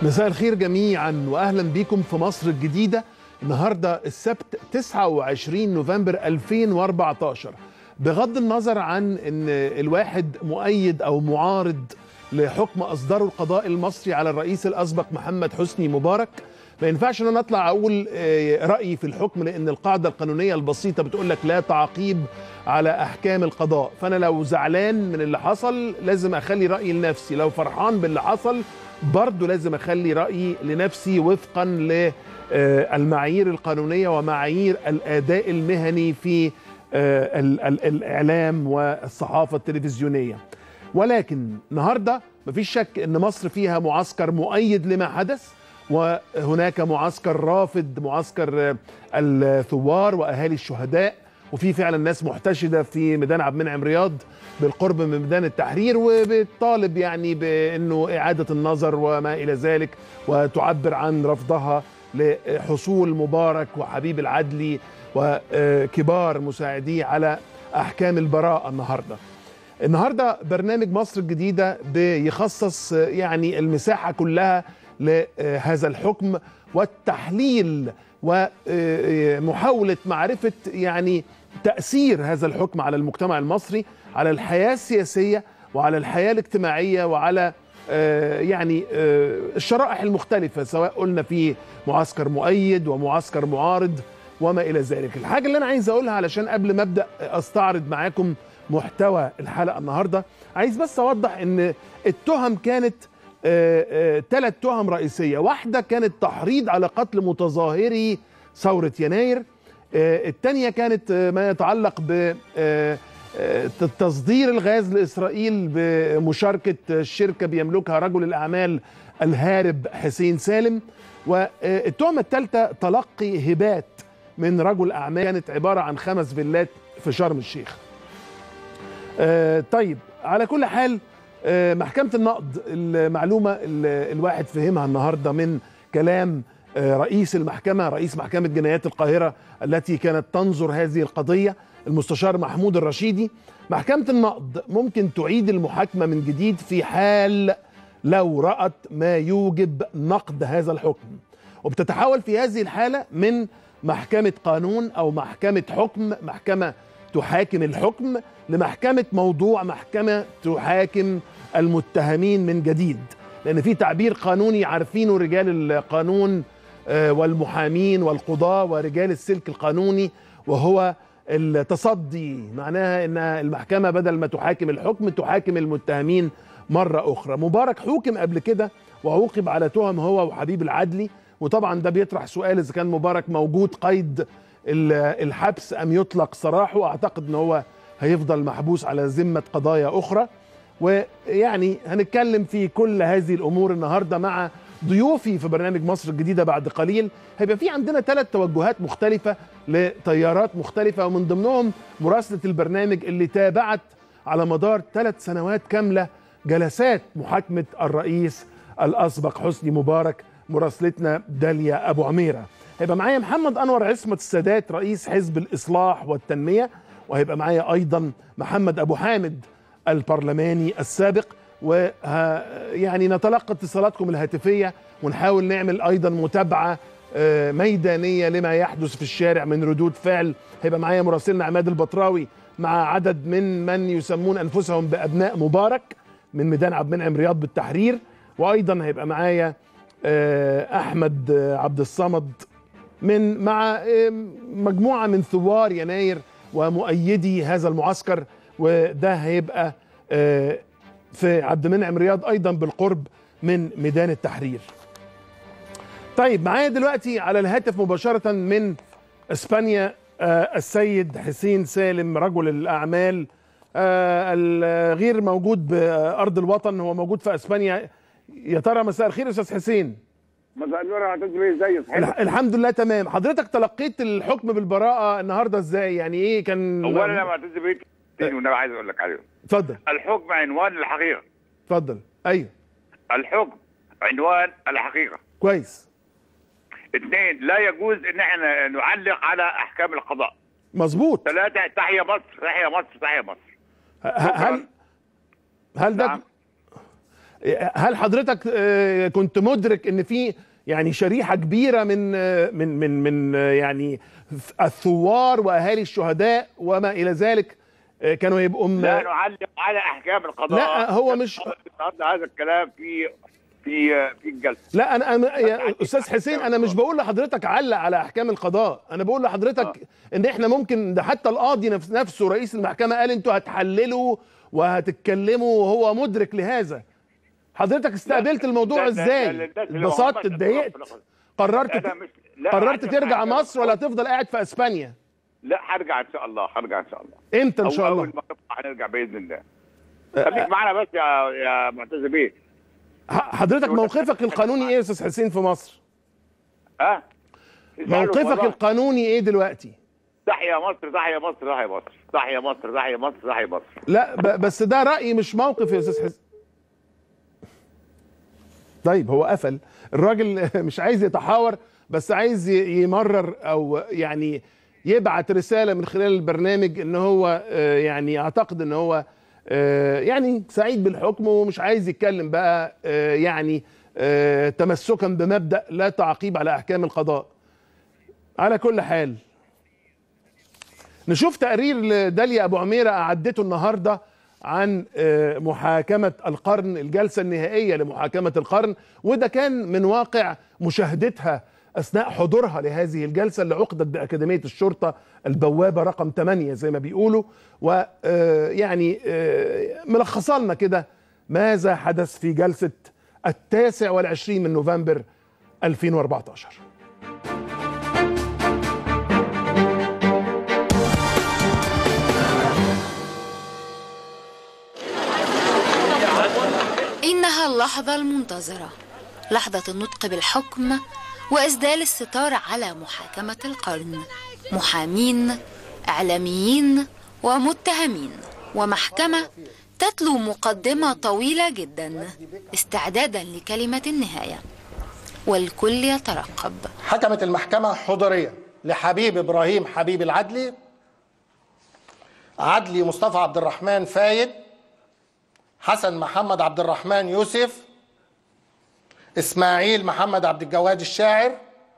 مساء الخير جميعا واهلا بكم في مصر الجديده النهارده السبت 29 نوفمبر 2014 بغض النظر عن ان الواحد مؤيد او معارض لحكم اصدره القضاء المصري على الرئيس الاسبق محمد حسني مبارك ما ينفعش ان انا اطلع اقول رايي في الحكم لان القاعده القانونيه البسيطه بتقول لك لا تعقيب على احكام القضاء فانا لو زعلان من اللي حصل لازم اخلي رايي لنفسي لو فرحان باللي حصل برضه لازم اخلي رايي لنفسي وفقا للمعايير القانونيه ومعايير الاداء المهني في الاعلام والصحافه التلفزيونيه ولكن النهارده مفيش شك ان مصر فيها معسكر مؤيد لما حدث وهناك معسكر رافض معسكر الثوار واهالي الشهداء وفي فعلا ناس محتشده في ميدان عبد المنعم رياض بالقرب من ميدان التحرير وبتطالب يعني بانه اعاده النظر وما الى ذلك وتعبر عن رفضها لحصول مبارك وحبيب العدلي وكبار مساعديه على احكام البراءه النهارده. النهارده برنامج مصر الجديده بيخصص يعني المساحه كلها لهذا الحكم والتحليل ومحاوله معرفه يعني تاثير هذا الحكم على المجتمع المصري على الحياه السياسيه وعلى الحياه الاجتماعيه وعلى يعني الشرائح المختلفه سواء قلنا في معسكر مؤيد ومعسكر معارض وما الى ذلك الحاجه اللي انا عايز اقولها علشان قبل ما ابدا استعرض معاكم محتوى الحلقه النهارده عايز بس اوضح ان التهم كانت ثلاث تهم رئيسيه واحده كانت تحريض على قتل متظاهري ثوره يناير الثانيه كانت ما يتعلق ب تصدير الغاز لاسرائيل بمشاركه الشركه بيملكها رجل الاعمال الهارب حسين سالم والتهمه الثالثه تلقي هبات من رجل اعمال كانت عباره عن خمس فيلات في شرم الشيخ. طيب على كل حال محكمة النقد المعلومة اللي الواحد فهمها النهاردة من كلام رئيس المحكمة رئيس محكمة جنايات القاهرة التي كانت تنظر هذه القضية المستشار محمود الرشيدي محكمة النقد ممكن تعيد المحاكمة من جديد في حال لو رأت ما يوجب نقد هذا الحكم وبتتحول في هذه الحالة من محكمة قانون أو محكمة حكم محكمة تحاكم الحكم لمحكمة موضوع محكمة تحاكم المتهمين من جديد لأن في تعبير قانوني عارفينه رجال القانون والمحامين والقضاة ورجال السلك القانوني وهو التصدي معناها ان المحكمة بدل ما تحاكم الحكم تحاكم المتهمين مرة أخرى مبارك حوكم قبل كده وعوقب على تهم هو وحبيب العدلي وطبعا ده بيطرح سؤال إذا كان مبارك موجود قيد الحبس ام يطلق سراحه اعتقد ان هو هيفضل محبوس على ذمه قضايا اخرى ويعني هنتكلم في كل هذه الامور النهارده مع ضيوفي في برنامج مصر الجديده بعد قليل هيبقى في عندنا ثلاث توجهات مختلفه لتيارات مختلفه ومن ضمنهم مراسله البرنامج اللي تابعت على مدار ثلاث سنوات كامله جلسات محاكمه الرئيس الاسبق حسني مبارك مراسلتنا داليا ابو عميره هيبقى معايا محمد انور عصمت السادات رئيس حزب الاصلاح والتنميه وهيبقى معايا ايضا محمد ابو حامد البرلماني السابق و يعني نتلقى اتصالاتكم الهاتفيه ونحاول نعمل ايضا متابعه ميدانيه لما يحدث في الشارع من ردود فعل هيبقى معايا مراسلنا عماد البطراوي مع عدد من من يسمون انفسهم بابناء مبارك من ميدان عبد المنعم رياض بالتحرير وايضا هيبقى معايا احمد عبد الصمد من مع مجموعه من ثوار يناير ومؤيدي هذا المعسكر وده هيبقى في عبد المنعم رياض ايضا بالقرب من ميدان التحرير. طيب معايا دلوقتي على الهاتف مباشره من اسبانيا السيد حسين سالم رجل الاعمال الغير موجود بارض الوطن هو موجود في اسبانيا يا ترى مساء الخير استاذ حسين مساء النور يا استاذ بيه ازيك الحمد لله تمام حضرتك تلقيت الحكم بالبراءه النهارده ازاي يعني ايه كان اولا يا معتز بيه تاني وانا عايز اقول لك عليه اتفضل الحكم عنوان الحقيقه اتفضل ايوه الحكم عنوان الحقيقه كويس اثنين لا يجوز ان احنا نعلق على احكام القضاء مظبوط ثلاثه تحيا مصر تحيا مصر تحيا مصر هل هل ده نعم. هل حضرتك آه، كنت مدرك ان في يعني شريحه كبيره من آه، من من من آه، يعني الثوار واهالي الشهداء وما الى ذلك آه، كانوا يبقوا م- لا نعلق على احكام القضاء لا، هو مش- النهارده هذا الكلام في في في الجلسه لا انا أنا- يا استاذ حسين انا مش بقول لحضرتك علق على احكام القضاء انا بقول لحضرتك ان احنا ممكن ده حتى القاضي نفس نفسه رئيس المحكمه قال انتوا هتحللوا وهتتكلموا وهو مدرك لهذا حضرتك استقبلت الموضوع ده- ده- ازاي ده- ده- ده- اتبسطت ده- اتضايقت قررت أنا مش- لا، قررت عندي ترجع حاجة. مصر ولا تفضل قاعد في اسبانيا لا هرجع ان شاء الله هرجع ان شاء الله امتى ان أو شاء الله اول ما نطلع هنرجع باذن الله خليك معانا بس يا يا معتز بيه ح- حضرتك موقفك القانوني ايه يا استاذ حسين في مصر ها موقفك والله. القانوني ايه دلوقتي تحيا مصر تحيا مصر تحيا مصر تحيا مصر تحيا مصر تحيا مصر لا ب- بس ده رأيي مش موقف يا استاذ حسين طيب هو قفل الراجل مش عايز يتحاور بس عايز ي- يمرر او يعني يبعت رسالة من خلال البرنامج ان هو آه، يعني اعتقد ان هو آه، يعني سعيد بالحكم ومش عايز يتكلم بقى آه، يعني آه، تمسكا بمبدأ لا تعقيب على احكام القضاء على كل حال نشوف تقرير لداليا ابو عميره اعدته النهارده عن آه، محاكمه القرن الجلسه النهائيه لمحاكمه القرن وده كان من واقع مشاهدتها اثناء حضورها لهذه الجلسه اللي عقدت باكاديميه الشرطه البوابه رقم 8 زي ما بيقولوا ويعني ملخصه لنا كده ماذا حدث في جلسه التاسع والعشرين من نوفمبر 2014 إنها اللحظة المنتظرة لحظة النطق بالحكم وإسدال الستار على محاكمة القرن محامين إعلاميين ومتهمين ومحكمة تتلو مقدمة طويلة جدا استعدادا لكلمة النهاية والكل يترقب حكمت المحكمة حضوريا لحبيب إبراهيم حبيب العدلي عدلي مصطفى عبد الرحمن فايد حسن محمد عبد الرحمن يوسف إسماعيل محمد عبد الجواد الشاعر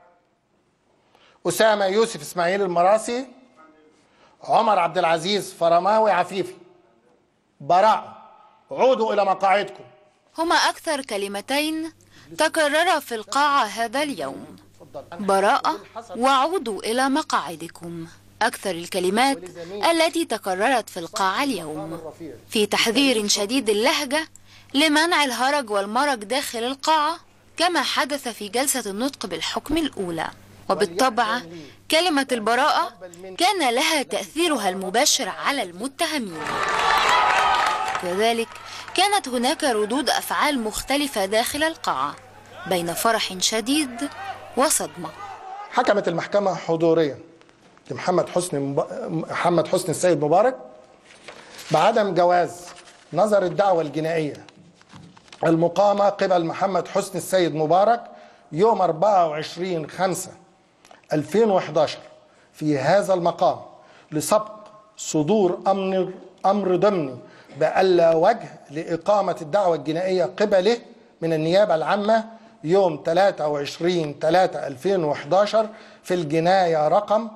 أسامة يوسف إسماعيل المراسي عمر عبد العزيز فرماوي عفيفي براءة عودوا إلى مقاعدكم هما أكثر كلمتين تكررا في القاعة هذا اليوم براءة وعودوا إلى مقاعدكم أكثر الكلمات التي تكررت في القاعة اليوم في تحذير شديد اللهجة لمنع الهرج والمرج داخل القاعة كما حدث في جلسة النطق بالحكم الأولى وبالطبع كلمة البراءة كان لها تأثيرها المباشر على المتهمين كذلك كانت هناك ردود أفعال مختلفة داخل القاعة بين فرح شديد وصدمة حكمت المحكمة حضوريا لمحمد حسني مب... محمد حسني السيد مبارك بعدم جواز نظر الدعوة الجنائية المقامة قبل محمد حسني السيد مبارك يوم 24 5 2011 في هذا المقام لسبق صدور أمر أمر ضمني بألا وجه لإقامة الدعوة الجنائية قبله من النيابة العامة يوم 23 3 2011 في الجناية رقم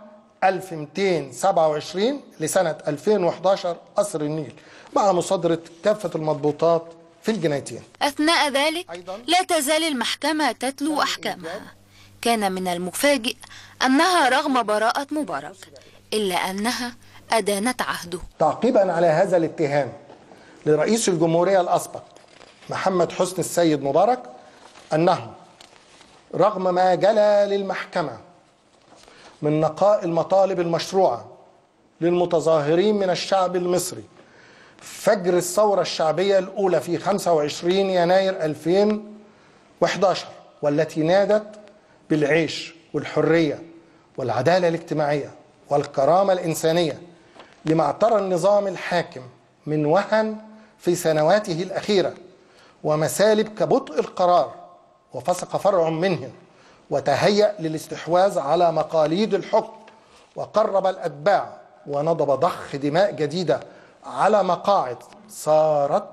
1227 لسنة 2011 قصر النيل مع مصادرة كافة المضبوطات في الجنايتين أثناء ذلك لا تزال المحكمة تتلو أحكامها كان من المفاجئ أنها رغم براءة مبارك إلا أنها أدانت عهده تعقيبا على هذا الاتهام لرئيس الجمهورية الأسبق محمد حسني السيد مبارك أنه رغم ما جلى للمحكمة من نقاء المطالب المشروعة للمتظاهرين من الشعب المصري فجر الثورة الشعبية الأولى في 25 يناير 2011 والتي نادت بالعيش والحرية والعدالة الاجتماعية والكرامة الإنسانية لما اعترى النظام الحاكم من وهن في سنواته الأخيرة ومسالب كبطء القرار وفسق فرع منه وتهيأ للاستحواذ على مقاليد الحكم وقرب الأتباع ونضب ضخ دماء جديدة على مقاعد صارت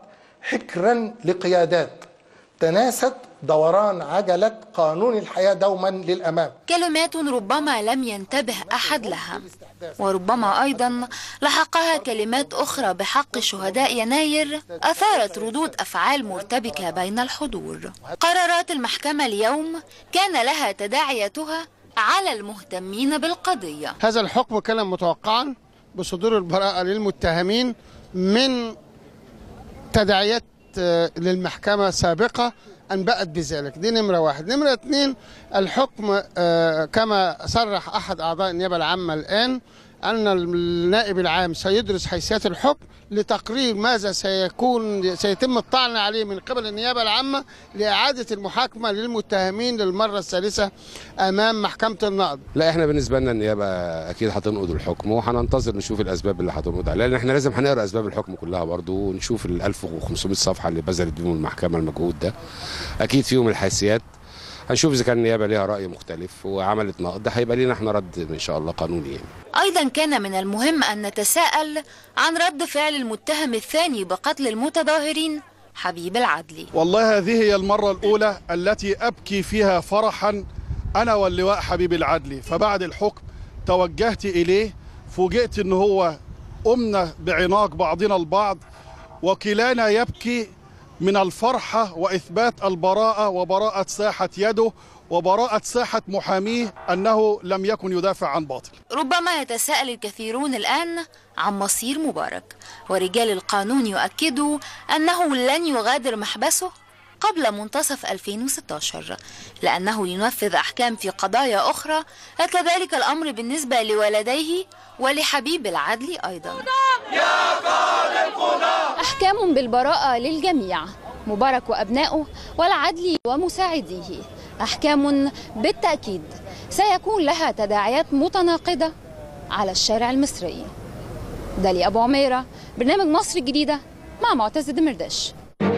حكرا لقيادات تناست دوران عجلة قانون الحياة دوما للأمام كلمات ربما لم ينتبه أحد لها وربما أيضا لحقها كلمات أخرى بحق شهداء يناير أثارت ردود أفعال مرتبكة بين الحضور قرارات المحكمة اليوم كان لها تداعياتها على المهتمين بالقضية هذا الحكم كان متوقعا بصدور البراءة للمتهمين من تداعيات آه، للمحكمة سابقة أنبأت بذلك دي نمرة واحد نمرة اتنين الحكم آه، كما صرح أحد أعضاء النيابة العامة الآن أن النائب العام سيدرس حيثيات الحكم لتقرير ماذا سيكون سيتم الطعن عليه من قبل النيابة العامة لإعادة المحاكمة للمتهمين للمرة الثالثة أمام محكمة النقض لا احنا بالنسبه لنا النيابه اكيد هتنقض الحكم وهننتظر نشوف الاسباب اللي هتنقض عليها لان احنا لازم هنقرا اسباب الحكم كلها برضه ونشوف ال 1500 صفحه اللي بذلت بيهم المحكمه المجهود ده اكيد فيهم الحيثيات هنشوف اذا كان النيابه ليها راي مختلف وعملت نقد هيبقى لينا احنا رد ان شاء الله قانوني يعني. أيضا كان من المهم أن نتساءل عن رد فعل المتهم الثاني بقتل المتظاهرين حبيب العدلي والله هذه هي المرة الأولى التي أبكي فيها فرحا أنا واللواء حبيب العدلي فبعد الحكم توجهت إليه فوجئت أنه هو أمنا بعناق بعضنا البعض وكلانا يبكي من الفرحة وإثبات البراءة وبراءة ساحة يده وبراءة ساحة محاميه أنه لم يكن يدافع عن باطل ربما يتساءل الكثيرون الآن عن مصير مبارك ورجال القانون يؤكدوا أنه لن يغادر محبسه قبل منتصف 2016 لأنه ينفذ أحكام في قضايا أخرى وكذلك الأمر بالنسبة لولديه ولحبيب العدل أيضا أحكام بالبراءة للجميع مبارك وأبنائه والعدل ومساعديه أحكام بالتأكيد سيكون لها تداعيات متناقضة على الشارع المصري دالي أبو عميرة برنامج مصر الجديدة مع معتز دمرداش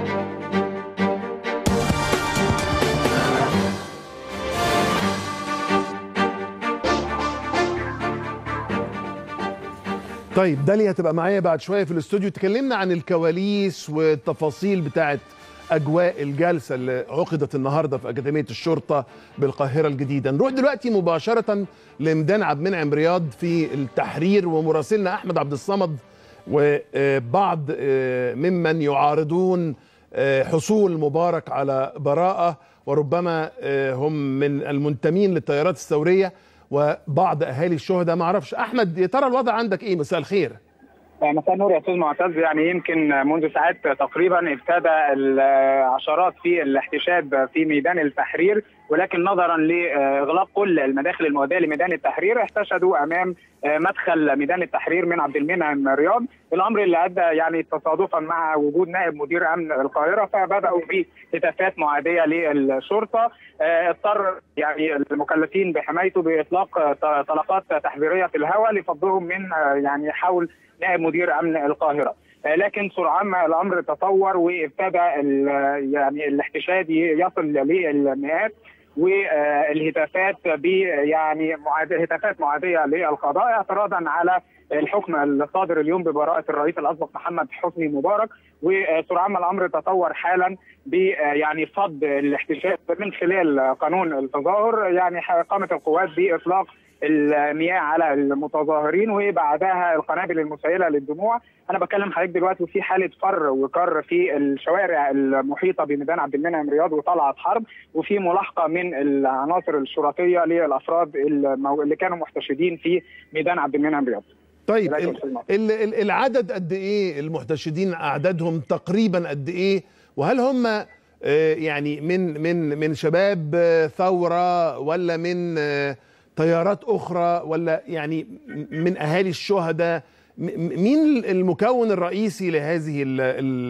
طيب داليا هتبقى معايا بعد شويه في الاستوديو تكلمنا عن الكواليس والتفاصيل بتاعه اجواء الجلسه اللي عقدت النهارده في اكاديميه الشرطه بالقاهره الجديده نروح دلوقتي مباشره لميدان عبد المنعم رياض في التحرير ومراسلنا احمد عبد الصمد وبعض ممن يعارضون حصول مبارك على براءه وربما هم من المنتمين للتيارات الثوريه وبعض اهالي الشهداء ما اعرفش احمد يا ترى الوضع عندك ايه مساء الخير مساء النور يا استاذ معتز يعني يمكن منذ ساعات تقريبا ابتدى العشرات في الاحتشاد في ميدان التحرير ولكن نظرا لاغلاق كل المداخل المؤديه لميدان التحرير احتشدوا امام مدخل ميدان التحرير من عبد المنعم رياض الامر اللي ادى يعني تصادفا مع وجود نائب مدير امن القاهره فبداوا بهتافات معاديه للشرطه اضطر يعني المكلفين بحمايته باطلاق طلقات تحذيريه في الهواء لفضهم من يعني حول نائب مدير امن القاهره لكن سرعان ما الامر تطور وابتدى يعني الاحتشاد يصل للمئات والهتافات ب يعني هتافات معاديه للقضاء اعتراضا على الحكم الصادر اليوم ببراءه الرئيس الاسبق محمد حسني مبارك وسرعان ما الامر تطور حالا ب يعني فض الاحتشاد من خلال قانون التظاهر يعني قامت القوات باطلاق المياه على المتظاهرين وبعدها القنابل المسيله للدموع انا بكلم حضرتك دلوقتي وفي حاله فر وكر في الشوارع المحيطه بميدان عبد المنعم رياض وطلعت حرب وفي ملاحقه من العناصر الشرطيه للافراد اللي كانوا محتشدين في ميدان عبد المنعم رياض طيب العدد قد ايه المحتشدين اعدادهم تقريبا قد ايه وهل هم يعني من من من شباب ثوره ولا من تيارات اخرى ولا يعني من اهالي الشهداء مين المكون الرئيسي لهذه ال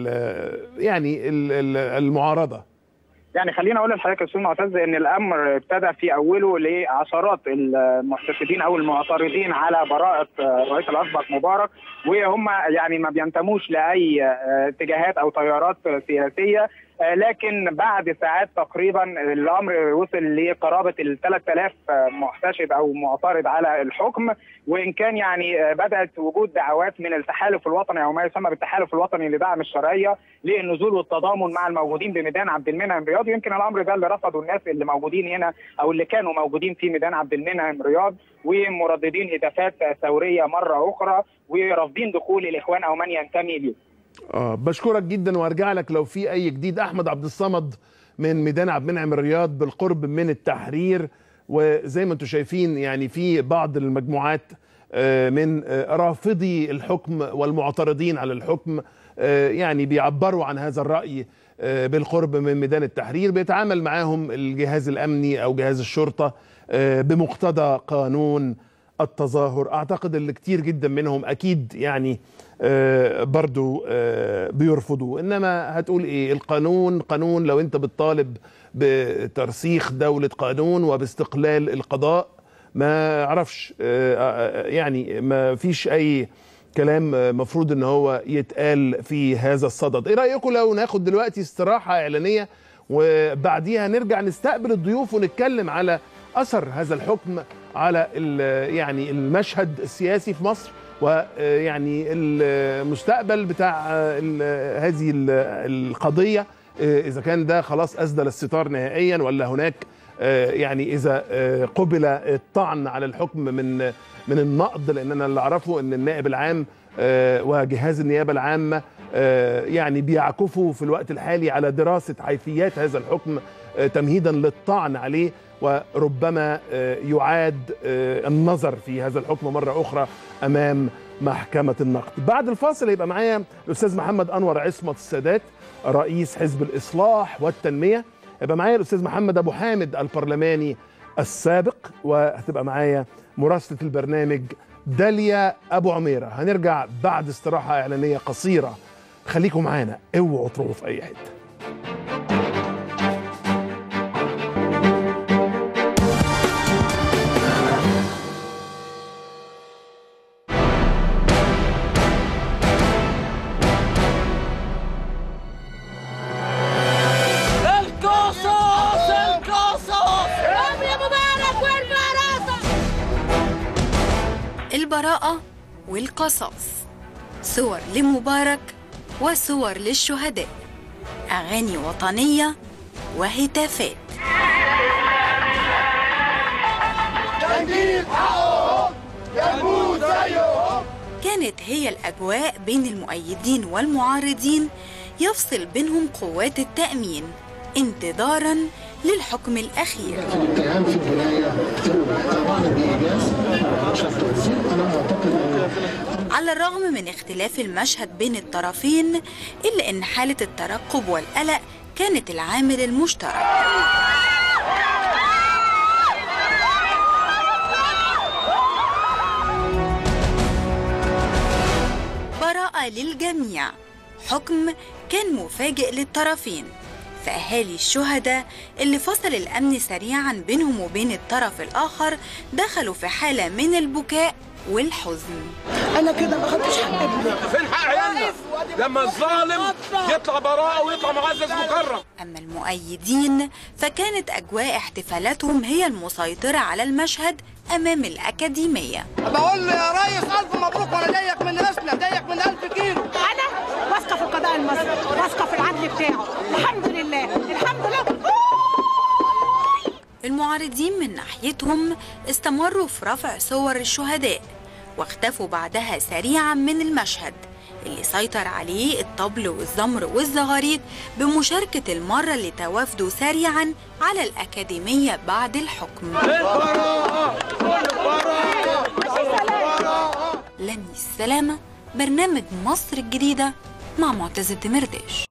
ال يعني ال المعارضه يعني خلينا اقول لحضرتك يا استاذ معتز ان الامر ابتدى في اوله لعشرات المحتشدين او المعترضين على براءه الرئيس الاسبق مبارك وهم يعني ما بينتموش لاي اتجاهات او تيارات سياسيه آه، لكن بعد ساعات تقريبا الامر وصل لقرابه ال 3000 محتشد او معترض على الحكم وان كان يعني آه، بدات وجود دعوات من التحالف الوطني او ما يسمى بالتحالف الوطني لدعم الشرعيه للنزول والتضامن مع الموجودين بميدان عبد المنعم رياض يمكن الامر ده اللي رفضه الناس اللي موجودين هنا او اللي كانوا موجودين في ميدان عبد المنعم رياض ومرددين هتافات ثوريه مره اخرى ورافضين دخول الاخوان او من ينتمي ليه اه بشكرك جدا وارجع لك لو في اي جديد احمد عبد الصمد من ميدان عبد المنعم الرياض بالقرب من التحرير وزي ما انتم شايفين يعني في بعض المجموعات آه، من آه، رافضي الحكم والمعترضين على الحكم آه، يعني بيعبروا عن هذا الرأي آه، بالقرب من ميدان التحرير بيتعامل معاهم الجهاز الأمني أو جهاز الشرطة آه، بمقتضى قانون التظاهر اعتقد اللي كتير جدا منهم اكيد يعني آه، برضو آه، بيرفضوا انما هتقول ايه القانون قانون لو انت بتطالب بترسيخ دولة قانون وباستقلال القضاء ما اعرفش آه، آه، يعني ما فيش اي كلام آه، مفروض ان هو يتقال في هذا الصدد ايه رايكم لو ناخد دلوقتي استراحة اعلانية وبعديها نرجع نستقبل الضيوف ونتكلم على اثر هذا الحكم على ال- يعني المشهد السياسي في مصر ويعني المستقبل بتاع ال- هذه ال- القضيه اذا كان ده خلاص اسدل الستار نهائيا ولا هناك يعني اذا قبل الطعن على الحكم من من النقد لان انا اللي اعرفه ان النائب العام وجهاز النيابه العامه يعني بيعكفوا في الوقت الحالي على دراسه حيثيات هذا الحكم تمهيدا للطعن عليه وربما يعاد النظر في هذا الحكم مرة أخرى أمام محكمة النقد بعد الفاصل يبقى معايا الأستاذ محمد أنور عصمت السادات رئيس حزب الإصلاح والتنمية يبقى معايا الأستاذ محمد أبو حامد البرلماني السابق وهتبقى معايا مراسلة البرنامج داليا أبو عميرة هنرجع بعد استراحة إعلانية قصيرة خليكم معانا اوعوا تروحوا في أي حتة القصص القصص قوم يا مبارك وارفع راسك البراءة والقصاص صور لمبارك وصور للشهداء أغاني وطنية وهتافات تنجيب حقهم يموت زيهم كانت هي الأجواء بين المؤيدين والمعارضين يفصل بينهم قوات التأمين انتظارا للحكم الأخير الاتهام في البدايه طبعا بايجاز انا اعتقد على الرغم من اختلاف المشهد بين الطرفين إلا أن حالة الترقب والقلق كانت العامل المشترك براءة للجميع حكم كان مفاجئ للطرفين فأهالي الشهداء اللي فصل الأمن سريعا بينهم وبين الطرف الآخر دخلوا في حالة من البكاء والحزن انا كده ما خدتش حق ابني فين حق عيالنا لما الظالم يطلع براءة ويطلع معزز مكرم أما المؤيدين فكانت أجواء احتفالاتهم هي المسيطرة على المشهد أمام الأكاديمية بقول له يا ريس الف مبروك وانا ضيق من ناسنا ضيق من الف كيلو انا واثقه في القضاء المصري واثقه في العدل بتاعه الحمد لله الحمد لله المعارضين من ناحيتهم استمروا في رفع صور الشهداء واختفوا بعدها سريعا من المشهد اللي سيطر عليه الطبل والزمر والزغاريد بمشاركة المرة اللي توافدوا سريعا على الأكاديمية بعد الحكم لمي السلامة برنامج مصر الجديدة مع معتز الدمرداش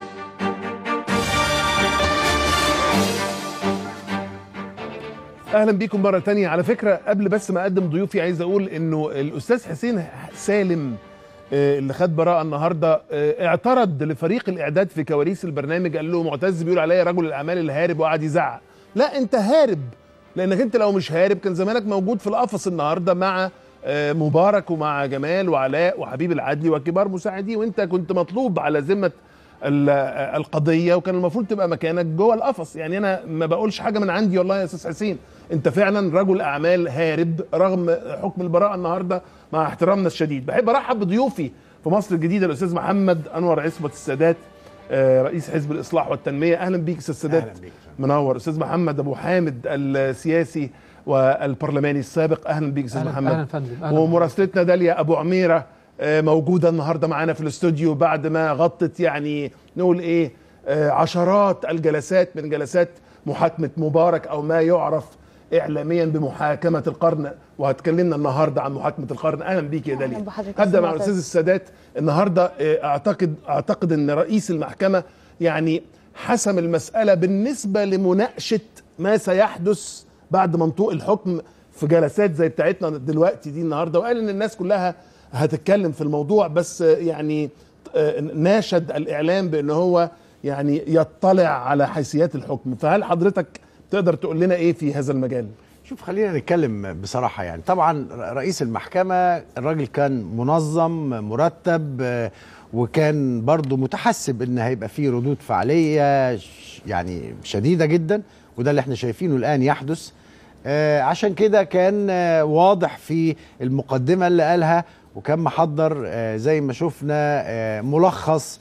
اهلا بيكم مره تانية على فكره قبل بس ما اقدم ضيوفي عايز اقول انه الاستاذ حسين سالم آه، اللي خد براءه النهارده آه، اعترض لفريق الاعداد في كواليس البرنامج قال له معتز بيقول عليا رجل الاعمال الهارب وقعد يزعق لا انت هارب لانك انت لو مش هارب كان زمانك موجود في القفص النهارده مع آه، مبارك ومع جمال وعلاء وحبيب العدلي وكبار مساعديه وانت كنت مطلوب على ذمه ال- القضيه وكان المفروض تبقى مكانك جوه القفص يعني انا ما بقولش حاجه من عندي والله يا استاذ حسين انت فعلا رجل اعمال هارب رغم حكم البراءه النهارده مع احترامنا الشديد بحب ارحب بضيوفي في مصر الجديده الاستاذ محمد انور عصمت السادات آه، رئيس حزب الاصلاح والتنميه اهلا بيك استاذ السادات أهلا بيك. منور استاذ محمد ابو حامد السياسي والبرلماني السابق اهلا بيك استاذ أهلا- محمد أهلا فندم. أهلا ومراسلتنا داليا ابو عميره آه، موجوده النهارده معانا في الاستوديو بعد ما غطت يعني نقول ايه آه، عشرات الجلسات من جلسات محاكمه مبارك او ما يعرف اعلاميا بمحاكمه القرن وهتكلمنا النهارده عن محاكمه القرن اهلا بيك يا أهلاً داليا بحضرتك هبدا أستاذ مع معتز. الاستاذ السادات النهارده آه، اعتقد اعتقد ان رئيس المحكمه يعني حسم المساله بالنسبه لمناقشه ما سيحدث بعد منطوق الحكم في جلسات زي بتاعتنا دلوقتي دي النهارده وقال ان الناس كلها هتتكلم في الموضوع بس آه، يعني آه، ناشد الاعلام بان هو يعني يطلع على حيثيات الحكم فهل حضرتك تقدر تقول لنا ايه في هذا المجال شوف خلينا نتكلم بصراحة يعني طبعا رئيس المحكمة الراجل كان منظم مرتب آه، وكان برضه متحسب ان هيبقى فيه ردود فعالية ش- يعني شديدة جدا وده اللي احنا شايفينه الآن يحدث آه، عشان كده كان آه، واضح في المقدمة اللي قالها وكان محضر آه، زي ما شفنا آه، ملخص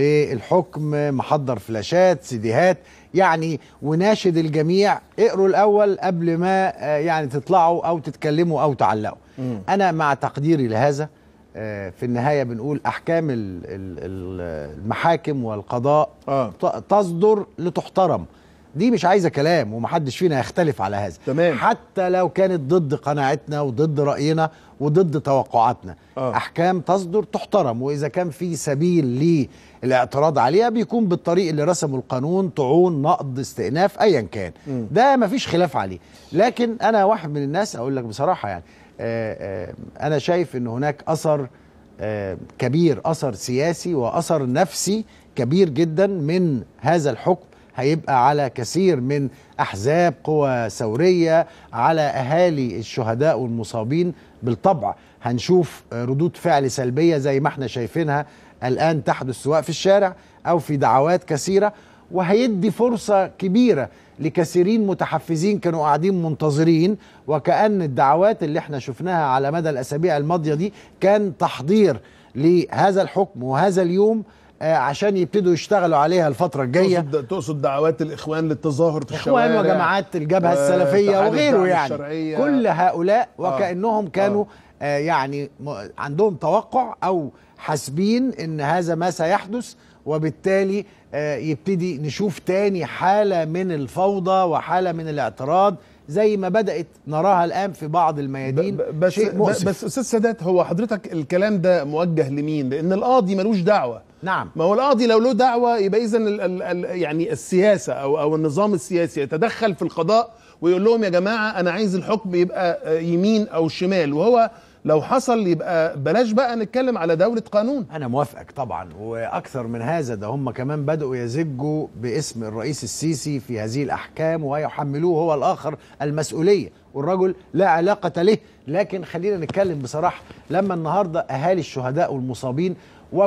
للحكم محضر فلاشات سيديهات يعني وناشد الجميع اقروا الاول قبل ما آه، يعني تطلعوا او تتكلموا او تعلقوا انا مع تقديري لهذا آه، في النهايه بنقول احكام ال- ال- ال- المحاكم والقضاء ت- تصدر لتحترم دي مش عايزه كلام ومحدش فينا يختلف على هذا تمام. حتى لو كانت ضد قناعتنا وضد راينا وضد توقعاتنا آه. احكام تصدر تحترم واذا كان في سبيل للاعتراض عليها بيكون بالطريق اللي رسمه القانون طعون نقض استئناف ايا كان مم. ده مفيش خلاف عليه لكن انا واحد من الناس اقول لك بصراحه يعني آه، آه، انا شايف ان هناك اثر آه، كبير اثر سياسي واثر نفسي كبير جدا من هذا الحكم هيبقى على كثير من احزاب قوى ثوريه على اهالي الشهداء والمصابين بالطبع هنشوف آه، ردود فعل سلبيه زي ما احنا شايفينها الان تحدث سواء في الشارع او في دعوات كثيره وهيدي فرصه كبيره لكثيرين متحفزين كانوا قاعدين منتظرين وكأن الدعوات اللي احنا شفناها على مدى الأسابيع الماضية دي كان تحضير لهذا الحكم وهذا اليوم آه، عشان يبتدوا يشتغلوا عليها الفترة الجاية تقصد, تقصد دعوات الاخوان للتظاهر في اخوان الشوارع وجماعات الجبهه آه، السلفيه اتحاد وغيره الدعم يعني الشرعية. كل هؤلاء آه. وكانهم كانوا آه يعني م- عندهم توقع او حاسبين ان هذا ما سيحدث وبالتالي آه يبتدي نشوف تاني حاله من الفوضى وحاله من الاعتراض زي ما بدات نراها الان في بعض الميادين بس شيء مؤسف. بس استاذ سادات هو حضرتك الكلام ده موجه لمين؟ لان القاضي ملوش دعوه نعم ما هو القاضي لو له دعوه يبقى اذا ال ال ال يعني السياسه او او النظام السياسي يتدخل في القضاء ويقول لهم يا جماعه انا عايز الحكم يبقى آه، يمين او شمال وهو لو حصل يبقى بلاش بقى نتكلم على دوله قانون انا موافقك طبعا واكثر من هذا ده هم كمان بداوا يزجوا باسم الرئيس السيسي في هذه الاحكام ويحملوه هو الاخر المسؤوليه والرجل لا علاقه له لكن خلينا نتكلم بصراحه لما النهارده اهالي الشهداء والمصابين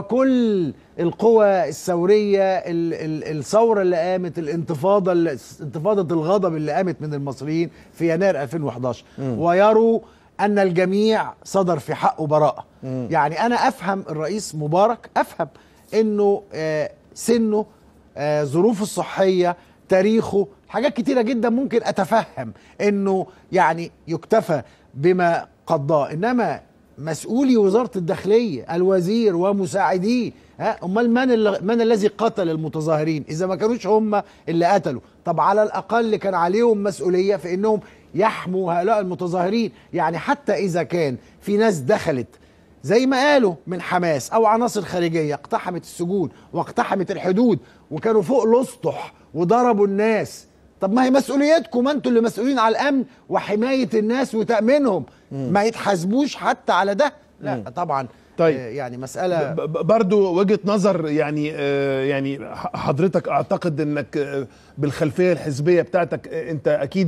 وكل القوى الثوريه ال- ال- الثوره اللي قامت الانتفاضه اللي- انتفاضه الغضب اللي قامت من المصريين في يناير 2011 مم. ويروا ان الجميع صدر في حقه براءه يعني انا افهم الرئيس مبارك افهم انه آه، سنه آه، ظروفه الصحيه تاريخه حاجات كتيره جدا ممكن اتفهم انه يعني يكتفى بما قضاه انما مسؤولي وزاره الداخليه الوزير ومساعديه ها امال من ال- من الذي قتل المتظاهرين اذا ما كانوش هم اللي قتلوا طب على الاقل كان عليهم مسؤوليه في انهم يحموا هؤلاء المتظاهرين يعني حتى اذا كان في ناس دخلت زي ما قالوا من حماس او عناصر خارجيه اقتحمت السجون واقتحمت الحدود وكانوا فوق الاسطح وضربوا الناس طب ما هي مسؤوليتكم ما انتوا اللي مسؤولين على الامن وحمايه الناس وتامينهم ما يتحاسبوش حتى على ده لا طبعا طيب. آه، يعني مساله ب- ب- برضو وجهه نظر يعني آه، يعني ح- حضرتك اعتقد انك آه، بالخلفيه الحزبيه بتاعتك آه، انت اكيد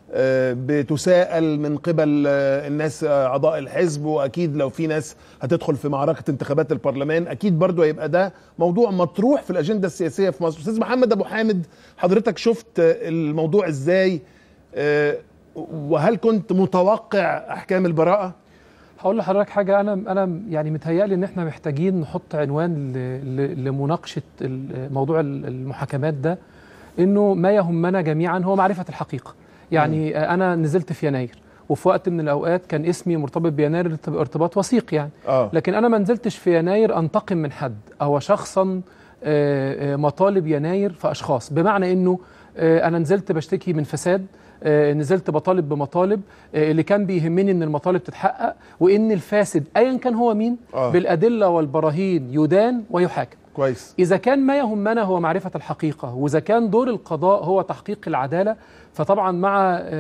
آه، بتساءل من قبل آه، الناس آه، اعضاء الحزب واكيد لو في ناس هتدخل في معركه انتخابات البرلمان اكيد برضو هيبقى ده موضوع مطروح في الاجنده السياسيه في مصر استاذ محمد ابو حامد حضرتك شفت آه، الموضوع ازاي آه، وهل كنت متوقع احكام البراءه هقول لحضرتك حاجه انا انا يعني متهيألي ان احنا محتاجين نحط عنوان ل- ل- لمناقشه ال- موضوع ال- المحاكمات ده انه ما يهمنا جميعا هو معرفه الحقيقه يعني آه، انا نزلت في يناير وفي وقت من الاوقات كان اسمي مرتبط بيناير ارتب- ارتباط وثيق يعني آه. لكن انا ما نزلتش في يناير انتقم من حد او شخصا آه، آه، مطالب يناير في اشخاص بمعنى انه آه، انا نزلت بشتكي من فساد آه، نزلت بطالب بمطالب آه، اللي كان بيهمني ان المطالب تتحقق وان الفاسد ايا كان هو مين آه. بالادله والبراهين يدان ويحاكم كويس إذا كان ما يهمنا هو معرفة الحقيقة وإذا كان دور القضاء هو تحقيق العدالة فطبعا مع آه،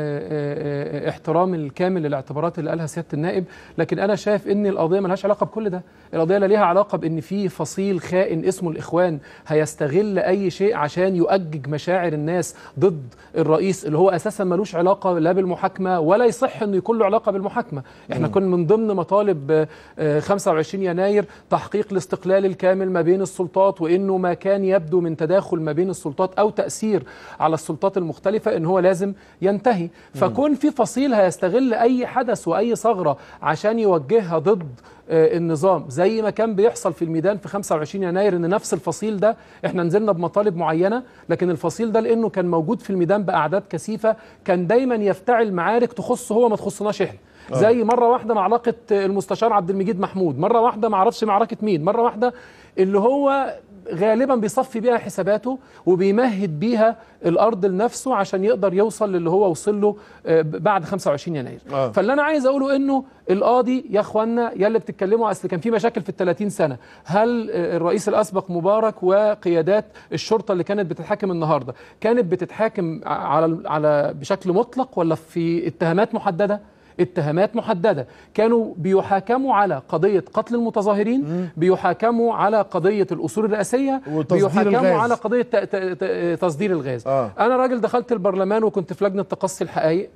آه، آه، احترام الكامل للاعتبارات اللي قالها سيادة النائب لكن أنا شايف إن القضية ملهاش علاقة بكل ده القضية لا ليها علاقة بإن في فصيل خائن اسمه الإخوان هيستغل أي شيء عشان يؤجج مشاعر الناس ضد الرئيس اللي هو أساسا ملوش علاقة لا بالمحاكمة ولا يصح إنه يكون له علاقة بالمحاكمة إحنا مم. كنا من ضمن مطالب آه، آه، 25 يناير تحقيق الاستقلال الكامل ما بين السلطات وانه ما كان يبدو من تداخل ما بين السلطات او تاثير على السلطات المختلفه ان هو لازم ينتهي فكون في فصيل هيستغل اي حدث واي ثغره عشان يوجهها ضد آه، النظام زي ما كان بيحصل في الميدان في 25 يناير ان نفس الفصيل ده احنا نزلنا بمطالب معينه لكن الفصيل ده لانه كان موجود في الميدان باعداد كثيفه كان دايما يفتعل معارك تخصه هو ما تخصناش احنا آه. زي مره واحده معركه المستشار عبد المجيد محمود مره واحده ما اعرفش معركه مين مره واحده اللي هو غالبا بيصفي بيها حساباته وبيمهد بيها الارض لنفسه عشان يقدر يوصل للي هو وصل له آه، بعد 25 يناير آه. فاللي انا عايز اقوله انه القاضي يا اخوانا يا اللي بتتكلموا اصل كان في مشاكل في ال 30 سنه هل آه، الرئيس الاسبق مبارك وقيادات الشرطه اللي كانت بتتحاكم النهارده كانت بتتحاكم على على بشكل مطلق ولا في اتهامات محدده اتهامات محدده كانوا بيحاكموا على قضيه قتل المتظاهرين بيحاكموا على قضيه الاصول الرئاسيه وتصدير بيحاكموا الغاز. على قضيه ت- ت- ت- تصدير الغاز آه. انا راجل دخلت البرلمان وكنت في لجنه تقصي الحقائق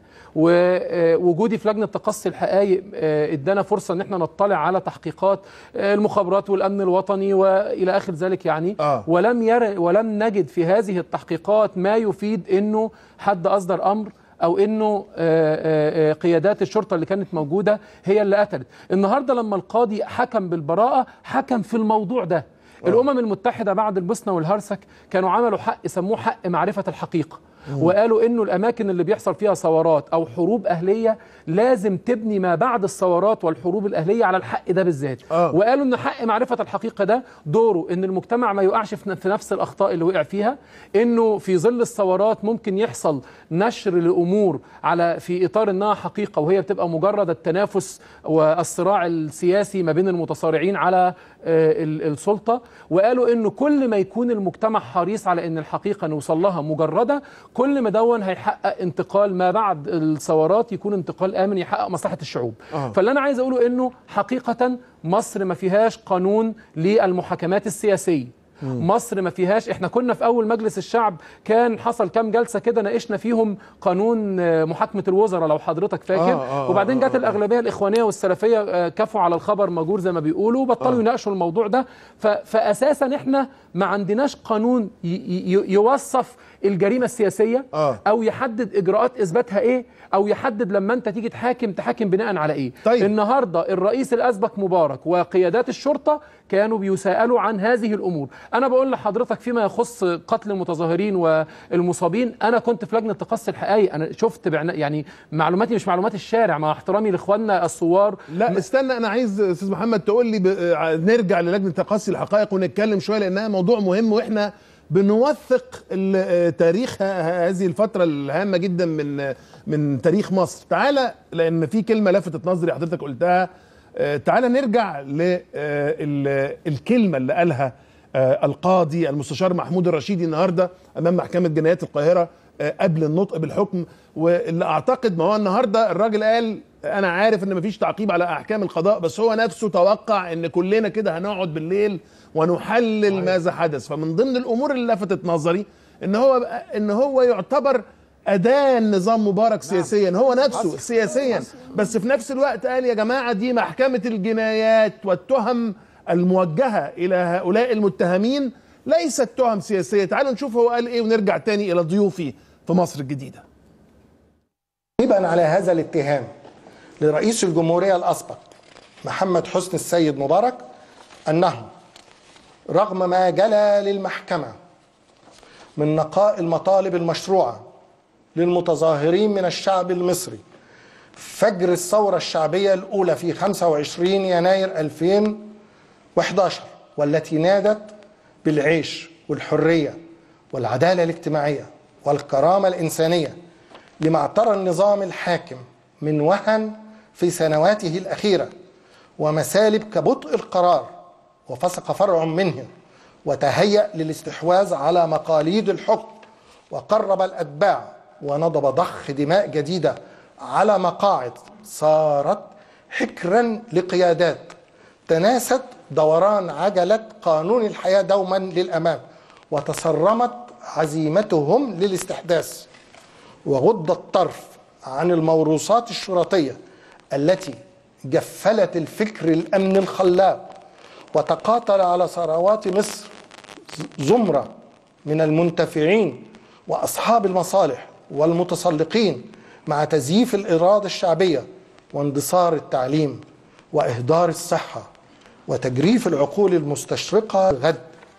ووجودي في لجنه تقصي الحقائق آه، ادانا فرصه ان احنا نطلع على تحقيقات آه، المخابرات والامن الوطني والى اخر ذلك يعني آه. ولم ير ولم نجد في هذه التحقيقات ما يفيد انه حد اصدر امر او انه آه، آه، آه، قيادات الشرطه اللي كانت موجوده هي اللي قتلت النهارده لما القاضي حكم بالبراءه حكم في الموضوع ده الامم المتحده بعد البوسنه والهرسك كانوا عملوا حق سموه حق معرفه الحقيقه وقالوا انه الاماكن اللي بيحصل فيها ثورات او حروب اهليه لازم تبني ما بعد الثورات والحروب الاهليه على الحق ده بالذات آه. وقالوا ان حق معرفه الحقيقه ده دوره ان المجتمع ما يقعش في في نفس الاخطاء اللي وقع فيها انه في ظل الثورات ممكن يحصل نشر لامور على في اطار انها حقيقه وهي بتبقى مجرد التنافس والصراع السياسي ما بين المتصارعين على آه، ال- السلطه وقالوا انه كل ما يكون المجتمع حريص على ان الحقيقه نوصل لها مجرده كل ما دون هيحقق انتقال ما بعد الثورات يكون انتقال امن يحقق مصلحه الشعوب آه. فاللي انا عايز اقوله انه حقيقه مصر ما فيهاش قانون للمحاكمات السياسيه مصر ما فيهاش احنا كنا في اول مجلس الشعب كان حصل كام جلسه كده ناقشنا فيهم قانون آه، محاكمه الوزراء لو حضرتك فاكر آه، آه، وبعدين آه، جت الاغلبيه الاخوانيه والسلفيه آه، كفوا على الخبر مجور زي ما بيقولوا وبطلوا آه. يناقشوا الموضوع ده ف- فاساسا احنا ما عندناش قانون ي- ي- يوصف الجريمه السياسيه آه. او يحدد اجراءات اثباتها ايه او يحدد لما انت تيجي تحاكم تحاكم بناء على ايه طيب. النهارده الرئيس الاسبق مبارك وقيادات الشرطه كانوا بيسالوا عن هذه الامور انا بقول لحضرتك فيما يخص قتل المتظاهرين والمصابين انا كنت في لجنه تقصي الحقائق انا شفت بعنا يعني معلوماتي مش معلومات الشارع مع احترامي لاخواننا الثوار لا استنى انا عايز استاذ محمد تقول لي ب... آه، نرجع للجنه تقصي الحقائق ونتكلم شويه لانها موضوع مهم واحنا بنوثق ال- آه، تاريخ ه- هذه الفتره الهامه جدا من آه، من تاريخ مصر تعالى لان في كلمه لفتت نظري حضرتك قلتها آه، تعالى نرجع للكلمه اللي قالها آه، القاضي المستشار محمود الرشيدي النهارده امام محكمه جنايات القاهره آه، قبل النطق بالحكم واللي اعتقد ما هو النهارده الراجل قال انا عارف ان مفيش تعقيب على احكام القضاء بس هو نفسه توقع ان كلنا كده هنقعد بالليل ونحلل ماذا حدث فمن ضمن الامور اللي لفتت نظري ان هو ان هو يعتبر ادان نظام مبارك سياسيا هو نفسه سياسيا بس في نفس الوقت قال يا جماعه دي محكمه الجنايات والتهم الموجهه الى هؤلاء المتهمين ليست تهم سياسيه تعالوا نشوف هو قال ايه ونرجع تاني الى ضيوفي في مصر الجديده تجيبا على هذا الاتهام لرئيس الجمهورية الأسبق محمد حسني السيد مبارك أنه رغم ما جلى للمحكمة من نقاء المطالب المشروعة للمتظاهرين من الشعب المصري فجر الثورة الشعبية الأولى في 25 يناير 2011 والتي نادت بالعيش والحرية والعدالة الاجتماعية والكرامة الإنسانية لما اعترى النظام الحاكم من وهن في سنواته الأخيرة ومسالب كبطء القرار وفسق فرع منه وتهيأ للاستحواذ على مقاليد الحكم وقرب الأتباع ونضب ضخ دماء جديدة على مقاعد صارت حكرا لقيادات تناست دوران عجلة قانون الحياة دوما للأمام وتصرمت عزيمتهم للاستحداث وغض الطرف عن الموروثات الشرطية التي جفلت الفكر الأمن الخلاق وتقاتل على ثروات مصر زمرة من المنتفعين وأصحاب المصالح والمتسلقين مع تزييف الإرادة الشعبية واندثار التعليم وإهدار الصحة وتجريف العقول المستشرقة غد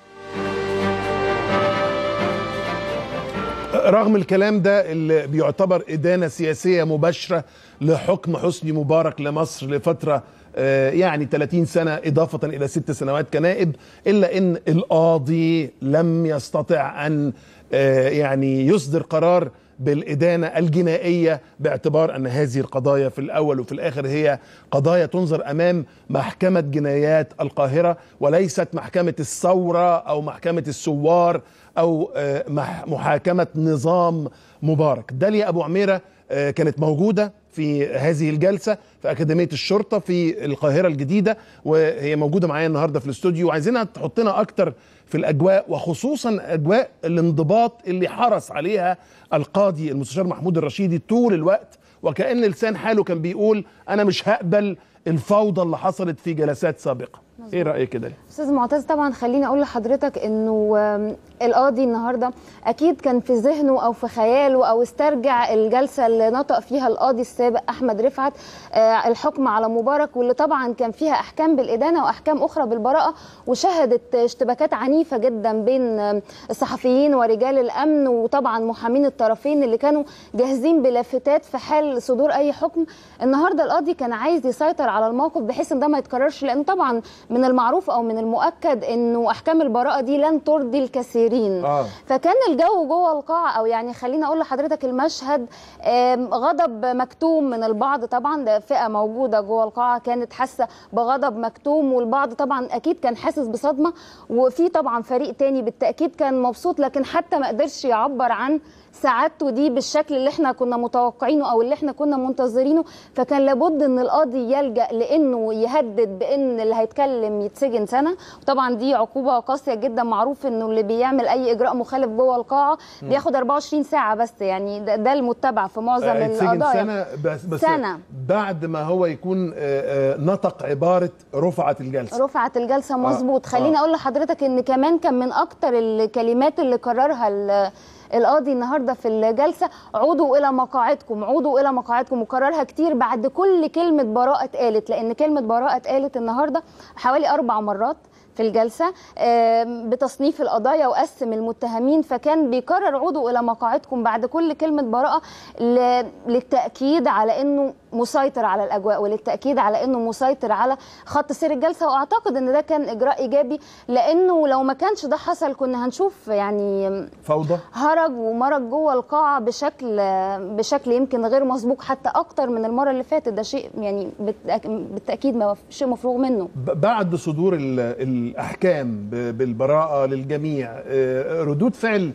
رغم الكلام ده اللي بيعتبر إدانة سياسية مباشرة لحكم حسني مبارك لمصر لفترة آه، يعني 30 سنة إضافة إلى ست سنوات كنائب إلا أن القاضي لم يستطع أن آه، يعني يصدر قرار بالإدانة الجنائية باعتبار أن هذه القضايا في الأول وفي الآخر هي قضايا تنظر أمام محكمة جنايات القاهرة وليست محكمة الثورة أو محكمة الثوار أو آه، مح- محاكمة نظام مبارك داليا أبو عميرة آه، كانت موجودة في هذه الجلسة في أكاديمية الشرطة في القاهرة الجديدة وهي موجودة معايا النهاردة في الاستوديو وعايزينها تحطنا أكتر في الأجواء وخصوصا أجواء الانضباط اللي حرص عليها القاضي المستشار محمود الرشيدي طول الوقت وكأن لسان حاله كان بيقول أنا مش هقبل الفوضى اللي حصلت في جلسات سابقة إيه رأيك كده؟ استاذ معتز طبعا خليني اقول لحضرتك انه آم، القاضي النهارده اكيد كان في ذهنه او في خياله او استرجع الجلسه اللي نطق فيها القاضي السابق احمد رفعت آه، الحكم على مبارك واللي طبعا كان فيها احكام بالادانه واحكام اخرى بالبراءه وشهدت اشتباكات عنيفه جدا بين آم، الصحفيين ورجال الامن وطبعا محامين الطرفين اللي كانوا جاهزين بلافتات في حال صدور اي حكم النهارده القاضي كان عايز يسيطر على الموقف بحيث ان ده ما يتكررش لان طبعا من المعروف او من المؤكد انه احكام البراءه دي لن ترضي الكثيرين آه. فكان الجو جوه القاعه او يعني خليني اقول لحضرتك المشهد آم، غضب مكتوم من البعض طبعا ده فئه موجوده جوه القاعه كانت حاسه بغضب مكتوم والبعض طبعا اكيد كان حاسس بصدمه وفي طبعا فريق تاني بالتاكيد كان مبسوط لكن حتى ما قدرش يعبر عن سعادته دي بالشكل اللي احنا كنا متوقعينه او اللي احنا كنا منتظرينه فكان لابد ان القاضي يلجا لانه يهدد بان اللي هيتكلم يتسجن سنه وطبعا دي عقوبه قاسيه جدا معروف انه اللي بيعمل اي اجراء مخالف جوه القاعه مم. بياخد 24 ساعه بس يعني ده, ده المتبع في معظم آه، يتسجن القضايا سنة بس, بس سنة. بعد ما هو يكون آه، آه، نطق عبارة رفعت الجلسة رفعت الجلسه آه، مظبوط خليني آه. اقول لحضرتك ان كمان كان من اكتر الكلمات اللي كررها ال- القاضي النهارده في الجلسه عودوا الى مقاعدكم عودوا الى مقاعدكم وكررها كتير بعد كل كلمه براءه اتقالت لان كلمه براءه اتقالت النهارده حوالي اربع مرات في الجلسة آم، بتصنيف القضايا وقسم المتهمين فكان بيكرر عودوا إلى مقاعدكم بعد كل كلمة براءة ل- للتأكيد على أنه مسيطر على الأجواء وللتأكيد على أنه مسيطر على خط سير الجلسة وأعتقد أن ده كان إجراء إيجابي لأنه لو ما كانش ده حصل كنا هنشوف يعني فوضى هرج ومرج جوه القاعة بشكل بشكل يمكن غير مسبوق حتى أكتر من المرة اللي فاتت ده شيء يعني بالتأك- بالتأكيد ما شيء مفروغ منه ب- بعد صدور ال- الأحكام ب- بالبراءة للجميع آه، ردود فعل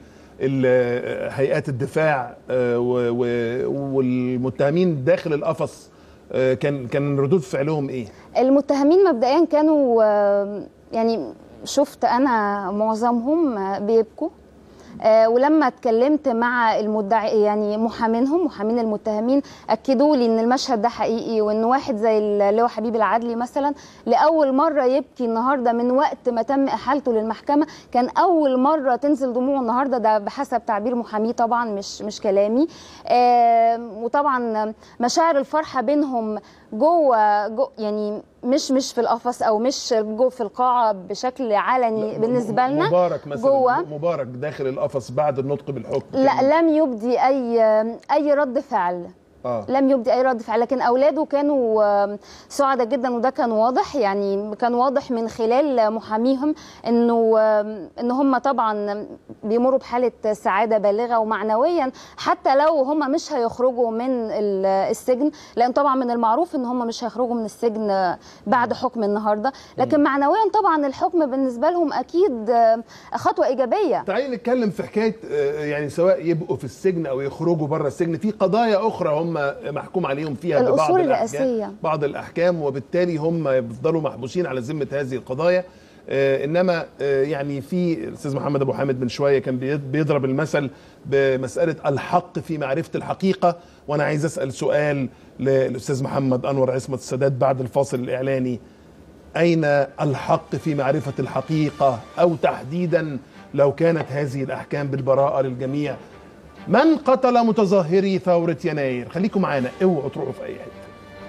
ال- هيئات الدفاع آه، و- و- والمتهمين داخل القفص آه، كان كان ردود فعلهم ايه؟ المتهمين مبدئيا كانوا آه، يعني شفت انا معظمهم آه، بيبكوا آه، ولما اتكلمت مع المدعي يعني محامينهم محامين المتهمين اكدوا لي ان المشهد ده حقيقي وان واحد زي اللواء حبيب العدلي مثلا لاول مره يبكي النهارده من وقت ما تم احالته للمحكمه كان اول مره تنزل دموعه النهارده ده بحسب تعبير محاميه طبعا مش مش كلامي آه، وطبعا مشاعر الفرحه بينهم جوه جو يعني مش مش في القفص او مش جوه في القاعه بشكل علني بالنسبه لنا مبارك مثلا جوه مبارك داخل القفص بعد النطق بالحكم لا لم يبدي اي اي رد فعل آه. لم يبدي اي رد فعل لكن اولاده كانوا آه، سعداء جدا وده كان واضح يعني كان واضح من خلال محاميهم انه آه، ان هم طبعا بيمروا بحاله سعاده بالغه ومعنويا حتى لو هم مش هيخرجوا من ال- السجن لان طبعا من المعروف ان هم مش هيخرجوا من السجن آه، بعد حكم النهارده لكن معنويا طبعا الحكم بالنسبه لهم اكيد آه، خطوه ايجابيه تعالي نتكلم في حكايه آه، يعني سواء يبقوا في السجن او يخرجوا بره السجن في قضايا اخرى هم محكوم عليهم فيها ببعض الأصول الأحكام- الرئاسية. بعض الاحكام وبالتالي هم بيفضلوا محبوسين على ذمه هذه القضايا آه، انما آه، يعني في الاستاذ محمد ابو حامد من شويه كان بيض- بيضرب المثل بمساله الحق في معرفه الحقيقه وانا عايز اسال سؤال للاستاذ محمد انور عصمت السادات بعد الفاصل الاعلاني أين الحق في معرفة الحقيقة أو تحديدا لو كانت هذه الأحكام بالبراءة للجميع من قتل متظاهري ثورة يناير خليكم معانا اوعوا تروحوا في أي حتة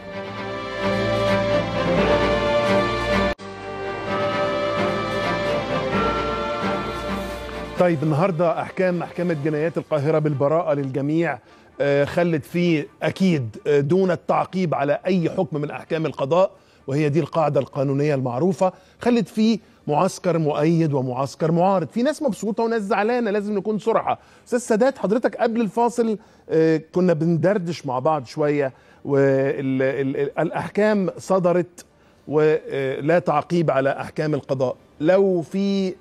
طيب النهارده احكام محكمه جنايات القاهره بالبراءه للجميع آه، خلت فيه اكيد آه، دون التعقيب على اي حكم من احكام القضاء وهي دي القاعده القانونيه المعروفه خلت فيه معسكر مؤيد ومعسكر معارض في ناس مبسوطه وناس زعلانه لازم نكون صراحه استاذ سادات حضرتك قبل الفاصل آه، كنا بندردش مع بعض شويه والاحكام صدرت ولا تعقيب على احكام القضاء لو في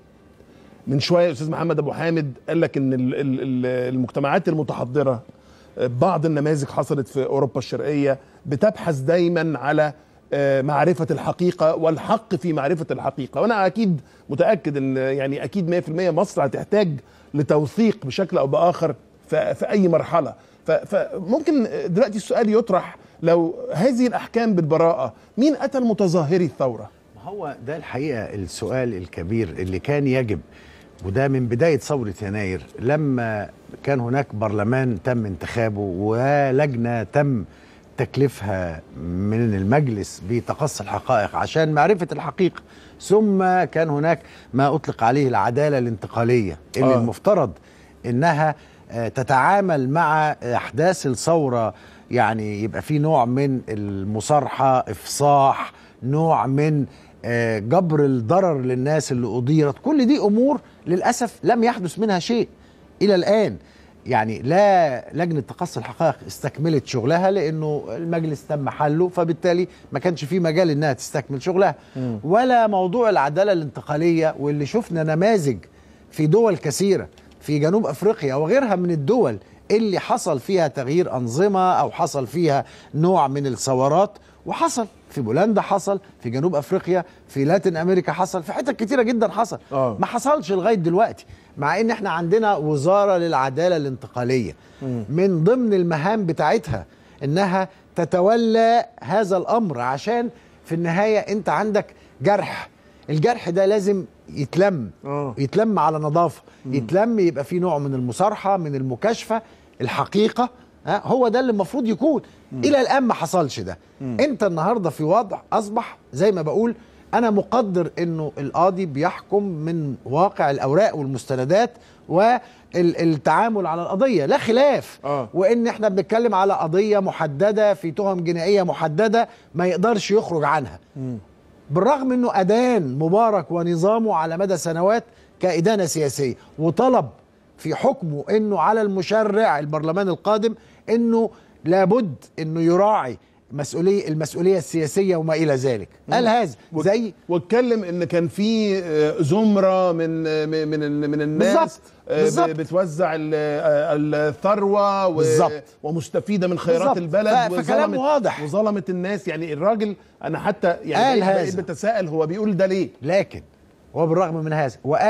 من شويه استاذ محمد ابو حامد قال لك ان ال- ال- ال- المجتمعات المتحضره بعض النماذج حصلت في اوروبا الشرقيه بتبحث دايما على آه، معرفه الحقيقه والحق في معرفه الحقيقه وانا اكيد متاكد ان يعني اكيد 100% مصر هتحتاج لتوثيق بشكل او باخر ف- في اي مرحله ف- فممكن دلوقتي السؤال يطرح لو هذه الاحكام بالبراءه مين قتل متظاهري الثوره هو ده الحقيقه السؤال الكبير اللي كان يجب وده من بدايه ثوره يناير لما كان هناك برلمان تم انتخابه ولجنه تم تكليفها من المجلس بتقصي الحقائق عشان معرفه الحقيقه ثم كان هناك ما اطلق عليه العداله الانتقاليه اللي آه. آه. المفترض انها آه، تتعامل مع احداث الثوره يعني يبقى في نوع من المصارحه افصاح نوع من آه، جبر الضرر للناس اللي أضيرت كل دي أمور للأسف لم يحدث منها شيء إلى الآن يعني لا لجنة تقصي الحقائق استكملت شغلها لأنه المجلس تم حله فبالتالي ما كانش في مجال إنها تستكمل شغلها ولا موضوع العدالة الانتقالية واللي شفنا نماذج في دول كثيرة في جنوب أفريقيا وغيرها من الدول اللي حصل فيها تغيير أنظمة أو حصل فيها نوع من الثورات وحصل في بولندا حصل في جنوب افريقيا في لاتين امريكا حصل في حتت كتيره جدا حصل آه. ما حصلش لغايه دلوقتي مع ان احنا عندنا وزاره للعداله الانتقاليه من ضمن المهام بتاعتها انها تتولى هذا الامر عشان في النهايه انت عندك جرح الجرح ده لازم يتلم آه. يتلم على نظافه يتلم يبقى في نوع من المصارحه من المكاشفه الحقيقه ها هو ده اللي المفروض يكون الى الان ما حصلش ده انت النهارده في وضع اصبح زي ما بقول انا مقدر انه القاضي بيحكم من واقع الاوراق والمستندات والتعامل على القضيه لا خلاف آه. وان احنا بنتكلم على قضيه محدده في تهم جنائيه محدده ما يقدرش يخرج عنها بالرغم انه ادان مبارك ونظامه على مدى سنوات كادانه سياسيه وطلب في حكمه انه على المشرع البرلمان القادم انه لابد انه يراعي مسؤوليه المسؤوليه السياسيه وما الى ذلك قال هذا زي واتكلم ان كان في آه، زمره من آه، من من من الناس بالظبط، آه، بالظبط. ب- بتوزع ال- آه، الثروه و- بالظبط. ومستفيده من خيرات بالظبط. البلد ف- فكلام وظلمت- واضح. وظلمت الناس يعني الراجل انا حتى يعني قال بقيت- بقيت هذا. بتساءل هو بيقول ده ليه لكن هو بالرغم من هذا وقال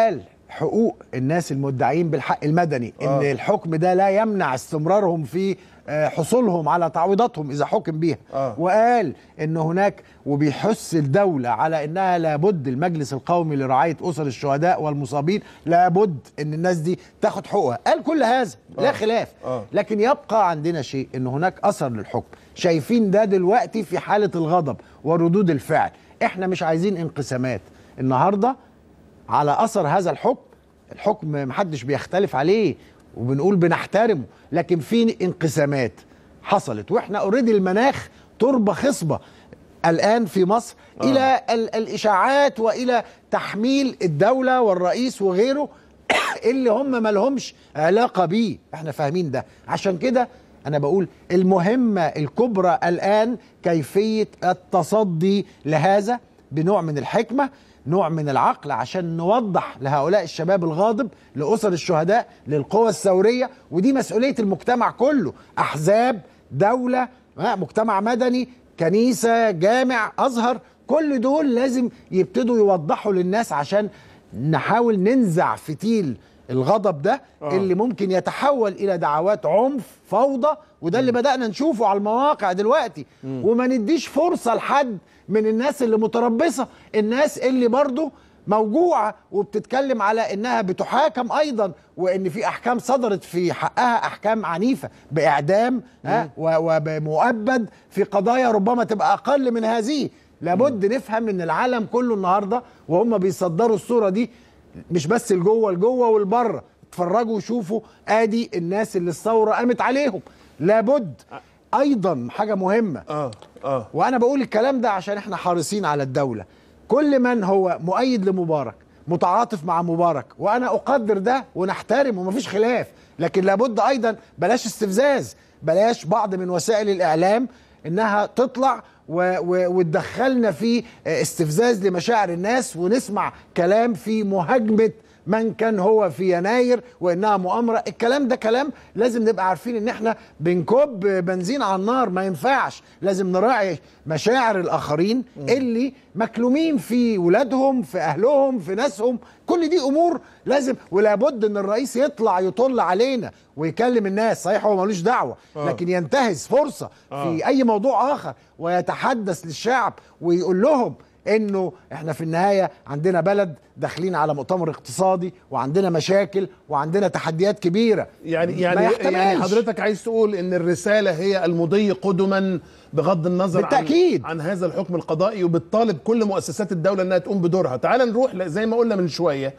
حقوق الناس المدعين بالحق المدني ان آه. الحكم ده لا يمنع استمرارهم في آه، حصولهم على تعويضاتهم اذا حكم بيها آه. وقال ان هناك وبيحث الدوله على انها لابد المجلس القومي لرعايه اسر الشهداء والمصابين لابد ان الناس دي تاخد حقوقها قال كل هذا لا آه. خلاف آه. لكن يبقى عندنا شيء ان هناك اثر للحكم شايفين ده دلوقتي في حاله الغضب وردود الفعل احنا مش عايزين انقسامات النهارده على اثر هذا الحكم الحكم محدش بيختلف عليه وبنقول بنحترمه لكن في انقسامات حصلت واحنا اوريدي المناخ تربه خصبه الان في مصر آه. الى ال- الاشاعات والى تحميل الدوله والرئيس وغيره اللي هم ما لهمش علاقه بيه احنا فاهمين ده عشان كده انا بقول المهمه الكبرى الان كيفيه التصدي لهذا بنوع من الحكمه نوع من العقل عشان نوضح لهؤلاء الشباب الغاضب لاسر الشهداء للقوى الثوريه ودي مسؤوليه المجتمع كله احزاب دوله ها، مجتمع مدني كنيسه جامع ازهر كل دول لازم يبتدوا يوضحوا للناس عشان نحاول ننزع فتيل الغضب ده آه. آه. اللي ممكن يتحول الى دعوات عنف فوضى وده اللي بدانا نشوفه على المواقع دلوقتي مم. وما نديش فرصه لحد من الناس اللي متربصه الناس اللي برضو موجوعه وبتتكلم على انها بتحاكم ايضا وان في احكام صدرت في حقها احكام عنيفه باعدام ها و- وبمؤبد في قضايا ربما تبقى اقل من هذه لابد نفهم ان العالم كله النهارده وهم بيصدروا الصوره دي مش بس الجوه الجوه والبره اتفرجوا وشوفوا ادي الناس اللي الثوره قامت عليهم لابد ايضا حاجه مهمه اه اه وانا بقول الكلام ده عشان احنا حريصين على الدوله كل من هو مؤيد لمبارك متعاطف مع مبارك وانا اقدر ده ونحترم ومفيش خلاف لكن لابد ايضا بلاش استفزاز بلاش بعض من وسائل الاعلام انها تطلع و و وتدخلنا في استفزاز لمشاعر الناس ونسمع كلام في مهاجمه من كان هو في يناير وانها مؤامره الكلام ده كلام لازم نبقى عارفين ان احنا بنكب بنزين على النار ما ينفعش لازم نراعي مشاعر الاخرين اللي مكلومين في ولادهم في اهلهم في ناسهم كل دي امور لازم ولابد ان الرئيس يطلع يطل علينا ويكلم الناس صحيح هو ملوش دعوه آه. لكن ينتهز فرصه آه. في اي موضوع اخر ويتحدث للشعب ويقول لهم انه احنا في النهايه عندنا بلد داخلين على مؤتمر اقتصادي وعندنا مشاكل وعندنا تحديات كبيره يعني ما يعني يحتملش. يعني حضرتك عايز تقول ان الرساله هي المضي قدما بغض النظر بالتأكيد. عن, عن هذا الحكم القضائي وبتطالب كل مؤسسات الدوله انها تقوم بدورها تعال نروح ل- زي ما قلنا من شويه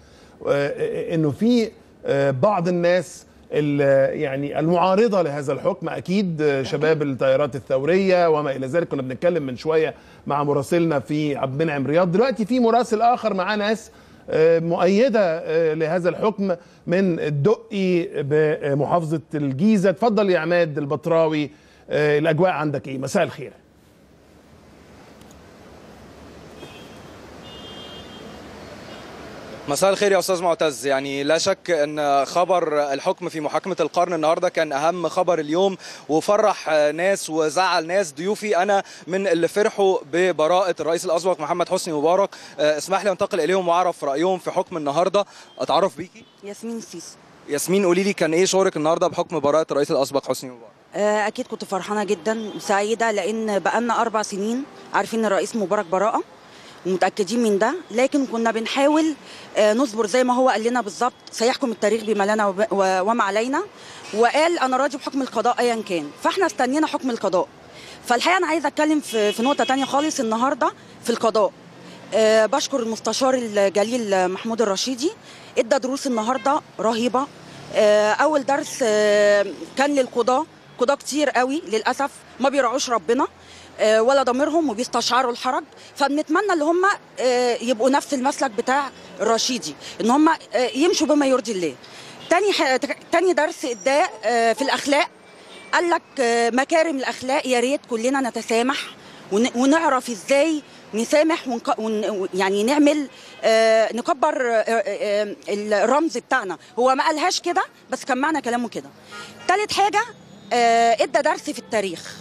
آه، انه في آه، بعض الناس ال- يعني المعارضه لهذا الحكم اكيد آه، شباب التيارات الثوريه وما الى ذلك كنا بنتكلم من شويه مع مراسلنا في عبد المنعم رياض دلوقتي في مراسل اخر معاه ناس آه، مؤيده آه، لهذا الحكم من الدقي بمحافظه الجيزه اتفضل يا عماد البطراوي آه، الاجواء عندك ايه مساء الخير مساء الخير يا استاذ معتز يعني لا شك ان خبر الحكم في محاكمه القرن النهارده كان اهم خبر اليوم وفرح ناس وزعل ناس ضيوفي انا من اللي فرحوا ببراءه الرئيس الاسبق محمد حسني مبارك آه، اسمح لي انتقل اليهم واعرف رايهم في حكم النهارده اتعرف بيكي ياسمين السيسي ياسمين قولي لي كان ايه شعورك النهارده بحكم براءه الرئيس الاسبق حسني مبارك آه، اكيد كنت فرحانه جدا وسعيده لان بقالنا اربع سنين عارفين ان الرئيس مبارك براءه ومتاكدين من ده لكن كنا بنحاول آه، نصبر زي ما هو قال لنا بالظبط سيحكم التاريخ بما لنا وب- و- وما علينا وقال انا راضي بحكم القضاء ايا كان فاحنا استنينا حكم القضاء فالحقيقه انا عايزه اتكلم في في نقطه تانية خالص النهارده في القضاء آه، بشكر المستشار الجليل محمود الرشيدي ادى دروس النهارده رهيبه آه، اول درس آه، كان للقضاه قضاه كتير قوي للاسف ما بيراعوش ربنا آه، ولا ضميرهم وبيستشعروا الحرج فبنتمنى ان هم آه، يبقوا نفس المسلك بتاع الرشيدي ان هم آه، يمشوا بما يرضي الله تاني ح- تاني درس اداه آه، في الاخلاق قال لك آه، مكارم الاخلاق يا ريت كلنا نتسامح ون- ونعرف ازاي نسامح ونك... ون... يعني نعمل آه نكبر آه آه الرمز بتاعنا هو ما قالهاش كده بس كان معنى كلامه كده تالت حاجه آه ادى درس في التاريخ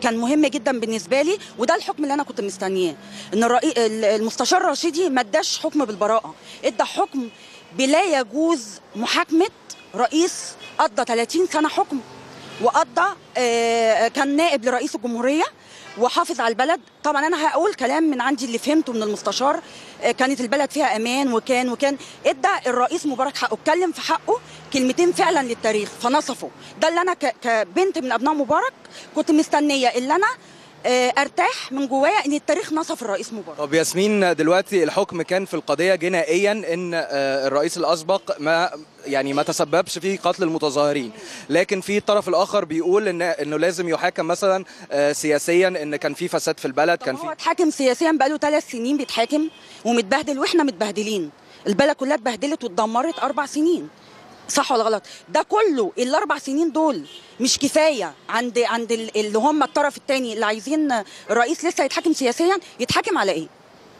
كان مهم جدا بالنسبه لي وده الحكم اللي انا كنت مستنياه ان الرئي... المستشار رشيدي ما اداش حكم بالبراءه ادى حكم بلا يجوز محاكمه رئيس قضى 30 سنه حكم وقضى آه، كان نائب لرئيس الجمهوريه وحافظ على البلد طبعا انا هقول كلام من عندي اللي فهمته من المستشار آه، كانت البلد فيها امان وكان وكان ادى الرئيس مبارك حقه اتكلم في حقه كلمتين فعلا للتاريخ فنصفه ده اللي انا ك- كبنت من ابناء مبارك كنت مستنيه اللي انا آه، ارتاح من جوايا ان التاريخ نصف الرئيس مبارك طب ياسمين دلوقتي الحكم كان في القضيه جنائيا ان آه، الرئيس الاسبق ما يعني ما تسببش في قتل المتظاهرين لكن في الطرف الاخر بيقول ان انه لازم يحاكم مثلا آه، سياسيا ان كان في فساد في البلد كان في هو اتحاكم سياسيا بقاله ثلاث سنين بيتحاكم ومتبهدل واحنا متبهدلين البلد كلها اتبهدلت واتدمرت اربع سنين صح ولا غلط ده كله الاربع سنين دول مش كفايه عند عند ال- اللي هم الطرف الثاني اللي عايزين الرئيس لسه يتحاكم سياسيا يتحاكم على ايه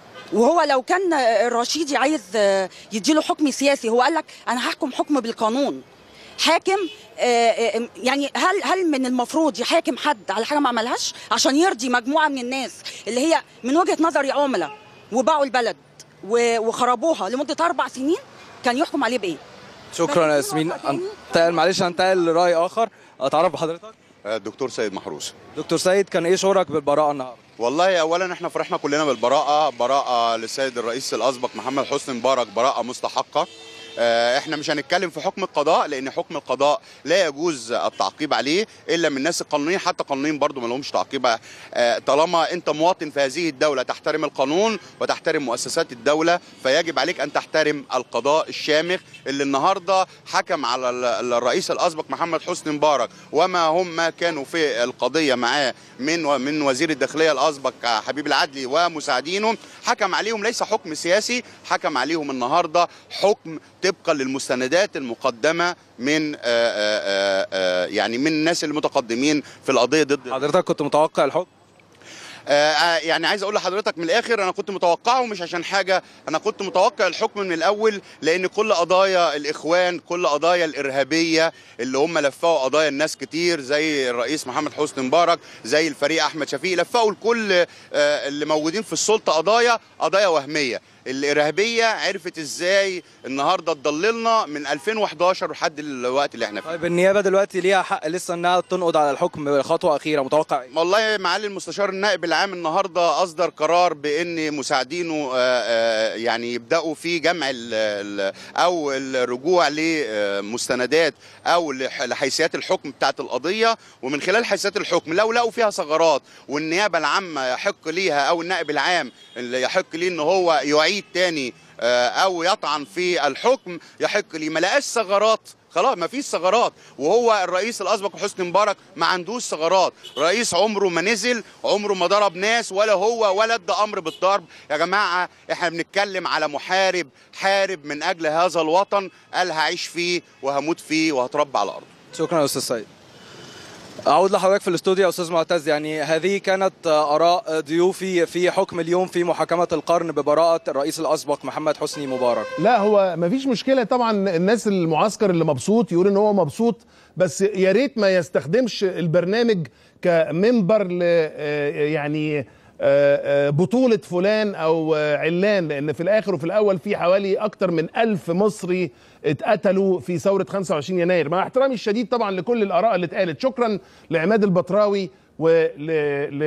وهو لو كان الرشيدي عايز يديله حكم سياسي هو قال لك انا هحكم حكم بالقانون حاكم آه، آه، يعني هل هل من المفروض يحاكم حد على حاجه ما عملهاش عشان يرضي مجموعه من الناس اللي هي من وجهه نظري عملاء وباعوا البلد و- وخربوها لمده اربع سنين كان يحكم عليه بايه؟ شكرا يا ياسمين انتقل معلش هنتقل لراي اخر اتعرف بحضرتك الدكتور سيد محروس دكتور سيد كان ايه شعورك بالبراءه النهارده والله اولا احنا فرحنا كلنا بالبراءه براءه للسيد الرئيس الاسبق محمد حسني مبارك براءه مستحقه آه، احنا مش هنتكلم في حكم القضاء لان حكم القضاء لا يجوز التعقيب عليه الا من الناس القانونيين حتى القانونيين برضو ما لهمش تعقيب آه، طالما انت مواطن في هذه الدوله تحترم القانون وتحترم مؤسسات الدوله فيجب عليك ان تحترم القضاء الشامخ اللي النهارده حكم على ال- الرئيس الاسبق محمد حسني مبارك وما هم ما كانوا في القضيه معاه من من وزير الداخليه الاسبق حبيب العدلي ومساعدينه حكم عليهم ليس حكم سياسي حكم عليهم النهارده حكم طبقا للمستندات المقدمه من آه، آه، آه، يعني من الناس المتقدمين في القضيه ضد حضرتك كنت متوقع الحكم آه، آه، يعني عايز اقول لحضرتك من الاخر انا كنت متوقعه مش عشان حاجه انا كنت متوقع الحكم من الاول لان كل قضايا الاخوان كل قضايا الارهابيه اللي هم لفقوا قضايا الناس كتير زي الرئيس محمد حسني مبارك زي الفريق احمد شفيق لفقوا الكل آه، اللي موجودين في السلطه قضايا قضايا وهميه الارهابيه عرفت ازاي النهارده تضللنا من 2011 لحد الوقت اللي احنا فيه طيب النيابه دلوقتي ليها حق لسه انها تنقض على الحكم خطوه اخيره متوقع ايه والله معالي المستشار النائب العام النهارده اصدر قرار بان مساعدينه آه، آه، يعني يبداوا في جمع ال ال او الرجوع لمستندات او لح- لحيثيات الحكم بتاعه القضيه ومن خلال حيثيات الحكم لو لقوا فيها ثغرات والنيابه العامه يحق ليها او النائب العام اللي يحق ليه ان هو يعيد تاني آه، او يطعن في الحكم يحق ليه ما لقاش ثغرات خلاص ما فيش ثغرات وهو الرئيس الاسبق حسني مبارك ما عندوش ثغرات رئيس عمره ما نزل عمره ما ضرب ناس ولا هو ولا ادى امر بالضرب يا جماعه احنا بنتكلم على محارب حارب من اجل هذا الوطن قال هعيش فيه وهموت فيه وهتربى على ارضه شكرا يا استاذ سيد اعود لحضرتك في الاستوديو يا استاذ معتز يعني هذه كانت اراء ضيوفي في حكم اليوم في محاكمه القرن ببراءه الرئيس الاسبق محمد حسني مبارك لا هو مفيش مشكله طبعا الناس المعسكر اللي مبسوط يقول ان هو مبسوط بس يا ريت ما يستخدمش البرنامج كمنبر ل آه، يعني آه، آه، بطولة فلان أو آه، علان لأن في الآخر وفي الأول في حوالي أكتر من ألف مصري اتقتلوا في ثورة 25 يناير مع احترامي الشديد طبعا لكل الآراء اللي اتقالت شكرا لعماد البطراوي ول ل...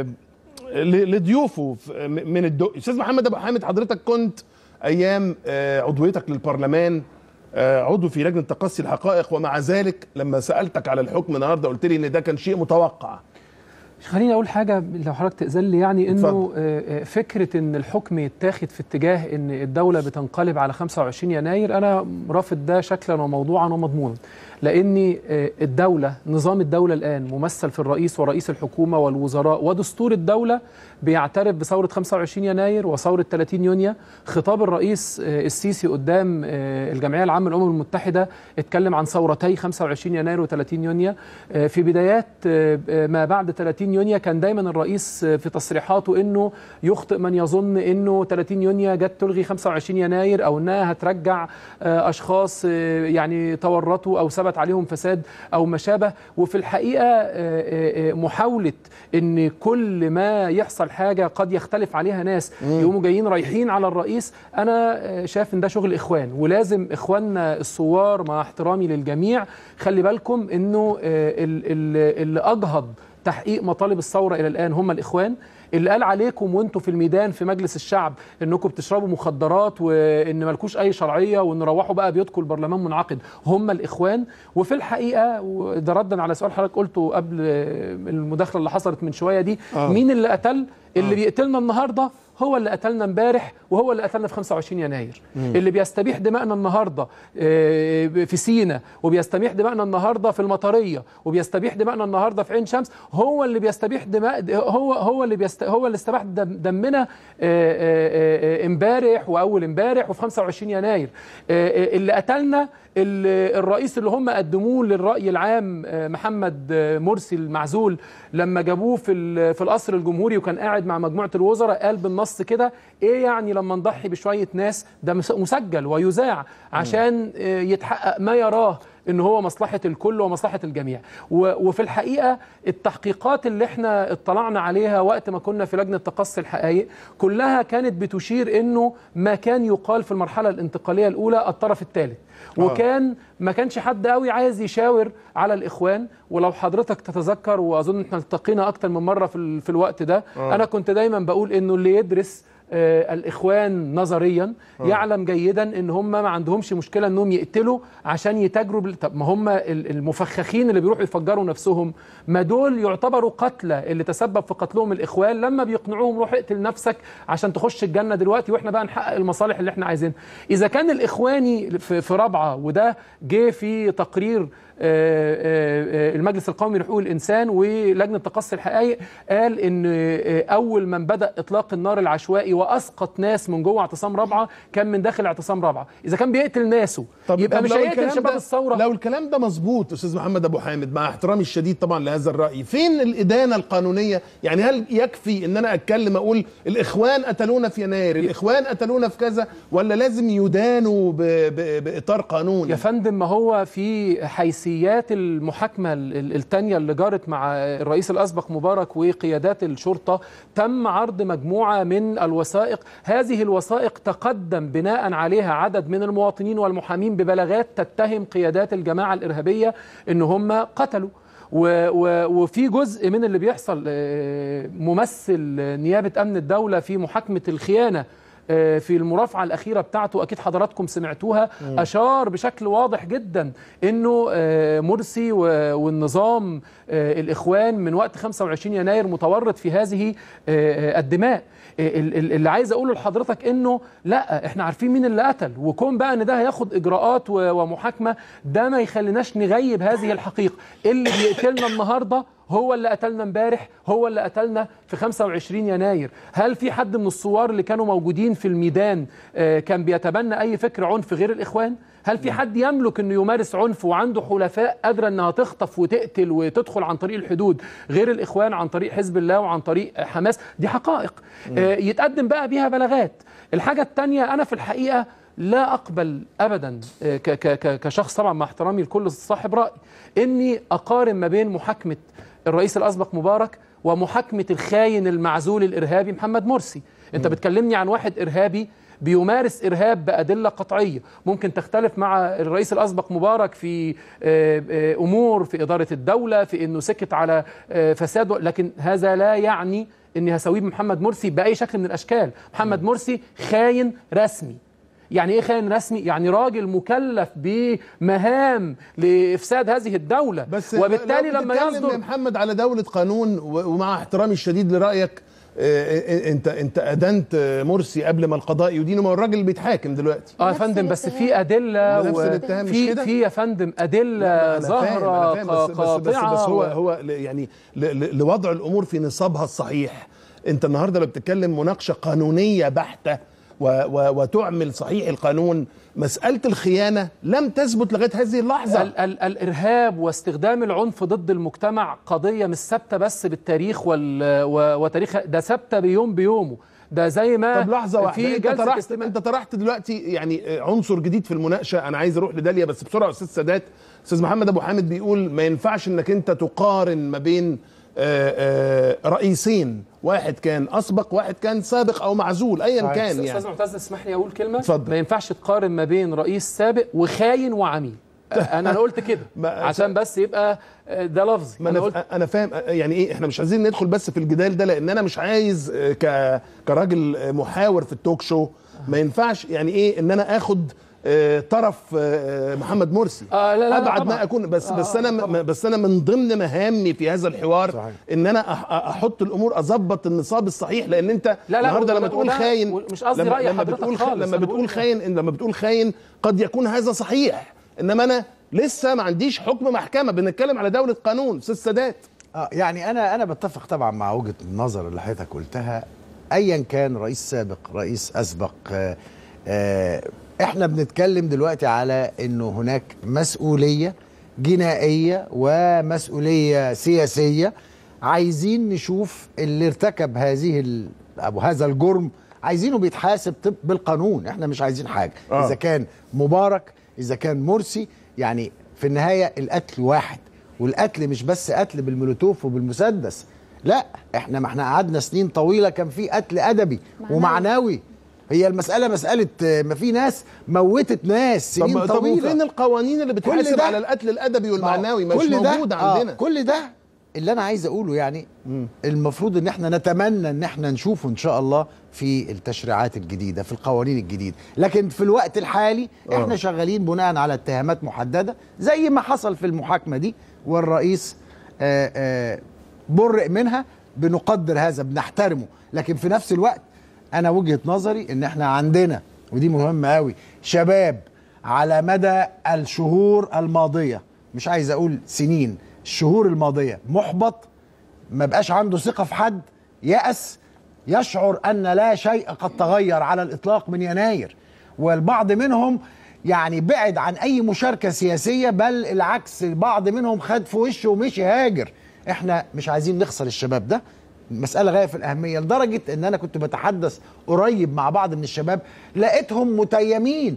ل... لضيوفه ف- من الدق استاذ محمد ابو حامد حضرتك كنت ايام آه، عضويتك للبرلمان آه، عضو في لجنه تقصي الحقائق ومع ذلك لما سالتك على الحكم النهارده قلت لي ان ده كان شيء متوقع خليني اقول حاجه لو حضرتك تاذن لي يعني انه اتفضل. آه، آه، فكره ان الحكم يتاخد في اتجاه ان الدوله بتنقلب على 25 يناير انا رافض ده شكلا وموضوعا ومضمونا لان آه، الدوله نظام الدوله الان ممثل في الرئيس ورئيس الحكومه والوزراء ودستور الدوله بيعترف بثوره 25 يناير وثوره 30 يونيو خطاب الرئيس آه، السيسي قدام آه، الجمعيه العامه للامم المتحده اتكلم عن ثورتي 25 يناير و30 يونيو آه، في بدايات آه، آه، ما بعد 30 30 يونيو كان دايما الرئيس في تصريحاته انه يخطئ من يظن انه 30 يونيو جت تلغي 25 يناير او انها هترجع آه، اشخاص آه، يعني تورطوا او ثبت عليهم فساد او ما شابه وفي الحقيقه آه، آه، آه، محاوله ان كل ما يحصل حاجه قد يختلف عليها ناس يقوموا جايين رايحين على الرئيس انا آه، شايف ان ده شغل اخوان ولازم اخواننا الثوار مع احترامي للجميع خلي بالكم انه آه، ال- ال- اللي اجهض تحقيق مطالب الثوره الى الان هم الاخوان اللي قال عليكم وانتوا في الميدان في مجلس الشعب انكم بتشربوا مخدرات وان مالكوش اي شرعيه وان روحوا بقى بيوتكم البرلمان منعقد هم الاخوان وفي الحقيقه وده ردا على سؤال حضرتك قلته قبل المداخله اللي حصلت من شويه دي آه. مين اللي قتل اللي بيقتلنا النهارده هو اللي قتلنا امبارح وهو اللي قتلنا في 25 يناير مم. اللي بيستبيح دماءنا النهارده آه، في سينا وبيستبيح دماءنا النهارده في المطريه وبيستبيح دماءنا النهارده في عين شمس هو اللي بيستبيح دماء هو هو اللي بيست هو اللي استباح دم دمنا آه، آه، آه، امبارح واول امبارح وفي 25 يناير آه، آه، اللي قتلنا ال- الرئيس اللي هم قدموه للرأي العام آه، محمد آه، مرسي المعزول لما جابوه في ال- في القصر الجمهوري وكان قاعد مع مجموعة الوزراء قال بالنص كده ايه يعني لما نضحي بشوية ناس ده مس- مسجل ويذاع عشان آه، يتحقق ما يراه ان هو مصلحه الكل ومصلحه الجميع و- وفي الحقيقه التحقيقات اللي احنا اطلعنا عليها وقت ما كنا في لجنه تقصي الحقائق كلها كانت بتشير انه ما كان يقال في المرحله الانتقاليه الاولى الطرف الثالث آه. وكان ما كانش حد قوي عايز يشاور على الاخوان ولو حضرتك تتذكر واظن احنا التقينا اكتر من مره في, ال- في الوقت ده آه. انا كنت دايما بقول انه اللي يدرس آه، الاخوان نظريا آه. يعلم جيدا ان هم ما عندهمش مشكله انهم يقتلوا عشان يتاجروا بال- طب ما هم ال- المفخخين اللي بيروحوا يفجروا نفسهم ما دول يعتبروا قتلى اللي تسبب في قتلهم الاخوان لما بيقنعوهم روح اقتل نفسك عشان تخش الجنه دلوقتي واحنا بقى نحقق المصالح اللي احنا عايزينها اذا كان الاخواني في في رابعه وده جه في تقرير آه، آه، آه، المجلس القومي لحقوق الانسان ولجنه تقصي الحقائق قال ان آه، اول من بدا اطلاق النار العشوائي واسقط ناس من جوه اعتصام رابعه كان من داخل اعتصام رابعه اذا كان بيقتل ناسه يبقى مش لو هيقتل الكلام شباب ده- الثوره لو الكلام ده مظبوط استاذ محمد ابو حامد مع احترامي الشديد طبعا لهذا الراي فين الادانه القانونيه يعني هل يكفي ان انا اتكلم اقول الاخوان قتلونا في يناير الاخوان قتلونا في كذا ولا لازم يدانوا ب... ب... باطار قانوني يا فندم ما هو في حيثيات المحاكمة ال- التانية اللي جارت مع الرئيس الأسبق مبارك وقيادات الشرطة تم عرض مجموعة من الوثائق هذه الوثائق تقدم بناء عليها عدد من المواطنين والمحامين ببلاغات تتهم قيادات الجماعة الإرهابية إن هم قتلوا و و وفي جزء من اللي بيحصل آه، ممثل نيابة أمن الدولة في محاكمة الخيانة آه، في المرافعة الأخيرة بتاعته أكيد حضراتكم سمعتوها مم. أشار بشكل واضح جدا أنه آه، مرسي و- والنظام آه، الإخوان من وقت 25 يناير متورط في هذه آه، آه، الدماء آه، ال- ال- اللي عايز أقوله لحضرتك أنه لا إحنا عارفين مين اللي قتل وكون بقى أن ده هياخد إجراءات و- ومحاكمة ده ما يخليناش نغيب هذه الحقيقة اللي بيقتلنا النهارده هو اللي قتلنا امبارح هو اللي قتلنا في 25 يناير هل في حد من الثوار اللي كانوا موجودين في الميدان آه، كان بيتبنى اي فكر عنف غير الاخوان هل في حد يملك انه يمارس عنف وعنده حلفاء قادره انها تخطف وتقتل وتدخل عن طريق الحدود غير الاخوان عن طريق حزب الله وعن طريق حماس دي حقائق آه، يتقدم بقى بيها بلاغات الحاجه الثانيه انا في الحقيقه لا اقبل ابدا آه، ك- ك- ك- كشخص طبعا مع احترامي لكل صاحب راي اني اقارن ما بين محاكمه الرئيس الاسبق مبارك ومحاكمه الخاين المعزول الارهابي محمد مرسي انت بتكلمني عن واحد ارهابي بيمارس ارهاب بادله قطعيه ممكن تختلف مع الرئيس الاسبق مبارك في آه، آه، امور في اداره الدوله في انه سكت على آه، فساد لكن هذا لا يعني اني هسويه بمحمد مرسي باي شكل من الاشكال محمد مرسي خاين رسمي يعني ايه خاين رسمي يعني راجل مكلف بمهام لافساد هذه الدوله بس وبالتالي لو لما بتتكلم يصدر يا محمد على دولة قانون و- ومع احترامي الشديد لرأيك آه، آه، انت انت ادنت آه، مرسي قبل ما القضاء يدينه ما هو الراجل بيتحاكم دلوقتي اه يا فندم بس في ادله نفس الاتهام مش في كده؟ في يا فندم ادله أنا فاهم، ظاهره أنا فاهم، بس, بس, بس, قاطعه بس هو و- هو ل- يعني ل- ل- لوضع الامور في نصابها الصحيح انت النهارده لو بتتكلم مناقشه قانونيه بحته و و وتعمل صحيح القانون مساله الخيانه لم تثبت لغايه هذه اللحظه ال ال الارهاب واستخدام العنف ضد المجتمع قضيه مش ثابته بس بالتاريخ وال و- وتاريخ ده ثابته بيوم بيومه ده زي ما طب لحظه واحده في انت جلسه طرحت استماع انت طرحت دلوقتي يعني عنصر جديد في المناقشه انا عايز اروح لداليا بس بسرعه يا استاذ سادات استاذ محمد ابو حامد بيقول ما ينفعش انك انت تقارن ما بين آه، آه، رئيسين واحد كان اسبق واحد كان سابق او معزول ايا صحيح. كان استاذ يعني معتز اسمح لي اقول كلمه اتفضل. ما ينفعش تقارن ما بين رئيس سابق وخاين وعميل انا انا قلت كده عشان بس يبقى آه، ده لفظي ما انا انا قلت انا فاهم يعني ايه احنا مش عايزين ندخل بس في الجدال ده لان انا مش عايز آه، ك كراجل آه، محاور في التوك شو ما ينفعش يعني ايه ان انا اخد آه، طرف آه، محمد مرسي آه لا لا ابعد طبعاً. ما اكون بس آه بس انا م- بس انا من ضمن مهامي في هذا الحوار صحيح. ان انا أح- احط الامور اظبط النصاب الصحيح لان انت لا، النهارده وده- لما تقول وده- خاين مش قصدي لما- رأي لما حضرتك بتقول خالص، لما أنا بتقول بقول خاين لما بتقول خاين قد يكون هذا صحيح انما انا لسه ما عنديش حكم محكمه بنتكلم على دوله قانون استاذ سادات اه يعني انا انا بتفق طبعا مع وجهه النظر اللي حضرتك قلتها ايا كان رئيس سابق رئيس اسبق آه آه احنا بنتكلم دلوقتي على انه هناك مسؤوليه جنائيه ومسؤوليه سياسيه عايزين نشوف اللي ارتكب هذه ال- او هذا الجرم عايزينه بيتحاسب طب بالقانون احنا مش عايزين حاجه آه. اذا كان مبارك اذا كان مرسي يعني في النهايه القتل واحد والقتل مش بس قتل بالمولوتوف وبالمسدس لا احنا ما احنا قعدنا سنين طويله كان في قتل ادبي معنوي. ومعنوي هي المساله مساله آه، ما في ناس موتت ناس سنين طب طب طويله وفين القوانين اللي كل بتحاسب ده- على القتل الادبي والمعنوي مش كل ده- موجوده آه، عندنا كل ده اللي انا عايز اقوله يعني المفروض ان احنا نتمنى ان احنا نشوفه ان شاء الله في التشريعات الجديده في القوانين الجديده لكن في الوقت الحالي آه. احنا شغالين بناء على اتهامات محدده زي ما حصل في المحاكمه دي والرئيس آه، آه، برئ منها بنقدر هذا بنحترمه لكن في نفس الوقت انا وجهه نظري ان احنا عندنا ودي مهمه قوي شباب على مدى الشهور الماضيه مش عايز اقول سنين الشهور الماضيه محبط ما بقاش عنده ثقه في حد يأس يشعر ان لا شيء قد تغير على الاطلاق من يناير والبعض منهم يعني بعد عن اي مشاركه سياسيه بل العكس البعض منهم خد في وشه ومشي هاجر احنا مش عايزين نخسر الشباب ده مسألة غاية في الأهمية لدرجة إن أنا كنت بتحدث قريب مع بعض من الشباب لقيتهم متيمين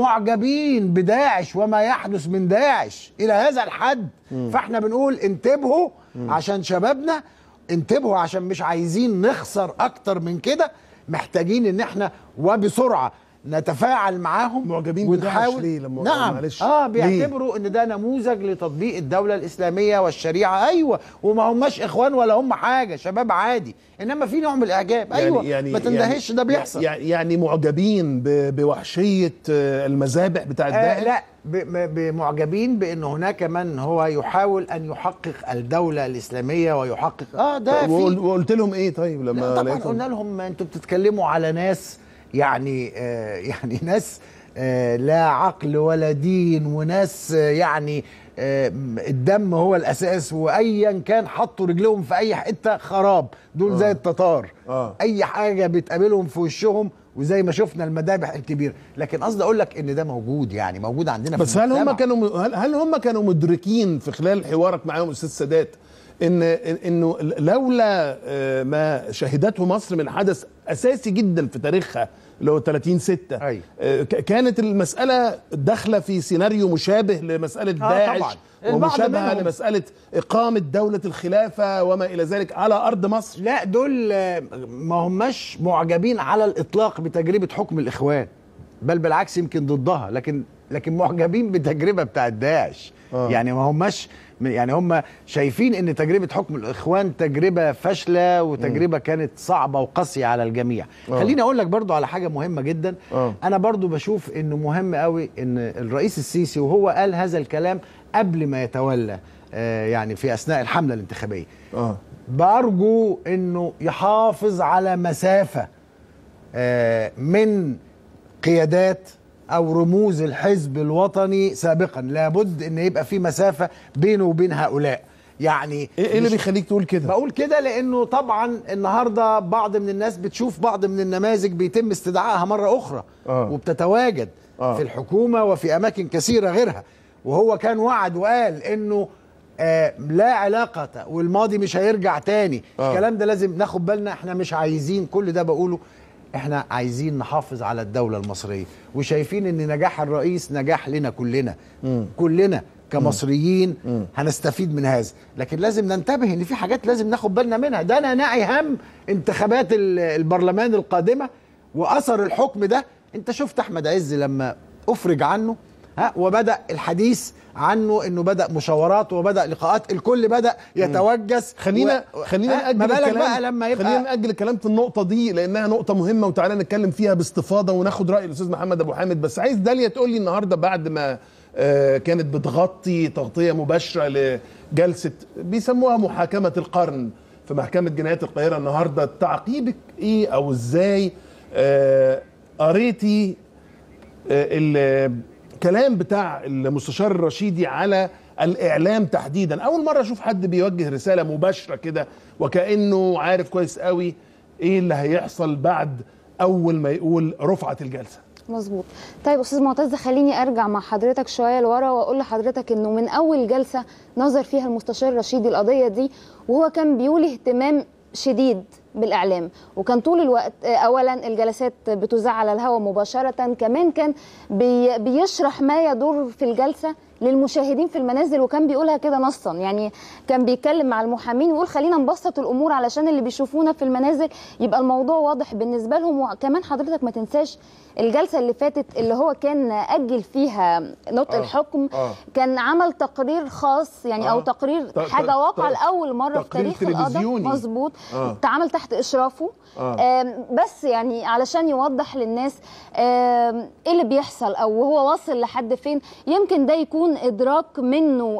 معجبين بداعش وما يحدث من داعش إلى هذا الحد فإحنا بنقول انتبهوا عشان شبابنا انتبهوا عشان مش عايزين نخسر أكتر من كده محتاجين إن إحنا وبسرعة نتفاعل معاهم معجبين بداعش ونحاول ليه لما- نعم معلش. اه ليه؟ بيعتبروا ان ده نموذج لتطبيق الدوله الاسلاميه والشريعه ايوه وما هماش اخوان ولا هم حاجه شباب عادي انما في نوع من الاعجاب ايوه ما تندهش ده بيحصل يعني يعني معجبين ب- بوحشيه آه، المذابح بتاعت آه داعش لا ب- م- بمعجبين بان هناك من هو يحاول ان يحقق الدوله الاسلاميه ويحقق اه ده وقل- في وقلت لهم ايه طيب لما لا طبعا لقيتهم؟ قلنا لهم انتوا بتتكلموا على ناس يعني آه يعني ناس آه لا عقل ولا دين وناس آه يعني آه الدم هو الاساس وايا كان حطوا رجلهم في اي حته خراب دول آه. زي التتار آه. اي حاجه بتقابلهم في وشهم وزي ما شفنا المذابح الكبيره لكن قصدي اقول لك ان ده موجود يعني موجود عندنا بس في هل هم المجتمع. كانوا هل, هل هم كانوا مدركين في خلال حوارك معاهم استاذ سادات ان انه لولا آه، ما شهدته مصر من حدث اساسي جدا في تاريخها اللي هو 30 6 أيوة. كانت المساله داخله في سيناريو مشابه لمساله آه، داعش طبعاً. البعض ومشابهه منهم- لمساله اقامه دوله الخلافه وما الى ذلك على ارض مصر لا دول آه، ما هماش معجبين على الاطلاق بتجربه حكم الاخوان بل بالعكس يمكن ضدها لكن لكن معجبين بالتجربه بتاعت داعش آه. يعني ما هماش يعني هم شايفين ان تجربه حكم الاخوان تجربه فاشله وتجربه كانت صعبه وقاسيه على الجميع آه. خليني اقول لك برضو على حاجه مهمه جدا آه. انا برضو بشوف انه مهم قوي ان الرئيس السيسي وهو قال هذا الكلام قبل ما يتولى آه، يعني في اثناء الحمله الانتخابيه اه بارجو انه يحافظ على مسافه آه، من قيادات او رموز الحزب الوطني سابقا لابد ان يبقى في مسافه بينه وبين هؤلاء يعني ايه اللي مش- بيخليك تقول كده بقول كده لانه طبعا النهارده بعض من الناس بتشوف بعض من النماذج بيتم استدعائها مره اخرى آه. وبتتواجد آه. في الحكومه وفي اماكن كثيره غيرها وهو كان وعد وقال انه آه لا علاقة والماضي مش هيرجع تاني آه. الكلام ده لازم ناخد بالنا احنا مش عايزين كل ده بقوله احنا عايزين نحافظ على الدولة المصرية وشايفين ان نجاح الرئيس نجاح لنا كلنا كلنا كمصريين هنستفيد من هذا لكن لازم ننتبه ان في حاجات لازم ناخد بالنا منها ده انا ناعي هم انتخابات ال- البرلمان القادمة واثر الحكم ده انت شفت احمد عز لما افرج عنه ها وبدا الحديث عنه انه بدا مشاورات وبدا لقاءات الكل بدا يتوجس خلينا و- خلينا ها، ناجل ما بالك الكلام بقى لما يبقى خلينا ناجل الكلام في النقطه دي لانها نقطه مهمه وتعالى نتكلم فيها باستفاضه وناخد راي الاستاذ محمد ابو حامد بس عايز داليا تقول لي النهارده بعد ما آه، كانت بتغطي تغطيه مباشره لجلسه بيسموها محاكمه القرن في محكمه جنايات القاهره النهارده تعقيبك ايه او ازاي آه، قريتي آه، الكلام بتاع المستشار الرشيدي على الاعلام تحديدا اول مره اشوف حد بيوجه رساله مباشره كده وكانه عارف كويس قوي ايه اللي هيحصل بعد اول ما يقول رفعت الجلسه مظبوط طيب استاذ معتز خليني ارجع مع حضرتك شويه لورا واقول لحضرتك انه من اول جلسه نظر فيها المستشار الرشيدي القضيه دي وهو كان بيولي اهتمام شديد بالاعلام وكان طول الوقت آه، اولا الجلسات بتذاع على الهواء مباشره كمان كان بي بيشرح ما يدور في الجلسه للمشاهدين في المنازل وكان بيقولها كده نصا يعني كان بيتكلم مع المحامين ويقول خلينا نبسط الامور علشان اللي بيشوفونا في المنازل يبقى الموضوع واضح بالنسبه لهم وكمان حضرتك ما تنساش الجلسه اللي فاتت اللي هو كان اجل فيها نطق آه. الحكم آه. كان عمل تقرير خاص يعني او آه. تقرير ت- ت- حاجه واقعه ت- لاول مره في تقرير تاريخ القضاء تلفزيوني. مظبوط آه. اتعمل تحت اشرافه آه. آم، بس يعني علشان يوضح للناس آم، ايه اللي بيحصل او هو واصل لحد فين يمكن ده يكون ادراك منه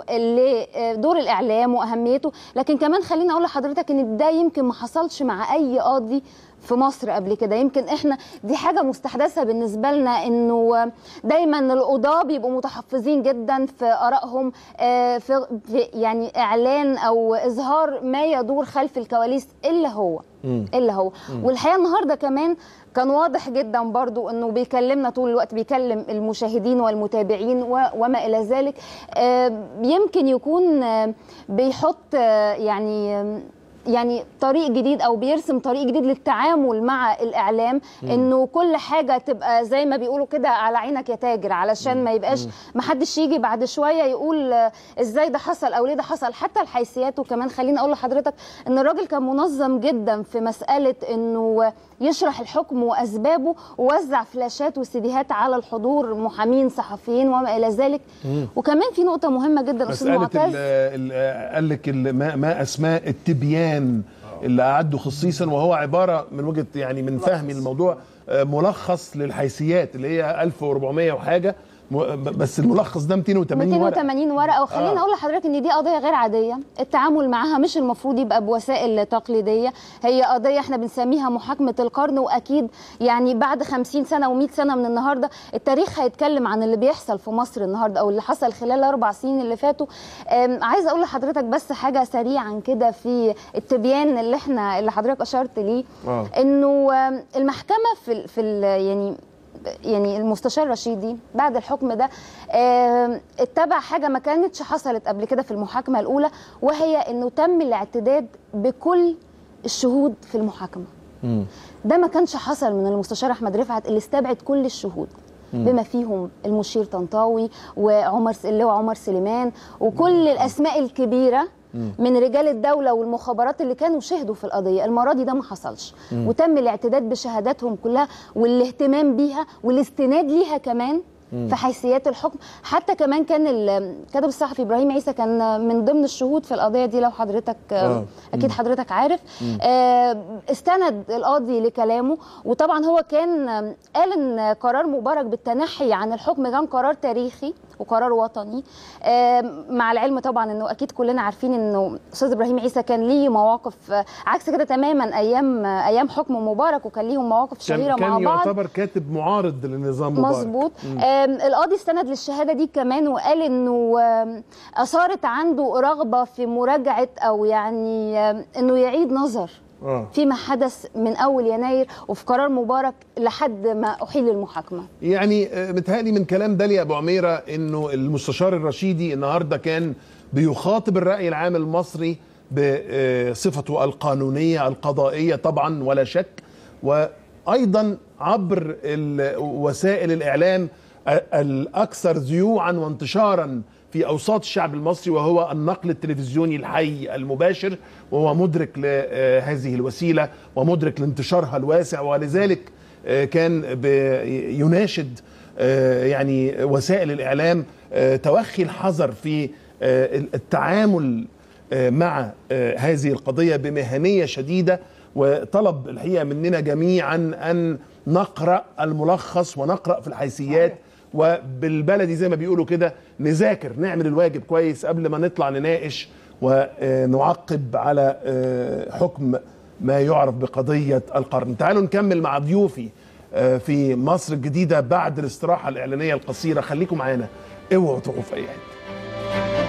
لدور الاعلام واهميته لكن كمان خليني اقول لحضرتك ان ده يمكن ما حصلش مع اي قاضي في مصر قبل كده يمكن احنا دي حاجه مستحدثه بالنسبه لنا انه دايما القضاه بيبقوا متحفظين جدا في ارائهم آه، في في يعني اعلان او اظهار ما يدور خلف الكواليس الا هو الا هو مم. والحقيقه النهارده كمان كان واضح جدا برضو انه بيكلمنا طول الوقت بيكلم المشاهدين والمتابعين و- وما الى ذلك آه، يمكن يكون آه، بيحط آه، يعني آم، يعني طريق جديد او بيرسم طريق جديد للتعامل مع الاعلام مم. انه كل حاجه تبقى زي ما بيقولوا كده على عينك يا تاجر علشان ما يبقاش مم. ما حدش يجي بعد شويه يقول آه، ازاي ده حصل او ليه ده حصل حتى الحيثيات وكمان خليني اقول لحضرتك ان الراجل كان منظم جدا في مساله انه يشرح الحكم واسبابه ووزع فلاشات وسيديهات على الحضور محامين صحفيين وما الى ذلك وكمان في نقطه مهمه جدا استاذ مساله معتز ال- ال- قال لك ال- ما, ما اسماء التبيان اللي اعده خصيصا وهو عباره من وجهه يعني من فهمي الموضوع آه، ملخص للحيثيات اللي هي 1400 وحاجه م- بس الملخص ده 280 ورقه 280 ورقه وخليني آه. اقول لحضرتك ان دي قضيه غير عاديه التعامل معاها مش المفروض يبقى بوسائل تقليديه هي قضيه احنا بنسميها محاكمه القرن واكيد يعني بعد 50 سنه و100 سنه من النهارده التاريخ هيتكلم عن اللي بيحصل في مصر النهارده او اللي حصل خلال الاربع سنين اللي فاتوا أم، عايزه اقول لحضرتك بس حاجه سريعا كده في التبيان اللي احنا اللي حضرتك اشرت ليه آه. انه أم، المحكمه في ال- في ال- يعني يعني المستشار رشيدي بعد الحكم ده آم، اتبع حاجه ما كانتش حصلت قبل كده في المحاكمه الاولى وهي انه تم الاعتداد بكل الشهود في المحاكمه ده ما كانش حصل من المستشار احمد رفعت اللي استبعد كل الشهود مم. بما فيهم المشير طنطاوي وعمر اللواء عمر سليمان وكل الاسماء الكبيره من رجال الدوله والمخابرات اللي كانوا شهدوا في القضيه المره دي ده ما حصلش مم. وتم الاعتداد بشهاداتهم كلها والاهتمام بيها والاستناد ليها كمان مم. في حيثيات الحكم حتى كمان كان الكاتب الصحفي ابراهيم عيسى كان من ضمن الشهود في القضيه دي لو حضرتك آه. اكيد مم. حضرتك عارف مم. آه، استند القاضي لكلامه وطبعا هو كان آم، قال ان قرار مبارك بالتنحي عن الحكم كان قرار تاريخي وقرار وطني آم، مع العلم طبعا انه اكيد كلنا عارفين انه استاذ ابراهيم عيسى كان ليه مواقف آه، عكس كده تماما ايام آه، ايام حكم مبارك وكان ليهم مواقف شهيره كان, مع كان بعض يعتبر كاتب معارض للنظام مبارك مظبوط مم. آم، القاضي استند للشهاده دي كمان وقال انه آم، اثارت عنده رغبه في مراجعه او يعني آم، انه يعيد نظر اه فيما حدث من اول يناير وفي قرار مبارك لحد ما احيل المحاكمه يعني آه، متهيألي من كلام داليا ابو عميره انه المستشار الرشيدي النهارده كان بيخاطب الراي العام المصري بصفته القانونيه القضائيه طبعا ولا شك وايضا عبر ال- وسائل الاعلام ال- الاكثر ذيوعا وانتشارا في اوساط الشعب المصري وهو النقل التلفزيوني الحي المباشر وهو مدرك لهذه الوسيله ومدرك لانتشارها الواسع ولذلك آه، كان بي- يناشد آه، يعني وسائل الاعلام آه، توخي الحذر في آه، التعامل آه، مع آه، هذه القضيه بمهنيه شديده وطلب الحقيقه مننا جميعا ان نقرا الملخص ونقرا في الحيثيات وبالبلدي زي ما بيقولوا كده نذاكر نعمل الواجب كويس قبل ما نطلع نناقش ونعقب على آه، حكم ما يعرف بقضيه القرن تعالوا نكمل مع ضيوفي آه، في مصر الجديده بعد الاستراحه الاعلانيه القصيره خليكم معانا اوعوا تروحوا في اي حته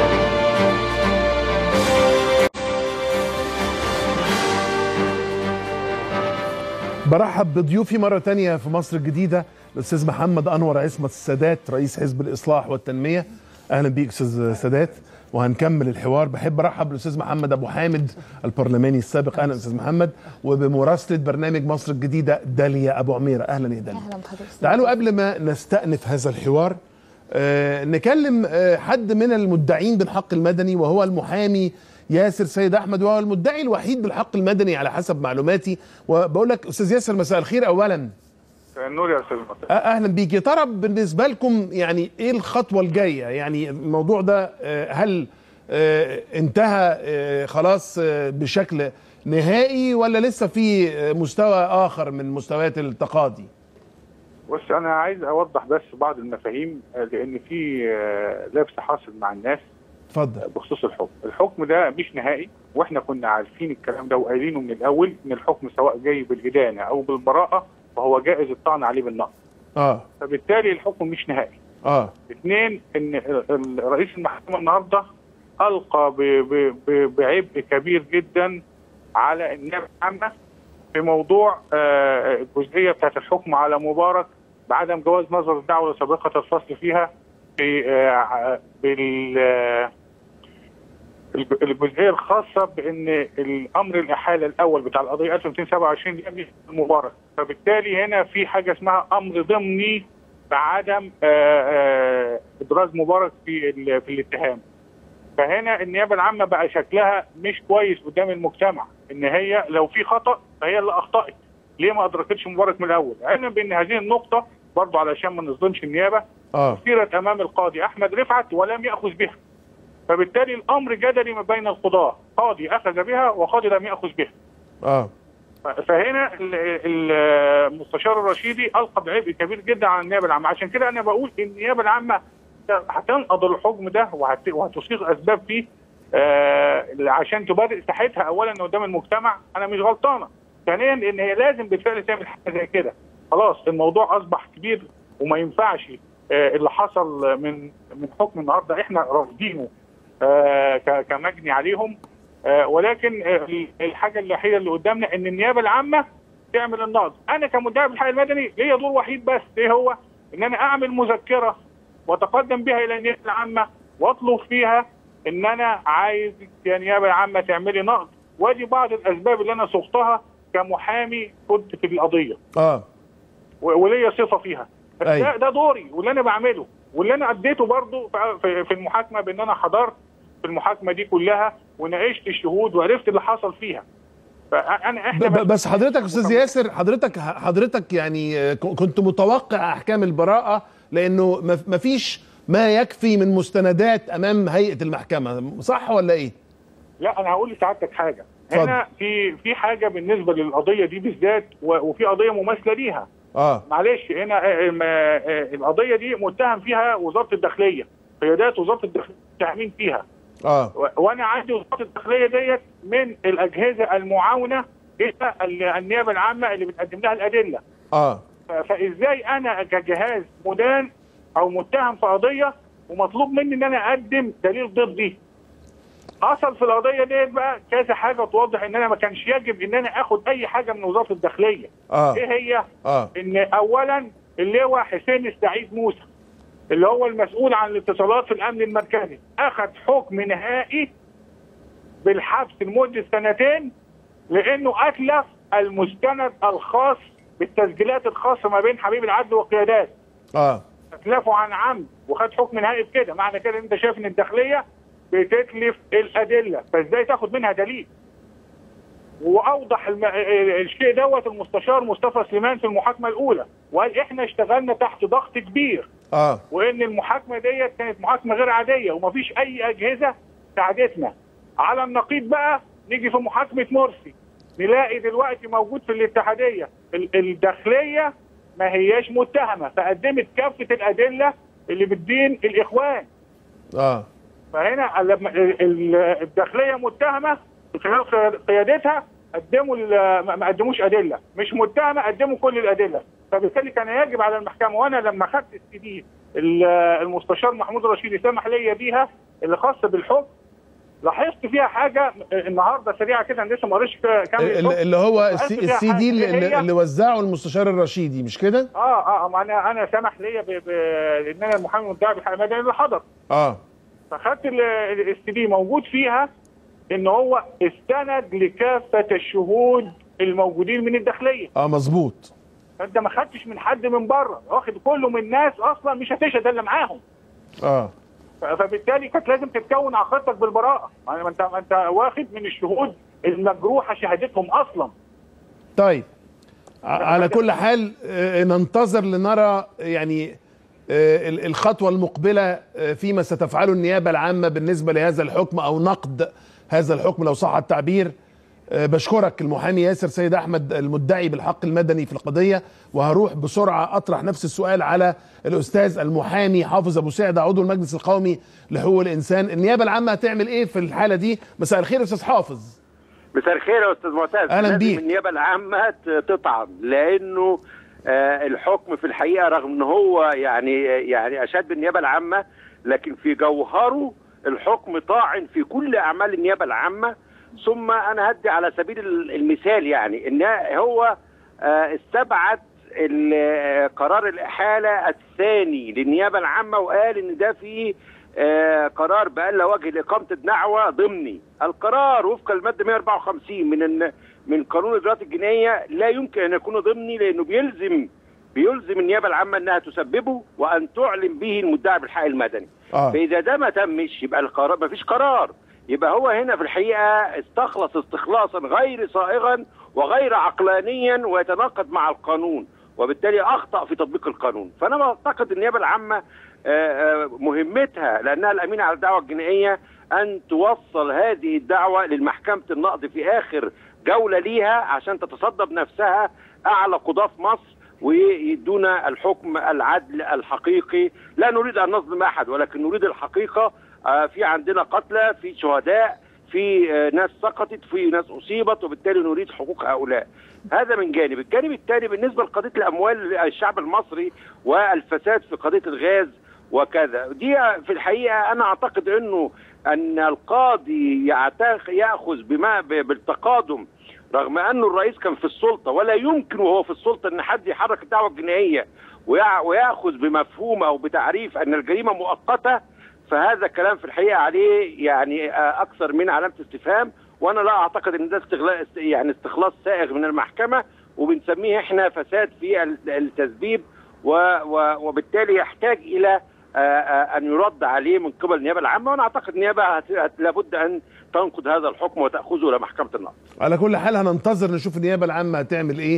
برحب بضيوفي مرة تانية في مصر الجديدة الأستاذ محمد أنور عصمت السادات رئيس حزب الإصلاح والتنمية أهلا بيك أستاذ سادات وهنكمل الحوار بحب أرحب بالأستاذ محمد أبو حامد البرلماني السابق أهلا أستاذ محمد وبمراسلة برنامج مصر الجديدة داليا أبو عميرة أهلا يا داليا اهلا بحضرتك تعالوا قبل ما نستأنف هذا الحوار آه، نكلم آه، حد من المدعين بالحق المدني وهو المحامي ياسر سيد احمد وهو المدعي الوحيد بالحق المدني على حسب معلوماتي وبقول لك استاذ ياسر مساء الخير اولا النور يا استاذ مصر آه، اهلا بيك يا ترى بالنسبه لكم يعني ايه الخطوه الجايه يعني الموضوع ده آه، هل آه، انتهى آه، خلاص آه، بشكل نهائي ولا لسه في آه، مستوى اخر من مستويات التقاضي بص انا عايز اوضح بس بعض المفاهيم آه، لان في آه، لبس حاصل مع الناس اتفضل بخصوص الحكم الحكم ده مش نهائي واحنا كنا عارفين الكلام ده وقايلينه من الاول ان الحكم سواء جاي بالادانه او بالبراءه فهو جائز الطعن عليه بالنقض اه فبالتالي الحكم مش نهائي اه اثنين ان ال- ال- رئيس المحكمه النهارده القى ب- ب- ب- بعبء كبير جدا على النيابه العامه في موضوع آه، الجزئيه بتاعت الحكم على مبارك بعدم جواز نظر الدعوه سابقه الفصل فيها في آه، بال آه، الج- الجزئيه الخاصه بان الامر الاحاله الاول بتاع القضيه 1227 دي قبل مبارك فبالتالي هنا في حاجه اسمها امر ضمني بعدم آه، آه، ادراج مبارك في ال- في الاتهام فهنا النيابه العامه بقى شكلها مش كويس قدام المجتمع ان هي لو في خطا فهي اللي اخطات ليه ما ادركتش مبارك من الاول علما بان هذه النقطه برضو علشان ما نظلمش النيابه اه اثيرت امام القاضي احمد رفعت ولم ياخذ بها فبالتالي الامر جدلي ما بين القضاه قاضي اخذ بها وقاضي لم ياخذ بها اه فهنا ال- ال- المستشار الرشيدي القى بعبء كبير جدا على النيابه العامه عشان كده انا بقول ان النيابه العامه هتنقض الحكم ده وهت- وهتصيغ اسباب فيه آه عشان تبرئ ساحتها اولا قدام المجتمع انا مش غلطانه ثانيا ان هي لازم بالفعل تعمل حاجه زي كده خلاص الموضوع اصبح كبير وما ينفعش آه اللي حصل من من حكم النهارده احنا رافضينه آه ك- كمجني عليهم آه، ولكن آه، الحاجه الوحيده اللي قدامنا ان النيابه العامه تعمل النقض انا كمدعي بالحق المدني ليا دور وحيد بس ايه هو ان انا اعمل مذكره واتقدم بها الى النيابه العامه واطلب فيها ان انا عايز يا نيابه عامه تعملي نقض وادي بعض الاسباب اللي انا صغتها كمحامي كنت في القضيه اه و- وليا صفه فيها بس أيوة. ده, ده دوري واللي انا بعمله واللي انا اديته برضه في- في- في المحاكمه بان انا حضرت في المحاكمه دي كلها وناقشت الشهود وعرفت اللي حصل فيها فانا احنا ب- ب- بس حضرتك استاذ ياسر حضرتك حضرتك يعني آه، ك- كنت متوقع احكام البراءه لانه ما ما فيش ما يكفي من مستندات امام هيئه المحكمه صح ولا ايه لا انا هقول لسعادتك حاجه اتفضل. هنا في في حاجه بالنسبه للقضيه دي بالذات و- وفي قضيه مماثله ليها اه معلش هنا آه، آه، آه، القضيه دي متهم فيها وزاره الداخليه قيادات وزاره الداخليه متهمين فيها اه و- وانا عندي وزاره الداخليه ديت من الاجهزه المعاونه الى ال- النيابه العامه اللي بتقدم لها الادله اه ف- فازاي انا كجهاز مدان او متهم في قضيه ومطلوب مني ان انا اقدم دليل ضدي حصل في القضيه ديت بقى كذا حاجه توضح ان انا ما كانش يجب ان انا اخد اي حاجه من وزاره الداخليه آه. ايه هي اه ان اولا اللواء حسين السعيد موسى اللي هو المسؤول عن الاتصالات في الامن المركزي اخذ حكم نهائي بالحبس لمده سنتين لانه اتلف المستند الخاص بالتسجيلات الخاصه ما بين حبيب العدل وقيادات اه اتلفوا عن عمد وخد حكم نهائي بكده معنى كده ان انت شايف ان الداخليه بتتلف الادله فازاي تاخد منها دليل واوضح الم... الشيء دوت المستشار مصطفى سليمان في المحاكمه الاولى وقال احنا اشتغلنا تحت ضغط كبير اه وان المحاكمه ديت كانت محاكمه غير عاديه ومفيش اي اجهزه ساعدتنا على النقيض بقى نيجي في محاكمه مرسي نلاقي دلوقتي موجود في الاتحاديه ال- الداخليه ما هياش متهمه فقدمت كافه الادله اللي بتدين الاخوان اه فهنا لما ال- ال- الداخليه متهمه من خلال قياد- قيادتها قدموا ال- ما ما قدموش ادله مش متهمه قدموا كل الادله فبالتالي كان يجب على المحكمه وانا لما خدت السي دي ال- المستشار محمود رشيدي سمح ليا بيها اللي خاصه بالحكم لاحظت فيها حاجه النهارده سريعه كده انا لسه ما قريتش كامل ال- الحكم. اللي هو لاحظت السي, فيها السي دي حاجة. اللي, إيه هي؟ اللي وزعه المستشار الرشيدي مش كده؟ اه اه ما انا انا سمح ليا ب- ب- لان انا المحامي المدعي بالحق المدني اللي حضر اه فخدت السي دي موجود فيها ان هو استند لكافه الشهود الموجودين من الداخليه اه مظبوط فانت ما خدتش من حد من بره واخد كله من ناس اصلا مش هتشهد الا معاهم اه ف- فبالتالي كانت لازم تتكون عقيدتك بالبراءه يعني ما انت ما انت واخد من الشهود المجروحه شهادتهم اصلا طيب ع- على كل حال آه، ننتظر لنرى يعني آه، ال- الخطوة المقبلة آه، فيما ستفعله النيابة العامة بالنسبة لهذا الحكم أو نقد هذا الحكم لو صح التعبير آه، بشكرك المحامي ياسر سيد أحمد المدعي بالحق المدني في القضية وهروح بسرعة أطرح نفس السؤال على الأستاذ المحامي حافظ أبو سعد عضو المجلس القومي لحقوق الإنسان النيابة العامة هتعمل إيه في الحالة دي مساء الخير يا أستاذ حافظ مساء الخير يا استاذ معتز أهلاً لازم بيك. النيابه العامه ت- تطعن لانه آه الحكم في الحقيقه رغم ان هو يعني يعني اشاد بالنيابه العامه لكن في جوهره الحكم طاعن في كل اعمال النيابه العامه ثم انا هدي على سبيل ال- المثال يعني ان هو آه استبعد ال- آه، قرار الاحاله الثاني للنيابه العامه وقال ان ده فيه آه، قرار بألا وجه لإقامة الدعوة ضمني القرار وفقا للمادة 154 من الن- من قانون الإجراءات الجنائية لا يمكن أن يكون ضمني لأنه بيلزم بيلزم النيابة العامة أنها تسببه وأن تعلن به المدعي بالحق المدني آه. فإذا ده ما تمش يبقى القرار ما فيش قرار يبقى هو هنا في الحقيقة استخلص استخلاصا غير صائغا وغير عقلانيا ويتناقض مع القانون وبالتالي أخطأ في تطبيق القانون فأنا أعتقد النيابة العامة آه، آه، مهمتها لأنها الأمينة على الدعوة الجنائية أن توصل هذه الدعوة للمحكمة النقض في آخر جولة ليها عشان تتصدى بنفسها أعلى قضاة في مصر ويدونا الحكم العدل الحقيقي لا نريد أن نظلم أحد ولكن نريد الحقيقة آه، في عندنا قتلى في شهداء في آه، ناس سقطت في ناس أصيبت وبالتالي نريد حقوق هؤلاء هذا من جانب الجانب الثاني بالنسبة لقضية الأموال الشعب المصري والفساد في قضية الغاز وكذا دي في الحقيقة أنا أعتقد أنه أن القاضي يعتق- يأخذ بما ب- بالتقادم رغم أنه الرئيس كان في السلطة ولا يمكن وهو في السلطة أن حد يحرك الدعوة الجنائية ويع- ويأخذ بمفهوم أو بتعريف أن الجريمة مؤقتة فهذا كلام في الحقيقة عليه يعني آه، أكثر من علامة استفهام وأنا لا أعتقد أن ده استغلال است- يعني استخلاص سائغ من المحكمة وبنسميه احنا فساد في ال- التسبيب و و وبالتالي يحتاج إلى آه، آه، أن يرد عليه من قبل النيابة العامة وأنا أعتقد النيابة هت- هت- لابد أن تنقض هذا الحكم وتأخذه إلى محكمة النقض على كل حال هننتظر نشوف النيابه العامه هتعمل ايه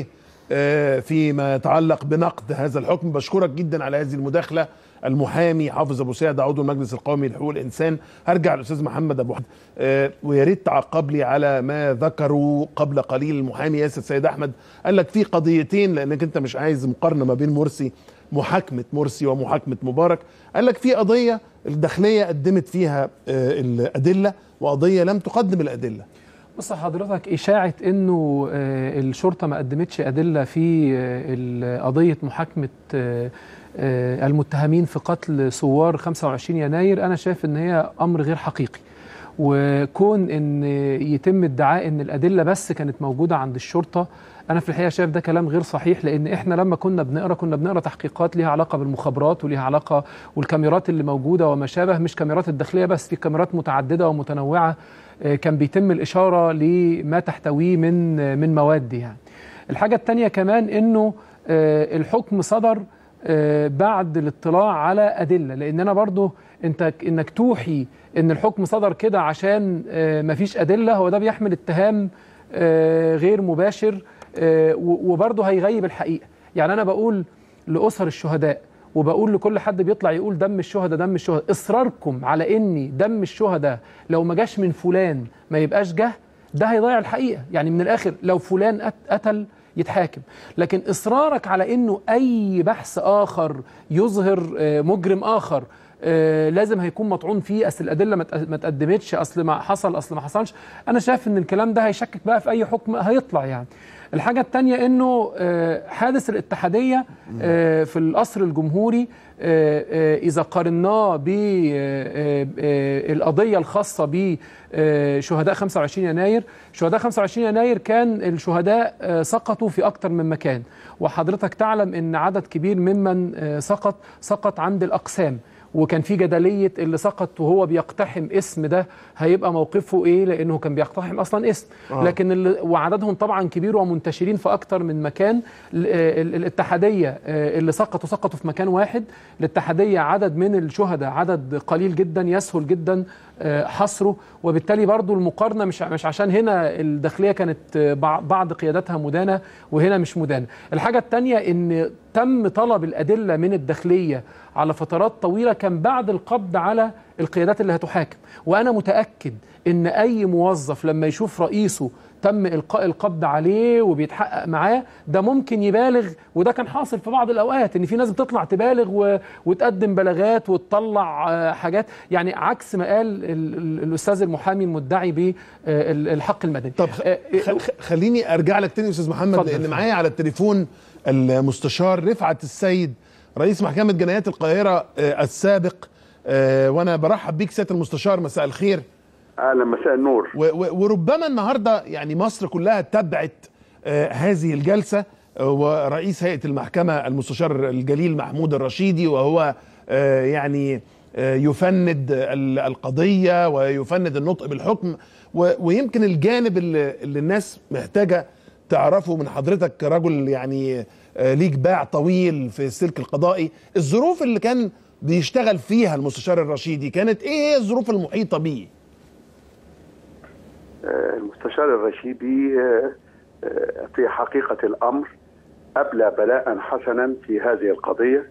آه، فيما يتعلق بنقد هذا الحكم بشكرك جدا على هذه المداخله المحامي حافظ ابو سعد عضو المجلس القومي لحقوق الانسان هرجع للاستاذ محمد ابو حد آه، ويا ريت تعقب لي على ما ذكروا قبل قليل المحامي ياسر سيد احمد قال لك في قضيتين لانك انت مش عايز مقارنه ما بين مرسي محاكمه مرسي ومحاكمه مبارك قال لك في قضيه الداخليه قدمت فيها آه، الادله وقضيه لم تقدم الادله بص حضرتك إشاعة إنه آه، الشرطة ما قدمتش أدلة في آه، ال- قضية محاكمة آه، آه، المتهمين في قتل ثوار 25 يناير أنا شايف إن هي أمر غير حقيقي وكون إن يتم ادعاء إن الأدلة بس كانت موجودة عند الشرطة أنا في الحقيقة شايف ده كلام غير صحيح لأن إحنا لما كنا بنقرأ كنا بنقرأ تحقيقات ليها علاقة بالمخابرات وليها علاقة والكاميرات اللي موجودة وما شابه مش كاميرات الداخلية بس في كاميرات متعددة ومتنوعة آه، كان بيتم الإشارة لما تحتويه من آه، من مواد يعني الحاجة التانية كمان إنه آه، الحكم صدر آه، بعد الاطلاع على أدلة لأن أنا برضو أنت إنك توحي إن الحكم صدر كده عشان آه، مفيش أدلة هو ده بيحمل اتهام آه، غير مباشر آه، و- وبرضه هيغيب الحقيقة يعني أنا بقول لأسر الشهداء وبقول لكل حد بيطلع يقول دم الشهداء دم الشهداء اصراركم على اني دم الشهداء لو ما جاش من فلان ما يبقاش جه ده هيضيع الحقيقه يعني من الاخر لو فلان قت- قتل يتحاكم لكن اصرارك على انه اي بحث اخر يظهر آه، مجرم اخر آه، لازم هيكون مطعون فيه اصل الادله ما تق- ما تقدمتش اصل ما حصل اصل ما حصلش انا شايف ان الكلام ده هيشكك بقى في اي حكم هيطلع يعني الحاجة التانية انه آه، حادث الاتحادية آه، في القصر الجمهوري آه، آه، اذا قارناه بالقضية الخاصة بشهداء 25 يناير شهداء 25 يناير كان الشهداء آه، سقطوا في اكتر من مكان وحضرتك تعلم ان عدد كبير ممن آه، سقط سقط عند الاقسام وكان في جدليه اللي سقط وهو بيقتحم اسم ده هيبقى موقفه ايه لانه كان بيقتحم اصلا اسم آه. لكن اللي وعددهم طبعا كبير ومنتشرين في اكتر من مكان ال- ال- الاتحاديه آه، اللي سقطوا سقطوا في مكان واحد الاتحاديه عدد من الشهداء عدد قليل جدا يسهل جدا آه، حصره وبالتالي برضو المقارنه مش مش عشان هنا الداخليه كانت آه، بع- بعض قياداتها مدانه وهنا مش مدانه الحاجه الثانيه ان تم طلب الادله من الداخليه على فترات طويله كان بعد القبض على القيادات اللي هتحاكم وانا متاكد ان اي موظف لما يشوف رئيسه تم القاء القبض عليه وبيتحقق معاه ده ممكن يبالغ وده كان حاصل في بعض الاوقات ان في ناس بتطلع تبالغ و... وتقدم بلاغات وتطلع آه، حاجات يعني عكس ما قال ال... ال... الاستاذ المحامي المدعي بالحق المدني طب خ- خ- خليني ارجع لك تاني يا استاذ محمد اتفضل. لان معايا على التليفون المستشار رفعت السيد رئيس محكمه جنايات القاهره آه، السابق آه، وانا برحب بيك سياده المستشار مساء الخير اهلا مساء النور و- و- وربما النهارده يعني مصر كلها تبعت آه، هذه الجلسه آه، ورئيس هيئه المحكمه المستشار الجليل محمود الرشيدي وهو آه، يعني آه، يفند ال- القضيه ويفند النطق بالحكم و- ويمكن الجانب اللي اللي الناس محتاجه تعرفه من حضرتك رجل يعني آه، ليك باع طويل في السلك القضائي الظروف اللي كان بيشتغل فيها المستشار الرشيدي كانت ايه هي الظروف المحيطه بيه آه، المستشار الرشيدي آه، آه، في حقيقة الأمر أبلى بلاء حسنا في هذه القضية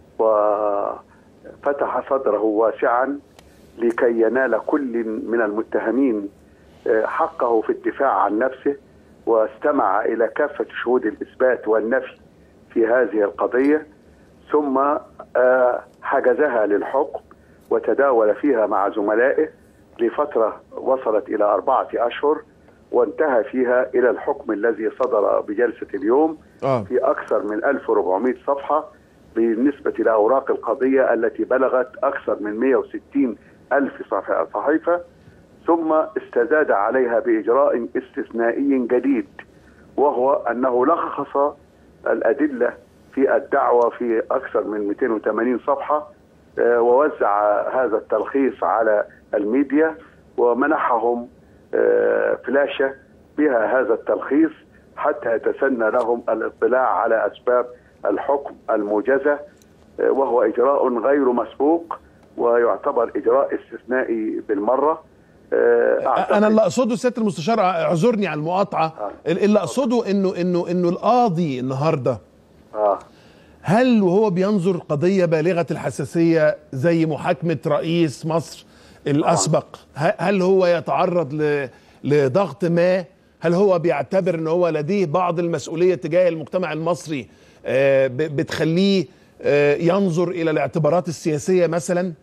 وفتح صدره واسعا لكي ينال كل من المتهمين آه، حقه في الدفاع عن نفسه واستمع إلى كافة شهود الإثبات والنفي في هذه القضية ثم آه، حجزها للحكم وتداول فيها مع زملائه لفترة وصلت إلى أربعة أشهر وانتهى فيها إلى الحكم الذي صدر بجلسة اليوم آه. في أكثر من 1400 صفحة بالنسبة لأوراق القضية التي بلغت أكثر من 160 ألف صف- صحيفة ثم استزاد عليها بإجراء استثنائي جديد وهو أنه لخص الأدلة في الدعوة في أكثر من 280 صفحة آه، ووزع هذا التلخيص على الميديا ومنحهم آه، فلاشة بها هذا التلخيص حتى يتسنى لهم الاطلاع على أسباب الحكم الموجزة آه، وهو إجراء غير مسبوق ويعتبر إجراء استثنائي بالمرة آه، أعتقد انا اللي اقصده سياده المستشار اعذرني على المقاطعه اللي اقصده انه انه انه القاضي النهارده اه هل وهو بينظر قضيه بالغه الحساسيه زي محاكمه رئيس مصر الاسبق ه- هل هو يتعرض ل- لضغط ما هل هو بيعتبر ان هو لديه بعض المسؤوليه تجاه المجتمع المصري آه، ب- بتخليه آه، ينظر الى الاعتبارات السياسيه مثلا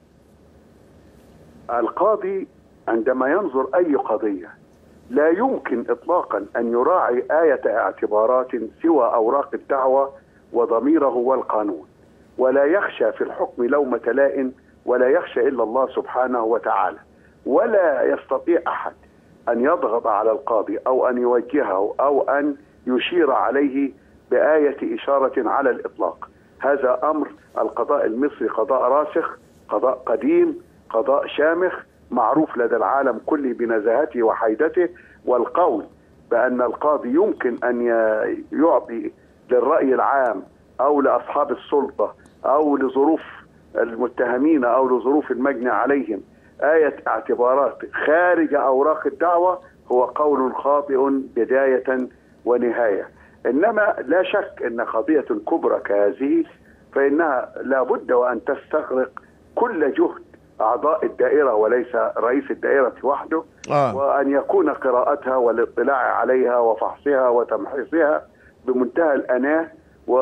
القاضي عندما ينظر أي قضية لا يمكن إطلاقا أن يراعي آية اعتبارات سوى أوراق الدعوة وضميره والقانون ولا يخشى في الحكم لومة لائم ولا يخشى إلا الله سبحانه وتعالى ولا يستطيع أحد أن يضغط على القاضي أو أن يوجهه أو أن يشير عليه بآية إشارة على الإطلاق هذا أمر القضاء المصري قضاء راسخ قضاء قديم قضاء شامخ معروف لدى العالم كله بنزاهته وحيدته والقول بأن القاضي يمكن أن ي- يعطي للرأي العام أو لأصحاب السلطة أو لظروف المتهمين أو لظروف المجني عليهم آية اعتبارات خارج أوراق الدعوة هو قول خاطئ بداية ونهاية إنما لا شك أن قضية كبرى كهذه فإنها لابد وأن تستغرق كل جهد أعضاء الدائرة وليس رئيس الدائرة وحده آه. وأن يكون قراءتها والاطلاع عليها وفحصها وتمحيصها بمنتهى الأناة و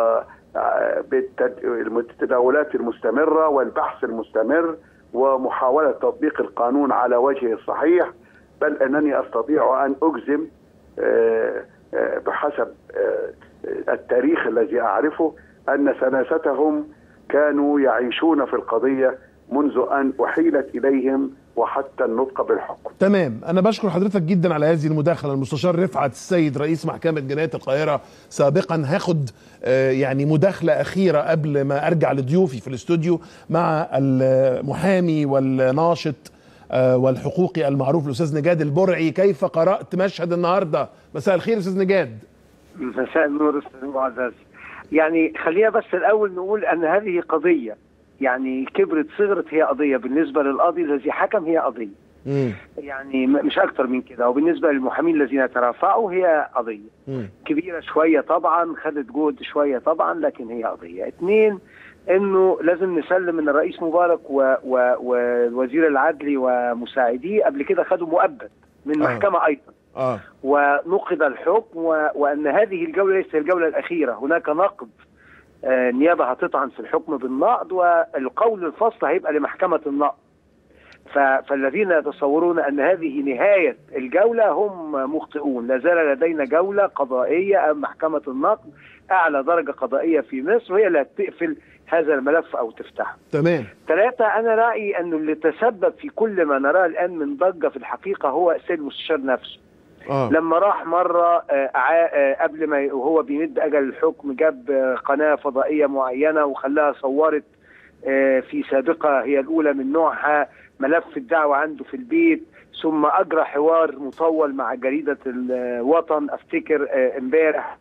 بالتداولات المستمرة والبحث المستمر ومحاولة تطبيق القانون على وجهه الصحيح بل أنني أستطيع أن أجزم آه، آه، بحسب آه، التاريخ الذي أعرفه أن سناستهم كانوا يعيشون في القضية منذ أن أحيلت إليهم وحتى النطق بالحكم تمام انا بشكر حضرتك جدا على هذه المداخله المستشار رفعت السيد رئيس محكمه جنايات القاهره سابقا هاخد آه، يعني مداخله اخيره قبل ما ارجع لضيوفي في الاستوديو مع المحامي والناشط آه، والحقوقي المعروف الاستاذ نجاد البرعي كيف قرات مشهد النهارده مساء الخير استاذ نجاد مساء النور استاذ معزز يعني خلينا بس الاول نقول ان هذه قضيه يعني كبرت صغرت هي قضيه بالنسبه للقاضي الذي حكم هي قضيه يعني م- مش اكتر من كده وبالنسبه للمحامين الذين ترافعوا هي قضيه كبيره شويه طبعا خدت جهد شويه طبعا لكن هي قضيه اثنين انه لازم نسلم ان الرئيس مبارك و- و- والوزير العدلي ومساعديه قبل كده خدوا مؤبد من آه. محكمه ايضا اه ونقض الحكم و... وان هذه الجوله ليست الجوله الاخيره هناك نقض آه، النيابه هتطعن في الحكم بالنقض والقول الفصل هيبقى لمحكمه النقض ف... فالذين يتصورون ان هذه نهايه الجوله هم مخطئون لا زال لدينا جوله قضائيه أمام محكمه النقض اعلى درجه قضائيه في مصر وهي اللي هتقفل هذا الملف او تفتحه تمام ثلاثة أنا رأيي أنه اللي تسبب في كل ما نراه الآن من ضجة في الحقيقة هو السيد المستشار نفسه آه. لما راح مرة آه، عا- آه، قبل ما ي- وهو بيمد أجل الحكم جاب آه، قناة فضائية معينة وخلاها صورت آه، في سابقة هي الأولى من نوعها ملف الدعوة عنده في البيت ثم أجرى حوار مطول مع جريدة الوطن أفتكر آه، امبارح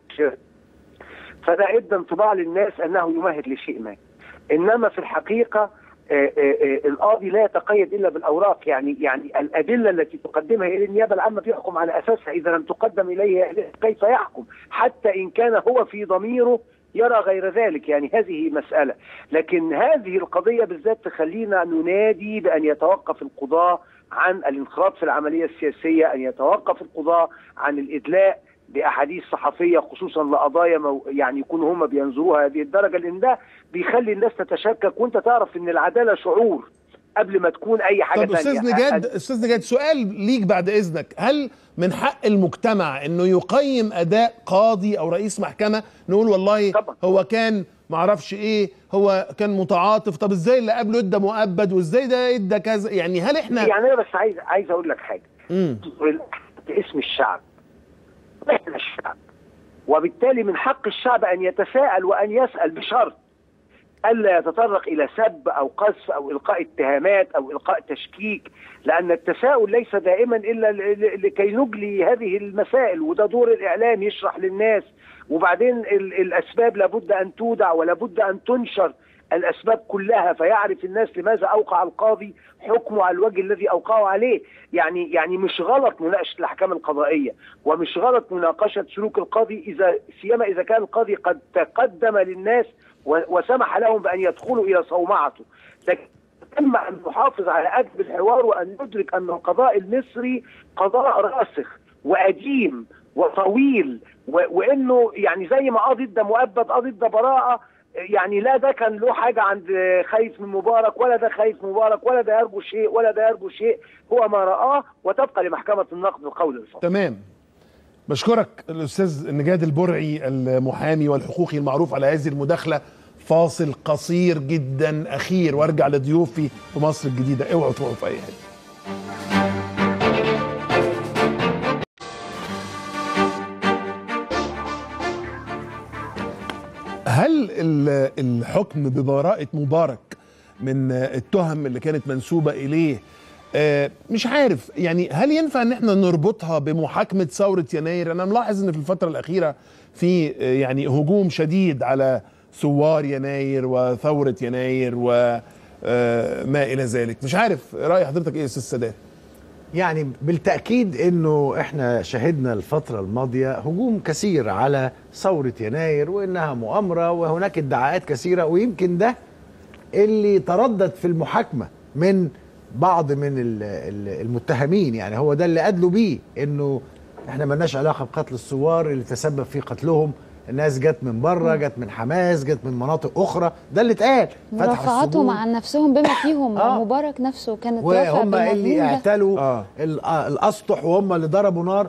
فده ادى انطباع للناس انه يمهد لشيء ما انما في الحقيقه آه، آه، آه، القاضي لا يتقيد الا بالاوراق يعني يعني الادله التي تقدمها الى النيابه العامه بيحكم على اساسها اذا لم تقدم اليه كيف يحكم حتى ان كان هو في ضميره يرى غير ذلك يعني هذه مساله لكن هذه القضيه بالذات تخلينا ننادي بان يتوقف القضاه عن الانخراط في العمليه السياسيه ان يتوقف القضاه عن الادلاء باحاديث صحفيه خصوصا لقضايا مو يعني يكونوا هم بينظروها هذه الدرجه لان ده بيخلي الناس تتشكك وانت تعرف ان العداله شعور قبل ما تكون اي حاجه طب استاذ تانية. نجاد استاذ نجاد سؤال ليك بعد اذنك هل من حق المجتمع انه يقيم اداء قاضي او رئيس محكمه نقول والله طبعا. هو كان معرفش ايه هو كان متعاطف طب ازاي اللي قبله ادى مؤبد وازاي ده ادى كذا يعني هل احنا يعني انا بس عايز عايز اقول لك حاجه مم. باسم الشعب احنا الشعب وبالتالي من حق الشعب ان يتساءل وان يسال بشرط الا يتطرق الى سب او قذف او القاء اتهامات او القاء تشكيك لان التساؤل ليس دائما الا ل- ل- لكي نجلي هذه المسائل وده دور الاعلام يشرح للناس وبعدين ال- الاسباب لابد ان تودع ولابد ان تنشر الاسباب كلها فيعرف الناس لماذا اوقع القاضي حكمه على الوجه الذي اوقعه عليه يعني يعني مش غلط مناقشه الاحكام القضائيه ومش غلط مناقشه سلوك القاضي اذا سيما اذا كان القاضي قد تقدم للناس و- وسمح لهم بان يدخلوا الى صومعته لكن اما ان نحافظ على ادب الحوار وان ندرك ان القضاء المصري قضاء راسخ وقديم وطويل و- وانه يعني زي ما قاضي ده مؤبد قاضي ده براءه يعني لا ده كان له حاجه عند خايف من مبارك ولا ده خايف من مبارك ولا ده يرجو شيء ولا ده يرجو شيء هو ما رآه وتبقى لمحكمه النقد القول الفصل تمام بشكرك الاستاذ نجاد البرعي المحامي والحقوقي المعروف على هذه المداخله فاصل قصير جدا اخير وارجع لضيوفي في مصر الجديده اوعوا تروحوا في اي حته هل ال- الحكم ببراءة مبارك من التهم اللي كانت منسوبة إليه آه، مش عارف يعني هل ينفع ان احنا نربطها بمحاكمة ثورة يناير انا ملاحظ ان في الفترة الاخيرة في آه، يعني هجوم شديد على ثوار يناير وثورة يناير وما الى ذلك مش عارف رأي حضرتك ايه يا استاذ سادات يعني بالتأكيد أنه إحنا شهدنا الفترة الماضية هجوم كثير على ثورة يناير وإنها مؤامرة وهناك ادعاءات كثيرة ويمكن ده اللي تردد في المحاكمة من بعض من ال- ال- المتهمين يعني هو ده اللي أدلوا بيه إنه إحنا ملناش علاقة بقتل الثوار اللي تسبب في قتلهم الناس جت من بره جت من حماس جت من مناطق أخرى ده اللي اتقال فتح مرافعاتهم السجون. عن نفسهم بما فيهم آه. مبارك نفسه كانت رافع وهم اللي بالمضمون ده. اعتلوا آه. الاسطح وهم اللي ضربوا نار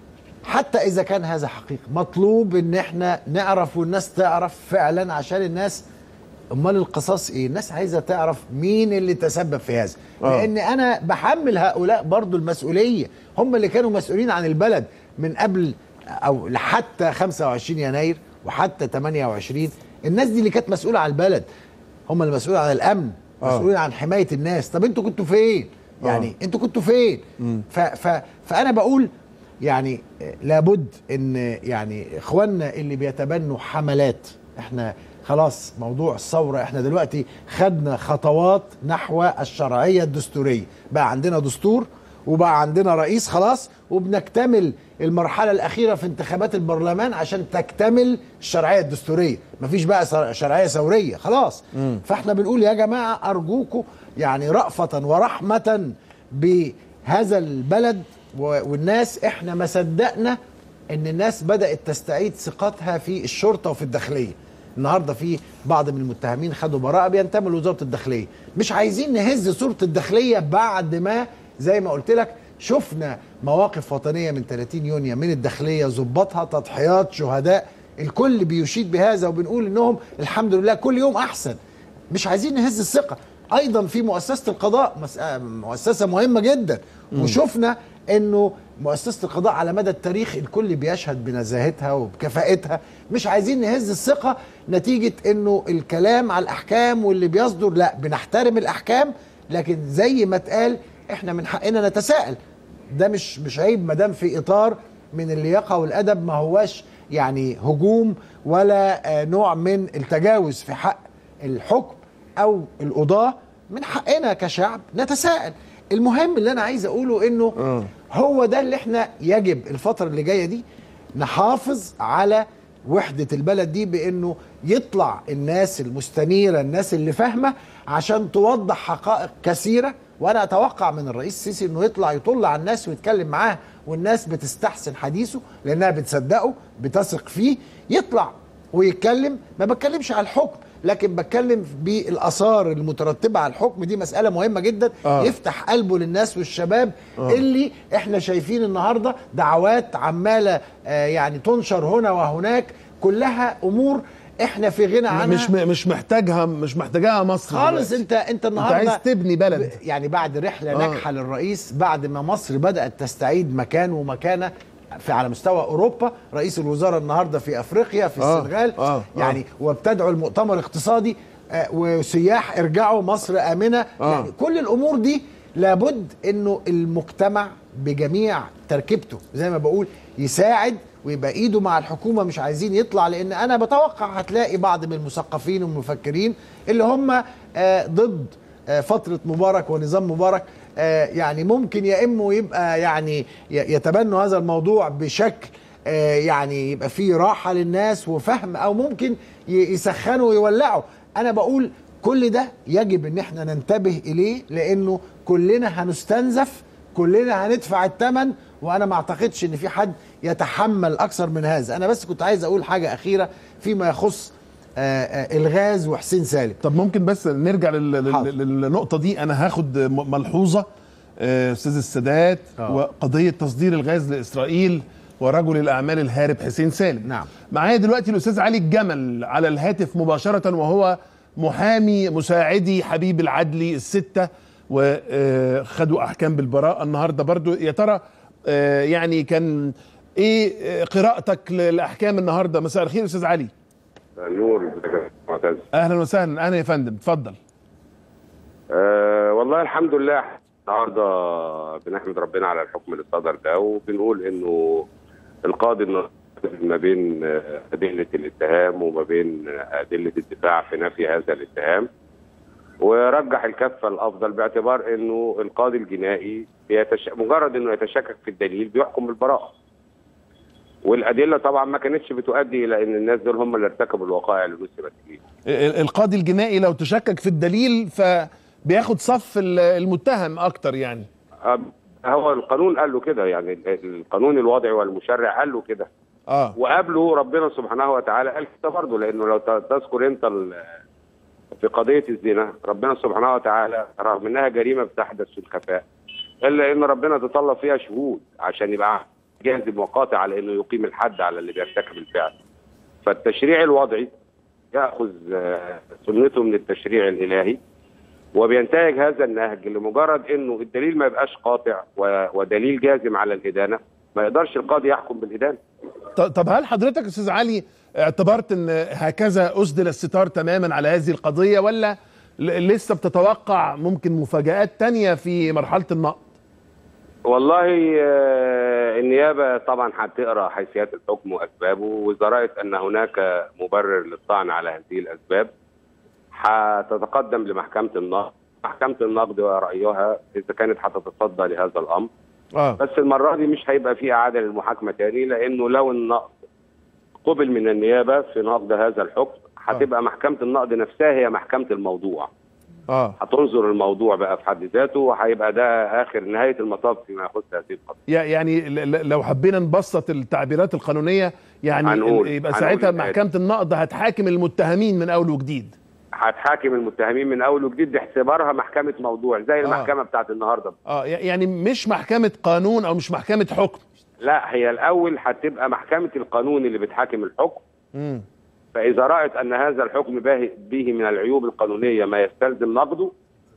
حتى اذا كان هذا حقيقي مطلوب ان احنا نعرف والناس تعرف فعلا عشان الناس امال القصاص ايه الناس عايزه تعرف مين اللي تسبب في هذا آه. لان انا بحمل هؤلاء برضو المسؤوليه هم اللي كانوا مسؤولين عن البلد من قبل او لحتى 25 يناير وحتى 28 الناس دي اللي كانت مسؤوله عن البلد هم المسؤولين عن الامن آه. مسؤولين عن حمايه الناس طب انتوا كنتوا فين يعني انتوا كنتوا فين ف ف فانا بقول يعني آه، لابد ان يعني اخواننا اللي بيتبنوا حملات احنا خلاص موضوع الثوره احنا دلوقتي خدنا خطوات نحو الشرعيه الدستوريه بقى عندنا دستور وبقى عندنا رئيس خلاص وبنكتمل المرحله الاخيره في انتخابات البرلمان عشان تكتمل الشرعيه الدستوريه مفيش بقى صر- شرعيه ثوريه خلاص فاحنا بنقول يا جماعه ارجوكم يعني رأفة ورحمة بهذا البلد و- والناس احنا ما صدقنا ان الناس بدأت تستعيد ثقتها في الشرطة وفي الداخلية النهارده في بعض من المتهمين خدوا براءة بينتموا لوزارة الداخلية مش عايزين نهز صورة الداخلية بعد ما زي ما قلت لك شفنا مواقف وطنية من 30 يونيو من الداخلية ظباطها تضحيات شهداء الكل بيشيد بهذا وبنقول انهم الحمد لله كل يوم احسن مش عايزين نهز الثقه ايضا في مؤسسه القضاء مس- آه، مؤسسه مهمه جدا مم. وشفنا انه مؤسسه القضاء على مدى التاريخ الكل بيشهد بنزاهتها وبكفاءتها مش عايزين نهز الثقه نتيجه انه الكلام على الاحكام واللي بيصدر لا بنحترم الاحكام لكن زي ما اتقال احنا من حقنا نتساءل ده مش مش عيب ما دام في اطار من اللياقه والادب ما هواش يعني هجوم ولا آه، نوع من التجاوز في حق الحكم او القضاه من حقنا كشعب نتساءل المهم اللي انا عايز اقوله انه هو ده اللي احنا يجب الفتره اللي جايه دي نحافظ على وحده البلد دي بانه يطلع الناس المستنيره الناس اللي فاهمه عشان توضح حقائق كثيره وانا اتوقع من الرئيس السيسي انه يطلع يطل على الناس ويتكلم معاها والناس بتستحسن حديثه لانها بتصدقه بتثق فيه يطلع ويتكلم ما بتكلمش على الحكم لكن بتكلم بالاثار المترتبه على الحكم دي مساله مهمه جدا آه. آه. يفتح قلبه للناس والشباب آه. آه. اللي احنا شايفين النهارده دعوات عماله آه يعني تنشر هنا وهناك كلها امور احنا في غنى عنها مش مش محتاجها مش محتاجاها مصر خالص دلوقتي. انت انت النهارده انت عايز تبني بلد ب- يعني بعد رحله آه. آه. ناجحه للرئيس بعد ما مصر بدات تستعيد مكان ومكانه في على مستوى اوروبا رئيس الوزراء النهارده في افريقيا في آه. السنغال آه. يعني وبتدعو المؤتمر الاقتصادي آه، وسياح ارجعوا مصر امنه آه. يعني كل الامور دي لابد انه المجتمع بجميع تركيبته زي ما بقول يساعد ويبقى ايده مع الحكومه مش عايزين يطلع لان انا بتوقع هتلاقي بعض من المثقفين والمفكرين اللي هم آه، ضد آه، فتره مبارك ونظام مبارك آه، يعني ممكن يا اما يبقى يعني ي- يتبنوا هذا الموضوع بشكل آه، يعني يبقى فيه راحه للناس وفهم او ممكن ي- يسخنوا ويولعوا انا بقول كل ده يجب ان احنا ننتبه اليه لانه كلنا هنستنزف كلنا هندفع الثمن وانا ما اعتقدش ان في حد يتحمل اكثر من هذا انا بس كنت عايز اقول حاجه اخيره فيما يخص آه، آه، الغاز وحسين سالم طب ممكن بس نرجع لل- لل- للنقطه دي انا هاخد م- ملحوظه آه، استاذ السادات آه. وقضيه تصدير الغاز لاسرائيل ورجل الاعمال الهارب حسين سالم نعم معايا دلوقتي الاستاذ علي الجمل على الهاتف مباشره وهو محامي مساعدي حبيب العدلي السته وخدوا احكام بالبراءه النهارده برضو يا ترى آه، يعني كان ايه آه، قراءتك للاحكام النهارده مساء الخير استاذ علي نور معتز اهلا وسهلا اهلا يا فندم اتفضل أه والله الحمد لله النهارده بنحمد ربنا على الحكم اللي صدر ده وبنقول انه القاضي النهارده ما بين آه، ادله الاتهام وما بين آه، ادله الدفاع في نفي هذا الاتهام ورجح الكفه الافضل باعتبار انه القاضي الجنائي بيتش... مجرد انه يتشكك في الدليل بيحكم بالبراءه والادله طبعا ما كانتش بتؤدي الى ان الناس دول هم اللي ارتكبوا الوقائع اللي نسبت اليهم ال- القاضي الجنائي لو تشكك في الدليل فبياخد صف ال- المتهم اكتر يعني آه، هو القانون قال له كده يعني ال- القانون الوضعي والمشرع قال له كده اه وقبله ربنا سبحانه وتعالى قال كده برضه لانه لو ت- تذكر انت ال- في قضيه الزنا ربنا سبحانه وتعالى رغم انها جريمه بتحدث في الخفاء الا ان ربنا تطلب فيها شهود عشان يبقى جازم وقاطع على انه يقيم الحد على اللي بيرتكب الفعل فالتشريع الوضعي ياخذ آه، سنته من التشريع الالهي وبينتهج هذا النهج لمجرد انه الدليل ما يبقاش قاطع و- ودليل جازم على الادانه ما يقدرش القاضي يحكم بالادانه ط- طب هل حضرتك يا استاذ علي اعتبرت ان هكذا اسدل الستار تماما على هذه القضيه ولا ل- لسه بتتوقع ممكن مفاجآت تانية في مرحله النقد والله آه، النيابه طبعا هتقرا حيثيات الحكم واسبابه واذا رايت ان هناك مبرر للطعن على هذه الاسباب هتتقدم لمحكمه النقد محكمه النقد ورايها اذا كانت هتتصدى لهذا الامر اه بس المره دي مش هيبقى في اعاده للمحاكمه تاني لانه لو النقد قبل من النيابه في نقد هذا الحكم هتبقى محكمه النقد نفسها هي محكمه الموضوع اه هتنظر الموضوع بقى في حد ذاته وهيبقى ده اخر نهايه المطاف فيما يخص هذه القضيه يع- يعني ل- ل- لو حبينا نبسط التعبيرات القانونيه يعني هنقول- يبقى هنقول ساعتها الآتي. محكمه النقد هتحاكم المتهمين من اول وجديد هتحاكم المتهمين من اول وجديد باعتبارها محكمه موضوع زي المحكمه بتاعت النهارده اه ي- يعني مش محكمه قانون او مش محكمه حكم لا هي الاول هتبقى محكمه القانون اللي بتحاكم الحكم مم. فاذا رأت ان هذا الحكم به به من العيوب القانونيه ما يستلزم نقده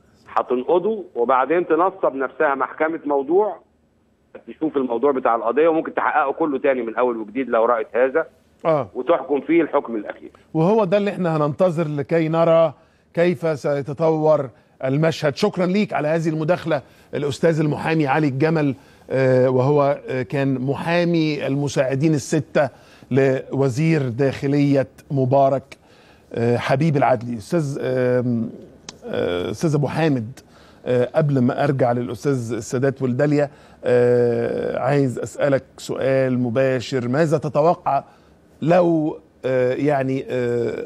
هتنقضه وبعدين تنصب نفسها محكمه موضوع تشوف الموضوع بتاع القضيه وممكن تحققه كله تاني من اول وجديد لو رأت هذا اه وتحكم فيه الحكم الاخير وهو ده اللي احنا هننتظر لكي نرى كيف سيتطور المشهد شكرا ليك على هذه المداخلة الأستاذ المحامي علي الجمل آه، وهو آه، كان محامي المساعدين الستة لوزير داخلية مبارك آه، حبيب العدلي أستاذ آم، آه، أستاذ أبو حامد آه، قبل ما أرجع للأستاذ السادات والداليا آه، عايز أسألك سؤال مباشر ماذا تتوقع لو آه، يعني آه،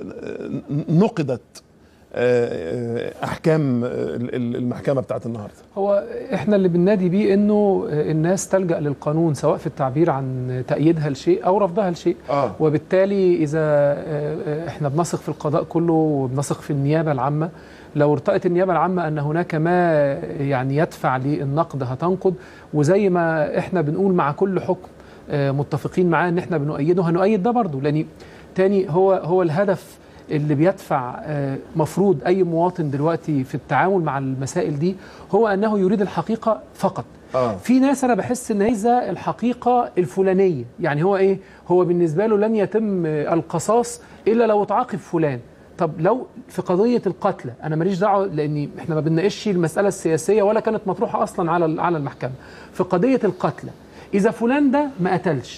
نقضت آه، آه، احكام آه، ال- ال- المحكمه بتاعت النهارده هو احنا اللي بننادي بيه انه الناس تلجا للقانون سواء في التعبير عن تأييدها لشيء او رفضها لشيء آه. وبالتالي اذا آه، آه، احنا بنثق في القضاء كله وبنثق في النيابه العامه لو ارتأت النيابه العامه ان هناك ما يعني يدفع للنقد هتنقد وزي ما احنا بنقول مع كل حكم آه، متفقين معاه ان احنا بنؤيده هنؤيد ده برضه لان تاني هو هو الهدف اللي بيدفع آه، مفروض اي مواطن دلوقتي في التعامل مع المسائل دي هو انه يريد الحقيقه فقط آه. في ناس انا بحس ان عايزه الحقيقه الفلانيه يعني هو ايه هو بالنسبه له لن يتم آه، القصاص الا لو اتعاقب فلان طب لو في قضيه القتل انا ماليش دعوه لان احنا ما بنناقشش المساله السياسيه ولا كانت مطروحه اصلا على على المحكمه في قضيه القتل اذا فلان ده ما قتلش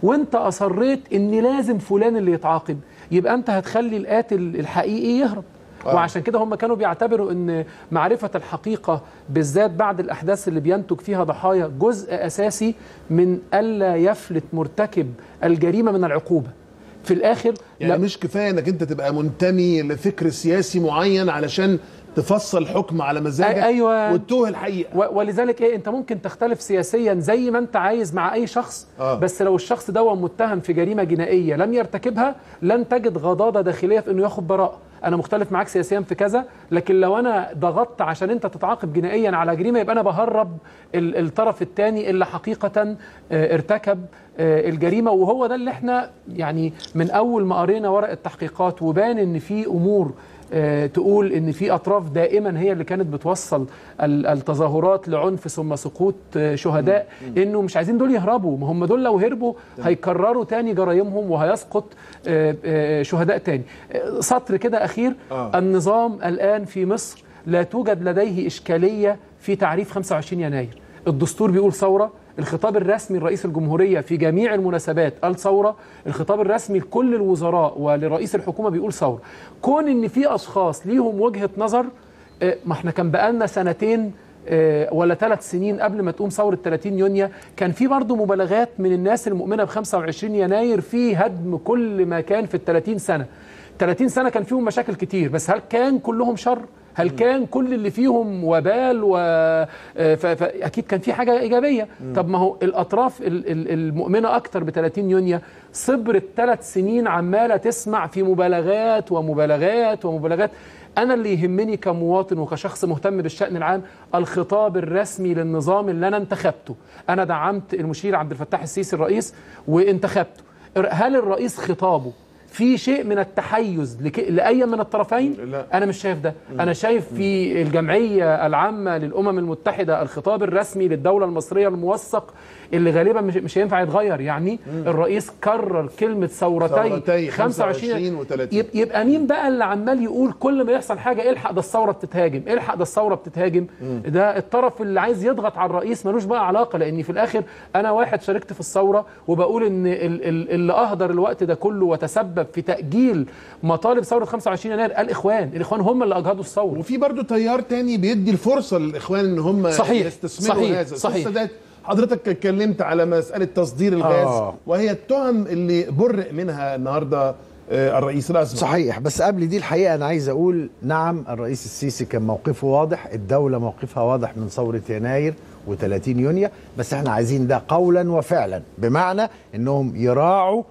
وانت اصريت ان لازم فلان اللي يتعاقب يبقى انت هتخلي القاتل الحقيقي يهرب آه. وعشان كده هم كانوا بيعتبروا ان معرفه الحقيقه بالذات بعد الاحداث اللي بينتج فيها ضحايا جزء اساسي من الا يفلت مرتكب الجريمه من العقوبه في الاخر يعني مش كفايه انك انت تبقى منتمي لفكر سياسي معين علشان تفصل حكم على مزاجك أي- أيوة. وتتوه الحقيقه و- ولذلك ايه انت ممكن تختلف سياسيا زي ما انت عايز مع اي شخص آه. بس لو الشخص ده متهم في جريمه جنائيه لم يرتكبها لن تجد غضاضه داخليه في انه ياخد براءه انا مختلف معاك سياسيا في كذا لكن لو انا ضغطت عشان انت تتعاقب جنائيا على جريمه يبقى انا بهرب ال- الطرف الثاني اللي حقيقه آه، ارتكب آه، الجريمه وهو ده اللي احنا يعني من اول ما قرينا ورق التحقيقات وبان ان في امور آه، تقول ان في اطراف دائما هي اللي كانت بتوصل ال- التظاهرات لعنف ثم سقوط آه، شهداء انه مش عايزين دول يهربوا ما هم دول لو هربوا هيكرروا تاني جرائمهم وهيسقط آه، آه، شهداء تاني آه، سطر كده اخير آه. النظام الان في مصر لا توجد لديه اشكاليه في تعريف 25 يناير الدستور بيقول ثوره الخطاب الرسمي لرئيس الجمهورية في جميع المناسبات قال ثورة الخطاب الرسمي لكل الوزراء ولرئيس الحكومة بيقول ثورة كون ان في اشخاص ليهم وجهة نظر آه، ما احنا كان بقالنا سنتين آه، ولا ثلاث سنين قبل ما تقوم ثورة 30 يونيو كان في برضه مبالغات من الناس المؤمنة ب 25 يناير في هدم كل ما كان في ال 30 سنة 30 سنة كان فيهم مشاكل كتير بس هل كان كلهم شر؟ هل كان كل اللي فيهم وبال و آه، ف- فاكيد كان في حاجه ايجابيه طب ما هو الاطراف ال- ال- المؤمنه اكتر ب 30 يونيو صبرت ثلاث سنين عماله تسمع في مبالغات ومبالغات ومبالغات انا اللي يهمني كمواطن وكشخص مهتم بالشان العام الخطاب الرسمي للنظام اللي انا انتخبته انا دعمت المشير عبد الفتاح السيسي الرئيس وانتخبته هل الرئيس خطابه في شيء من التحيز لك... لاي من الطرفين لا. انا مش شايف ده انا شايف في الجمعيه العامه للامم المتحده الخطاب الرسمي للدوله المصريه الموثق اللي غالبا مش, مش هينفع يتغير يعني الرئيس كرر كلمه ثورتي ثورتي 25 و30. يب- يبقى مين بقى اللي عمال يقول كل ما يحصل حاجه الحق ده الثوره بتتهاجم الحق ده الثوره بتتهاجم ده الطرف اللي عايز يضغط على الرئيس ملوش بقى علاقه لان في الاخر انا واحد شاركت في الثوره وبقول ان ال- ال- اللي اهدر الوقت ده كله وتسبب في تاجيل مطالب ثوره 25 يناير الاخوان الاخوان هم اللي اجهضوا الثوره وفي برضو تيار تاني بيدي الفرصه للاخوان ان هم صحيح، يستثمروا صحيح، هذا صحيح. القصة ده حضرتك اتكلمت على مساله تصدير الغاز آه. وهي التهم اللي برئ منها النهارده آه، الرئيس الاسبق صحيح بس قبل دي الحقيقه انا عايز اقول نعم الرئيس السيسي كان موقفه واضح الدوله موقفها واضح من ثوره يناير و30 يونيو بس احنا عايزين ده قولا وفعلا بمعنى انهم يراعوا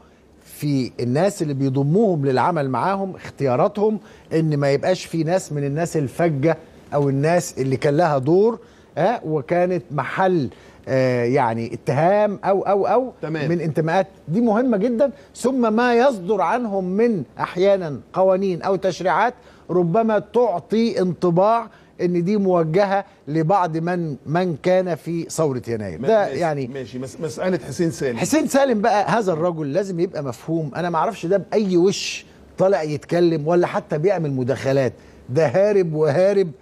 في الناس اللي بيضموهم للعمل معاهم اختياراتهم ان ما يبقاش في ناس من الناس الفجه او الناس اللي كان لها دور ها وكانت محل آه يعني اتهام او او او تمام. من انتماءات دي مهمه جدا ثم ما يصدر عنهم من احيانا قوانين او تشريعات ربما تعطي انطباع ان دي موجهه لبعض من من كان في ثوره يناير ده ماشي- يعني ماشي مس- مساله حسين سالم حسين سالم بقى هذا الرجل لازم يبقى مفهوم انا ما اعرفش ده باي وش طالع يتكلم ولا حتى بيعمل مداخلات ده هارب وهارب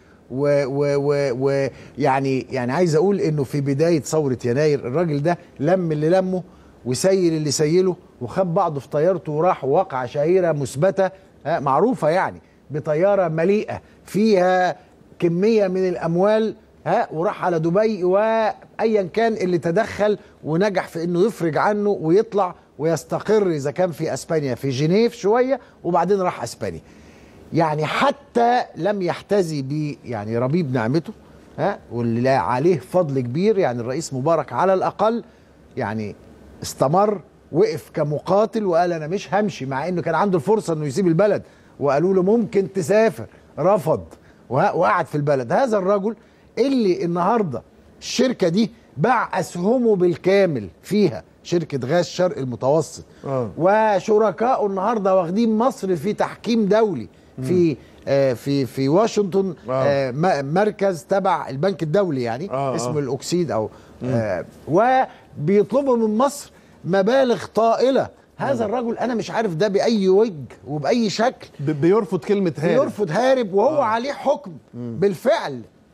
ويعني يعني يعني عايز اقول انه في بدايه ثوره يناير الراجل ده لم اللي لمه وسيل اللي سيله وخد بعضه في طيارته وراح وقع شهيره مثبته ها، معروفه يعني بطياره مليئه فيها كميه من الاموال ها وراح على دبي وايا كان اللي تدخل ونجح في انه يفرج عنه ويطلع ويستقر اذا كان في اسبانيا في جنيف شويه وبعدين راح اسبانيا يعني حتى لم يحتذي ب يعني ربيب نعمته ها واللي عليه فضل كبير يعني الرئيس مبارك على الاقل يعني استمر وقف كمقاتل وقال انا مش همشي مع انه كان عنده الفرصه انه يسيب البلد وقالوا له ممكن تسافر رفض وه- وقعد في البلد هذا الرجل اللي النهارده الشركه دي باع اسهمه بالكامل فيها شركه غاز شرق المتوسط آه. وشركائه النهارده واخدين مصر في تحكيم دولي في آه في في واشنطن آه م- مركز تبع البنك الدولي يعني آه، آه. اسمه الاكسيد او آه وبيطلبوا من مصر مبالغ طائله هذا الرجل انا مش عارف ده باي وجه وباي شكل ب- بيرفض كلمه هارب بيرفض هارب وهو عليه حكم بالفعل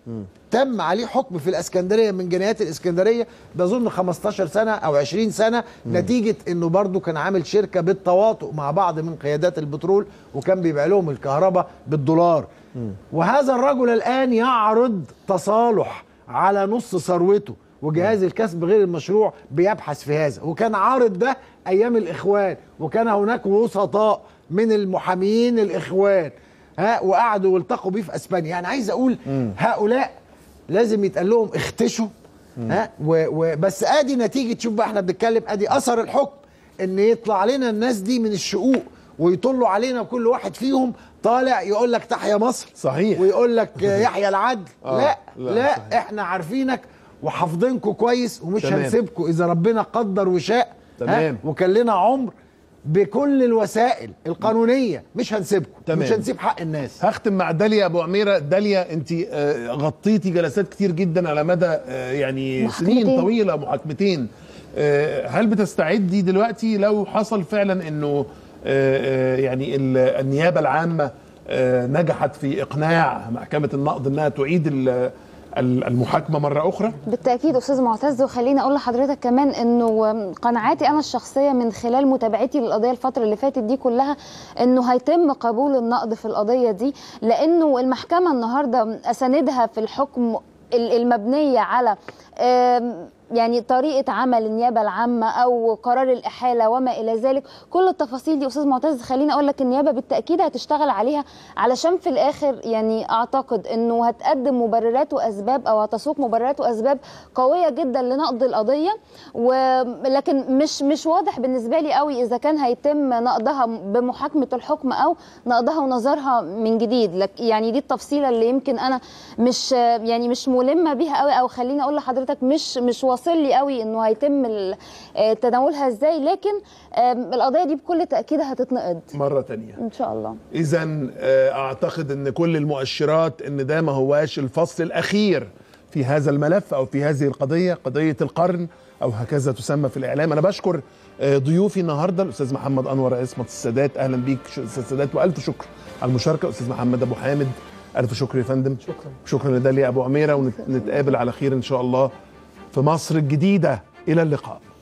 تم عليه حكم في الاسكندريه من جنايات الاسكندريه ده اظن 15 سنه او 20 سنه نتيجه انه برضه كان عامل شركه بالتواطؤ مع بعض من قيادات البترول وكان بيبيع لهم الكهرباء بالدولار وهذا الرجل الان يعرض تصالح على نص ثروته وجهاز الكسب غير المشروع بيبحث في هذا وكان عارض ده ايام الاخوان وكان هناك وسطاء من المحامين الاخوان ها وقعدوا والتقوا بيه في اسبانيا يعني عايز اقول هؤلاء لازم يتقال لهم اختشوا ها و و بس ادي نتيجه شوف بقى احنا بنتكلم ادي اثر الحكم ان يطلع لنا الناس دي من الشقوق ويطلوا علينا كل واحد فيهم طالع يقول لك تحيا مصر صحيح ويقول لك يحيى العدل آه، لا لا، لا, صحيح. احنا عارفينكم وحافظينكم كويس ومش تمام. هنسيبكم اذا ربنا قدر وشاء ها؟ تمام. وكان لنا عمر بكل الوسائل القانونيه مش هنسيبكم تمام. مش هنسيب حق الناس هختم مع داليا ابو عميره داليا انت آه، غطيتي جلسات كتير جدا على مدى آه، يعني محاكمتين. سنين طويله محاكمتين آه، هل بتستعدي دلوقتي لو حصل فعلا انه آه، آه، يعني ال- النيابه العامه آه، نجحت في اقناع محكمه النقض انها تعيد ال- ال- المحاكمه مره اخرى بالتاكيد استاذ معتز وخليني اقول لحضرتك كمان انه قناعاتي انا الشخصيه من خلال متابعتي للقضيه الفتره اللي فاتت دي كلها انه هيتم قبول النقد في القضيه دي لانه المحكمه النهارده اساندها في الحكم ال- المبنيه على آم، يعني طريقه عمل النيابه العامه او قرار الاحاله وما الى ذلك كل التفاصيل دي استاذ معتز خليني اقول لك النيابه بالتاكيد هتشتغل عليها علشان في الاخر يعني اعتقد انه هتقدم مبررات واسباب او هتسوق مبررات واسباب قويه جدا لنقض القضيه ولكن مش مش واضح بالنسبه لي قوي اذا كان هيتم نقضها بمحاكمه الحكم او نقضها ونظرها من جديد لك يعني دي التفصيله اللي يمكن انا مش يعني مش ملمه بيها قوي او خليني اقول لحضرتك مش مش واصل لي قوي انه هيتم ال- آه، تناولها ازاي لكن آم، القضيه دي بكل تاكيد هتتنقض مره تانية ان شاء الله اذا اعتقد ان كل المؤشرات ان ده ما هواش الفصل الاخير في هذا الملف او في هذه القضيه قضيه القرن او هكذا تسمى في الاعلام انا بشكر آه، ضيوفي النهارده الاستاذ محمد انور عصمت السادات اهلا بيك ش- استاذ السادات والف شكر على المشاركه استاذ محمد ابو حامد الف شكر يا فندم شكرا شكرا لداليا ابو عميره ونتقابل على خير ان شاء الله في مصر الجديده الى اللقاء